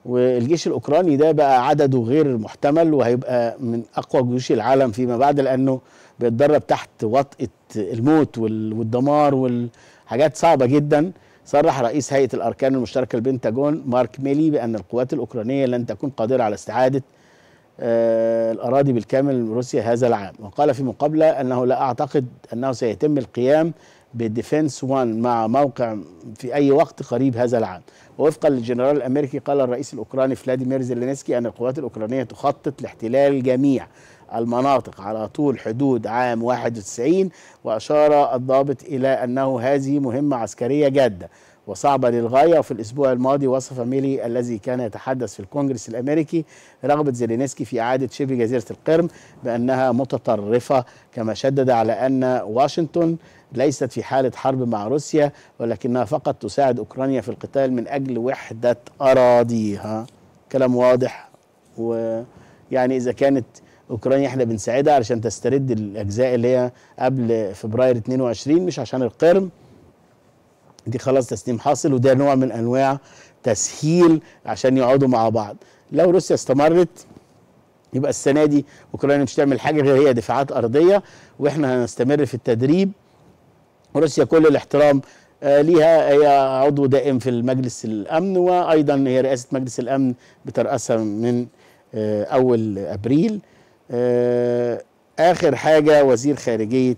Speaker 1: والجيش الاوكراني ده بقى عدده غير محتمل وهيبقى من اقوى جيوش العالم فيما بعد لانه بيتدرب تحت وطأة الموت وال- والدمار والحاجات صعبة جدا صرح رئيس هيئة الأركان المشتركة البنتاجون مارك ميلي بأن القوات الأوكرانية لن تكون قادرة على استعادة آه، الأراضي بالكامل من روسيا هذا العام وقال في مقابلة أنه لا أعتقد أنه سيتم القيام بديفنس 1 مع موقع في أي وقت قريب هذا العام ووفقا للجنرال الأمريكي قال الرئيس الأوكراني فلاديمير زيلينسكي أن القوات الأوكرانية تخطط لاحتلال جميع المناطق على طول حدود عام 91 وأشار الضابط إلى أنه هذه مهمة عسكرية جادة وصعبة للغاية وفي الأسبوع الماضي وصف ميلي الذي كان يتحدث في الكونجرس الأمريكي رغبة زيلينسكي في إعادة شبه جزيرة القرم بأنها متطرفة كما شدد على أن واشنطن ليست في حالة حرب مع روسيا ولكنها فقط تساعد أوكرانيا في القتال من أجل وحدة أراضيها كلام واضح ويعني إذا كانت أوكرانيا احنا بنساعدها علشان تسترد الأجزاء اللي هي قبل فبراير 22 مش عشان القرم دي خلاص تسليم حاصل وده نوع من انواع تسهيل عشان يقعدوا مع بعض لو روسيا استمرت يبقى السنه دي اوكرانيا مش تعمل حاجه غير هي دفاعات ارضيه واحنا هنستمر في التدريب روسيا كل الاحترام آه، ليها هي عضو دائم في المجلس الامن وايضا هي رئاسه مجلس الامن بترأسها من آه، اول ابريل آه، اخر حاجه وزير خارجيه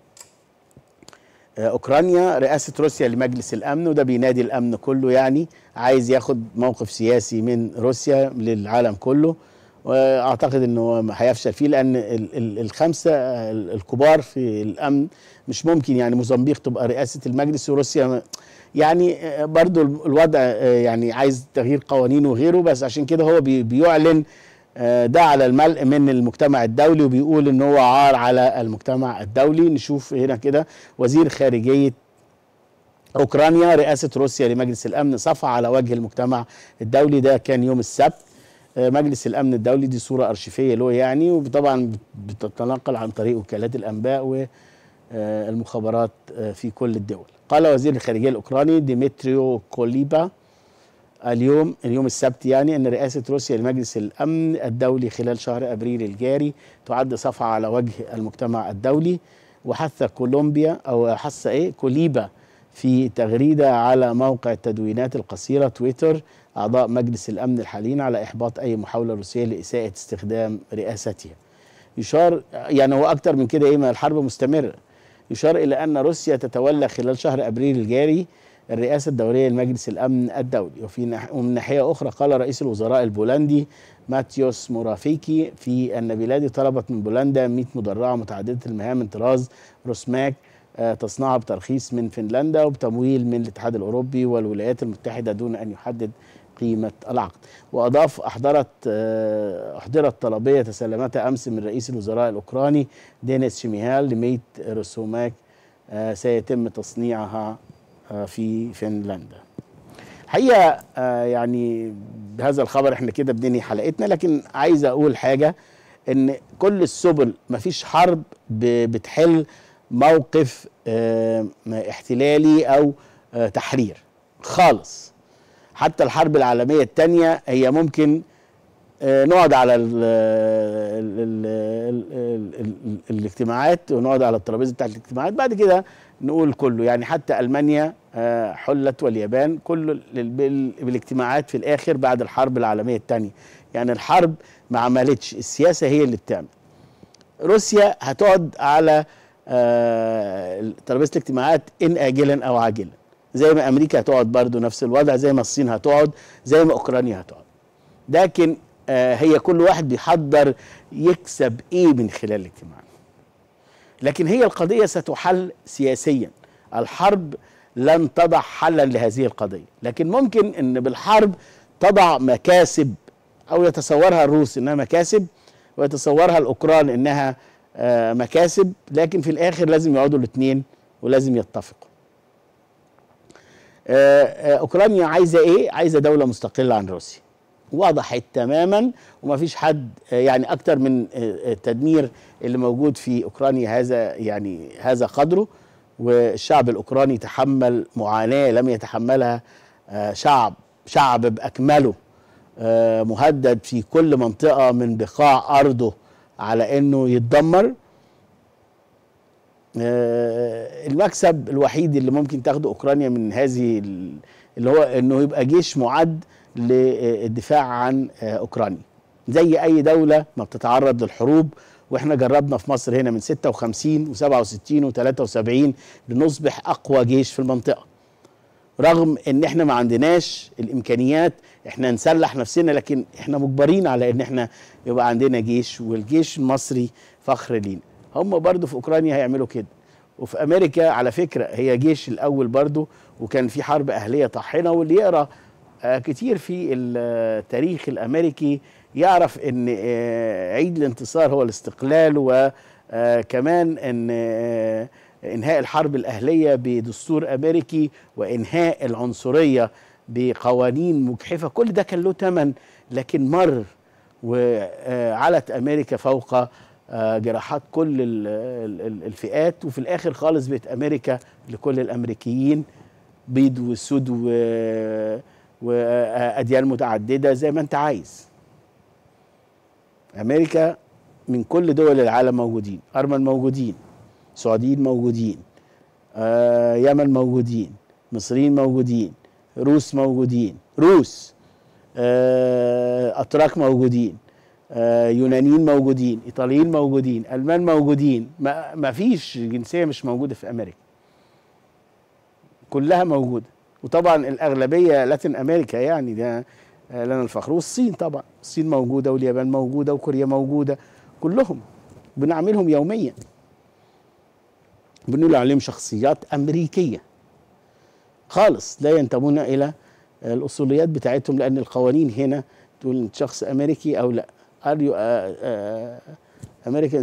Speaker 1: آه، اوكرانيا رئاسه روسيا لمجلس الامن وده بينادي الامن كله يعني عايز ياخد موقف سياسي من روسيا للعالم كله واعتقد انه هيفشل فيه لان ال- ال- الخمسه ال- الكبار في الامن مش ممكن يعني موزمبيق تبقى رئاسه المجلس وروسيا ما- يعني آه، برضو الوضع آه، يعني عايز تغيير قوانين وغيره بس عشان كده هو بي- بيعلن آه، ده على الملء من المجتمع الدولي وبيقول ان هو عار على المجتمع الدولي نشوف هنا كده وزير خارجيه اوكرانيا رئاسه روسيا لمجلس الامن صفع على وجه المجتمع الدولي ده كان يوم السبت آه، مجلس الامن الدولي دي صوره ارشيفيه له يعني وطبعا بتتنقل عن طريق وكالات الانباء والمخابرات في كل الدول قال وزير الخارجيه الاوكراني ديمتريو كوليبا اليوم اليوم السبت يعني ان رئاسه روسيا لمجلس الامن الدولي خلال شهر ابريل الجاري تعد صفعه على وجه المجتمع الدولي وحث كولومبيا او حث ايه كوليبا في تغريده على موقع التدوينات القصيره تويتر اعضاء مجلس الامن الحاليين على احباط اي محاوله روسيه لاساءه استخدام رئاستها. يشار يعني هو اكتر من كده ايه ما الحرب مستمره. يشار الى ان روسيا تتولى خلال شهر ابريل الجاري الرئاسة الدورية لمجلس الأمن الدولي وفي نح... ومن ناحية أخرى قال رئيس الوزراء البولندي ماتيوس مورافيكي في أن بلاده طلبت من بولندا 100 مدرعة متعددة المهام من طراز روسماك آه، تصنعها بترخيص من فنلندا وبتمويل من الاتحاد الأوروبي والولايات المتحدة دون أن يحدد قيمة العقد وأضاف أحضرت آه، أحضرت طلبية تسلمتها أمس من رئيس الوزراء الأوكراني دينيس شيميهال ل 100 رسوماك آه، سيتم تصنيعها آه، في فنلندا الحقيقه آه، يعني بهذا الخبر احنا كده بننهي حلقتنا لكن عايز اقول حاجه ان كل السبل مفيش حرب ب- بتحل موقف آه، احتلالي او آه، تحرير خالص حتى الحرب العالميه الثانيه هي ممكن آه، نقعد على ال ال ال ال ال ال الاجتماعات ونقعد على الترابيزه بتاعت الاجتماعات بعد كده نقول كله يعني حتى المانيا آه، حلت واليابان كله لل- بال- بالاجتماعات في الاخر بعد الحرب العالميه الثانيه يعني الحرب ما عملتش السياسه هي اللي بتعمل روسيا هتقعد على آه، ترابيزه الاجتماعات ان اجلا او عاجلا زي ما امريكا هتقعد برضو نفس الوضع زي ما الصين هتقعد زي ما اوكرانيا هتقعد لكن آه، هي كل واحد بيحضر يكسب ايه من خلال الاجتماع لكن هي القضيه ستحل سياسيا الحرب لن تضع حلا لهذه القضيه لكن ممكن ان بالحرب تضع مكاسب او يتصورها الروس انها مكاسب ويتصورها الاوكران انها آه، مكاسب لكن في الاخر لازم يقعدوا الاثنين ولازم يتفقوا آه، آه، اوكرانيا عايزه ايه عايزه دوله مستقله عن روسيا وضحت تماما وما فيش حد آه، يعني اكتر من آه، التدمير اللي موجود في اوكرانيا هذا يعني هذا قدره والشعب الاوكراني تحمل معاناه لم يتحملها آه، شعب شعب باكمله آه، مهدد في كل منطقه من بقاع ارضه على انه يتدمر آه، المكسب الوحيد اللي ممكن تاخده اوكرانيا من هذه ال- اللي هو انه يبقى جيش معد للدفاع عن آه، اوكرانيا زي اي دوله ما بتتعرض للحروب واحنا جربنا في مصر هنا من 56 و67 و73 لنصبح اقوى جيش في المنطقه رغم ان احنا ما عندناش الامكانيات احنا نسلح نفسنا لكن احنا مجبرين على ان احنا يبقى عندنا جيش والجيش المصري فخر لينا هم برضو في اوكرانيا هيعملوا كده وفي امريكا على فكره هي جيش الاول برضو وكان في حرب اهليه طاحنه واللي يقرا آه، كتير في التاريخ الامريكي يعرف ان آه، عيد الانتصار هو الاستقلال وكمان ان آه، انهاء الحرب الاهليه بدستور امريكي وانهاء العنصريه بقوانين مجحفه كل ده كان له ثمن لكن مر وعلت امريكا فوق آه، جراحات كل ال- ال- ال- الفئات وفي الاخر خالص بقت امريكا لكل الامريكيين بيض وسود و- واديان متعدده زي ما انت عايز امريكا من كل دول العالم موجودين ارمن موجودين سعوديين موجودين آه يمن موجودين مصريين موجودين روس موجودين روس آه اتراك موجودين آه يونانيين موجودين ايطاليين موجودين المان موجودين ما, ما فيش جنسيه مش موجوده في امريكا كلها موجوده وطبعا الاغلبيه لاتين امريكا يعني ده آه، لنا الفخر والصين طبعا الصين موجوده واليابان موجوده وكوريا موجوده كلهم بنعملهم يوميا بنقول عليهم شخصيات امريكيه خالص لا ينتمون الى الاصوليات بتاعتهم لان القوانين هنا تقول انت شخص امريكي او لا ار يو امريكان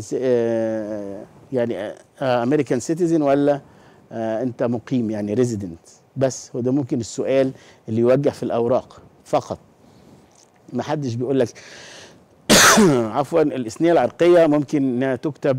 Speaker 1: يعني امريكان سيتيزن ولا آه، انت مقيم يعني ريزيدنت بس هو ده ممكن السؤال اللي يوجه في الاوراق فقط ما حدش بيقول لك عفوا الاثنيه العرقيه ممكن انها تكتب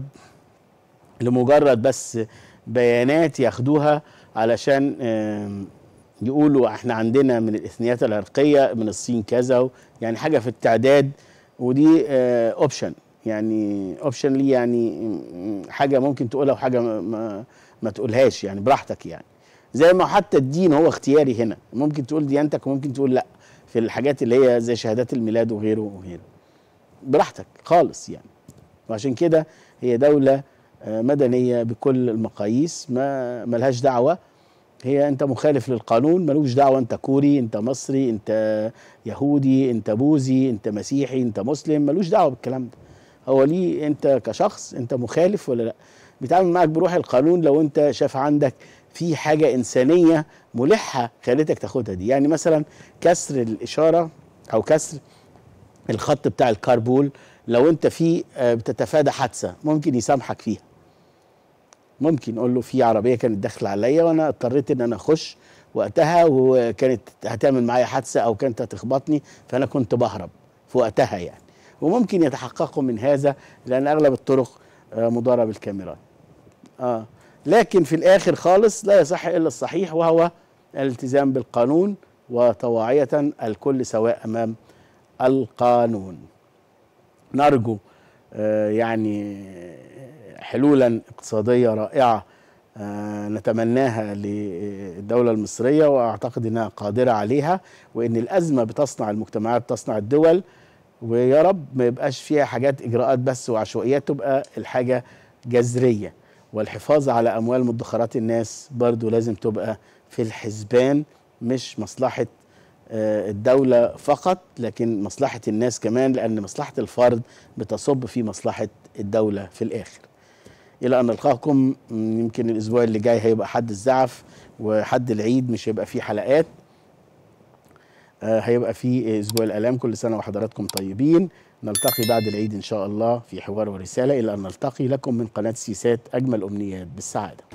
Speaker 1: لمجرد بس بيانات ياخدوها علشان آم، يقولوا احنا عندنا من الاثنيات العرقيه من الصين كذا و- يعني حاجه في التعداد ودي اوبشن يعني اوبشن لي يعني م- حاجه ممكن تقولها وحاجه ما, ما, ما تقولهاش يعني براحتك يعني زي ما حتى الدين هو اختياري هنا ممكن تقول ديانتك وممكن تقول لا في الحاجات اللي هي زي شهادات الميلاد وغيره وغيره براحتك خالص يعني وعشان كده هي دولة آه، مدنية بكل المقاييس ما ملهاش دعوة هي انت مخالف للقانون ملوش دعوة انت كوري انت مصري انت يهودي انت بوذي انت مسيحي انت مسلم ملوش دعوة بالكلام ده هو ليه انت كشخص انت مخالف ولا لا بيتعامل معك بروح القانون لو انت شاف عندك في حاجة إنسانية ملحة خلتك تاخدها دي يعني مثلا كسر الإشارة أو كسر الخط بتاع الكاربول لو انت في آه، بتتفادى حادثه ممكن يسامحك فيها ممكن اقول له في عربيه كانت داخله عليا وانا اضطريت ان انا اخش وقتها وكانت هتعمل معايا حادثه او كانت هتخبطني فانا كنت بهرب في وقتها يعني وممكن يتحققوا من هذا لان اغلب الطرق آه، مداره بالكاميرات اه لكن في الاخر خالص لا يصح الا الصحيح وهو الالتزام بالقانون وطواعيه الكل سواء امام القانون نرجو آه، يعني حلولا اقتصاديه رائعه آه، نتمناها للدوله المصريه واعتقد انها قادره عليها وان الازمه بتصنع المجتمعات تصنع الدول ويا رب ما يبقاش فيها حاجات اجراءات بس وعشوائيات تبقى الحاجه جذريه والحفاظ على اموال مدخرات الناس برضو لازم تبقى في الحسبان مش مصلحه آه، الدولة فقط لكن مصلحة الناس كمان لأن مصلحة الفرد بتصب في مصلحة الدولة في الآخر إلى أن نلقاكم م، يمكن الأسبوع اللي جاي هيبقى حد الزعف وحد العيد مش هيبقى فيه حلقات آه، هيبقى فيه أسبوع الآلام كل سنة وحضراتكم طيبين نلتقي بعد العيد إن شاء الله في حوار ورسالة إلى أن نلتقي لكم من قناة سيسات أجمل أمنيات بالسعادة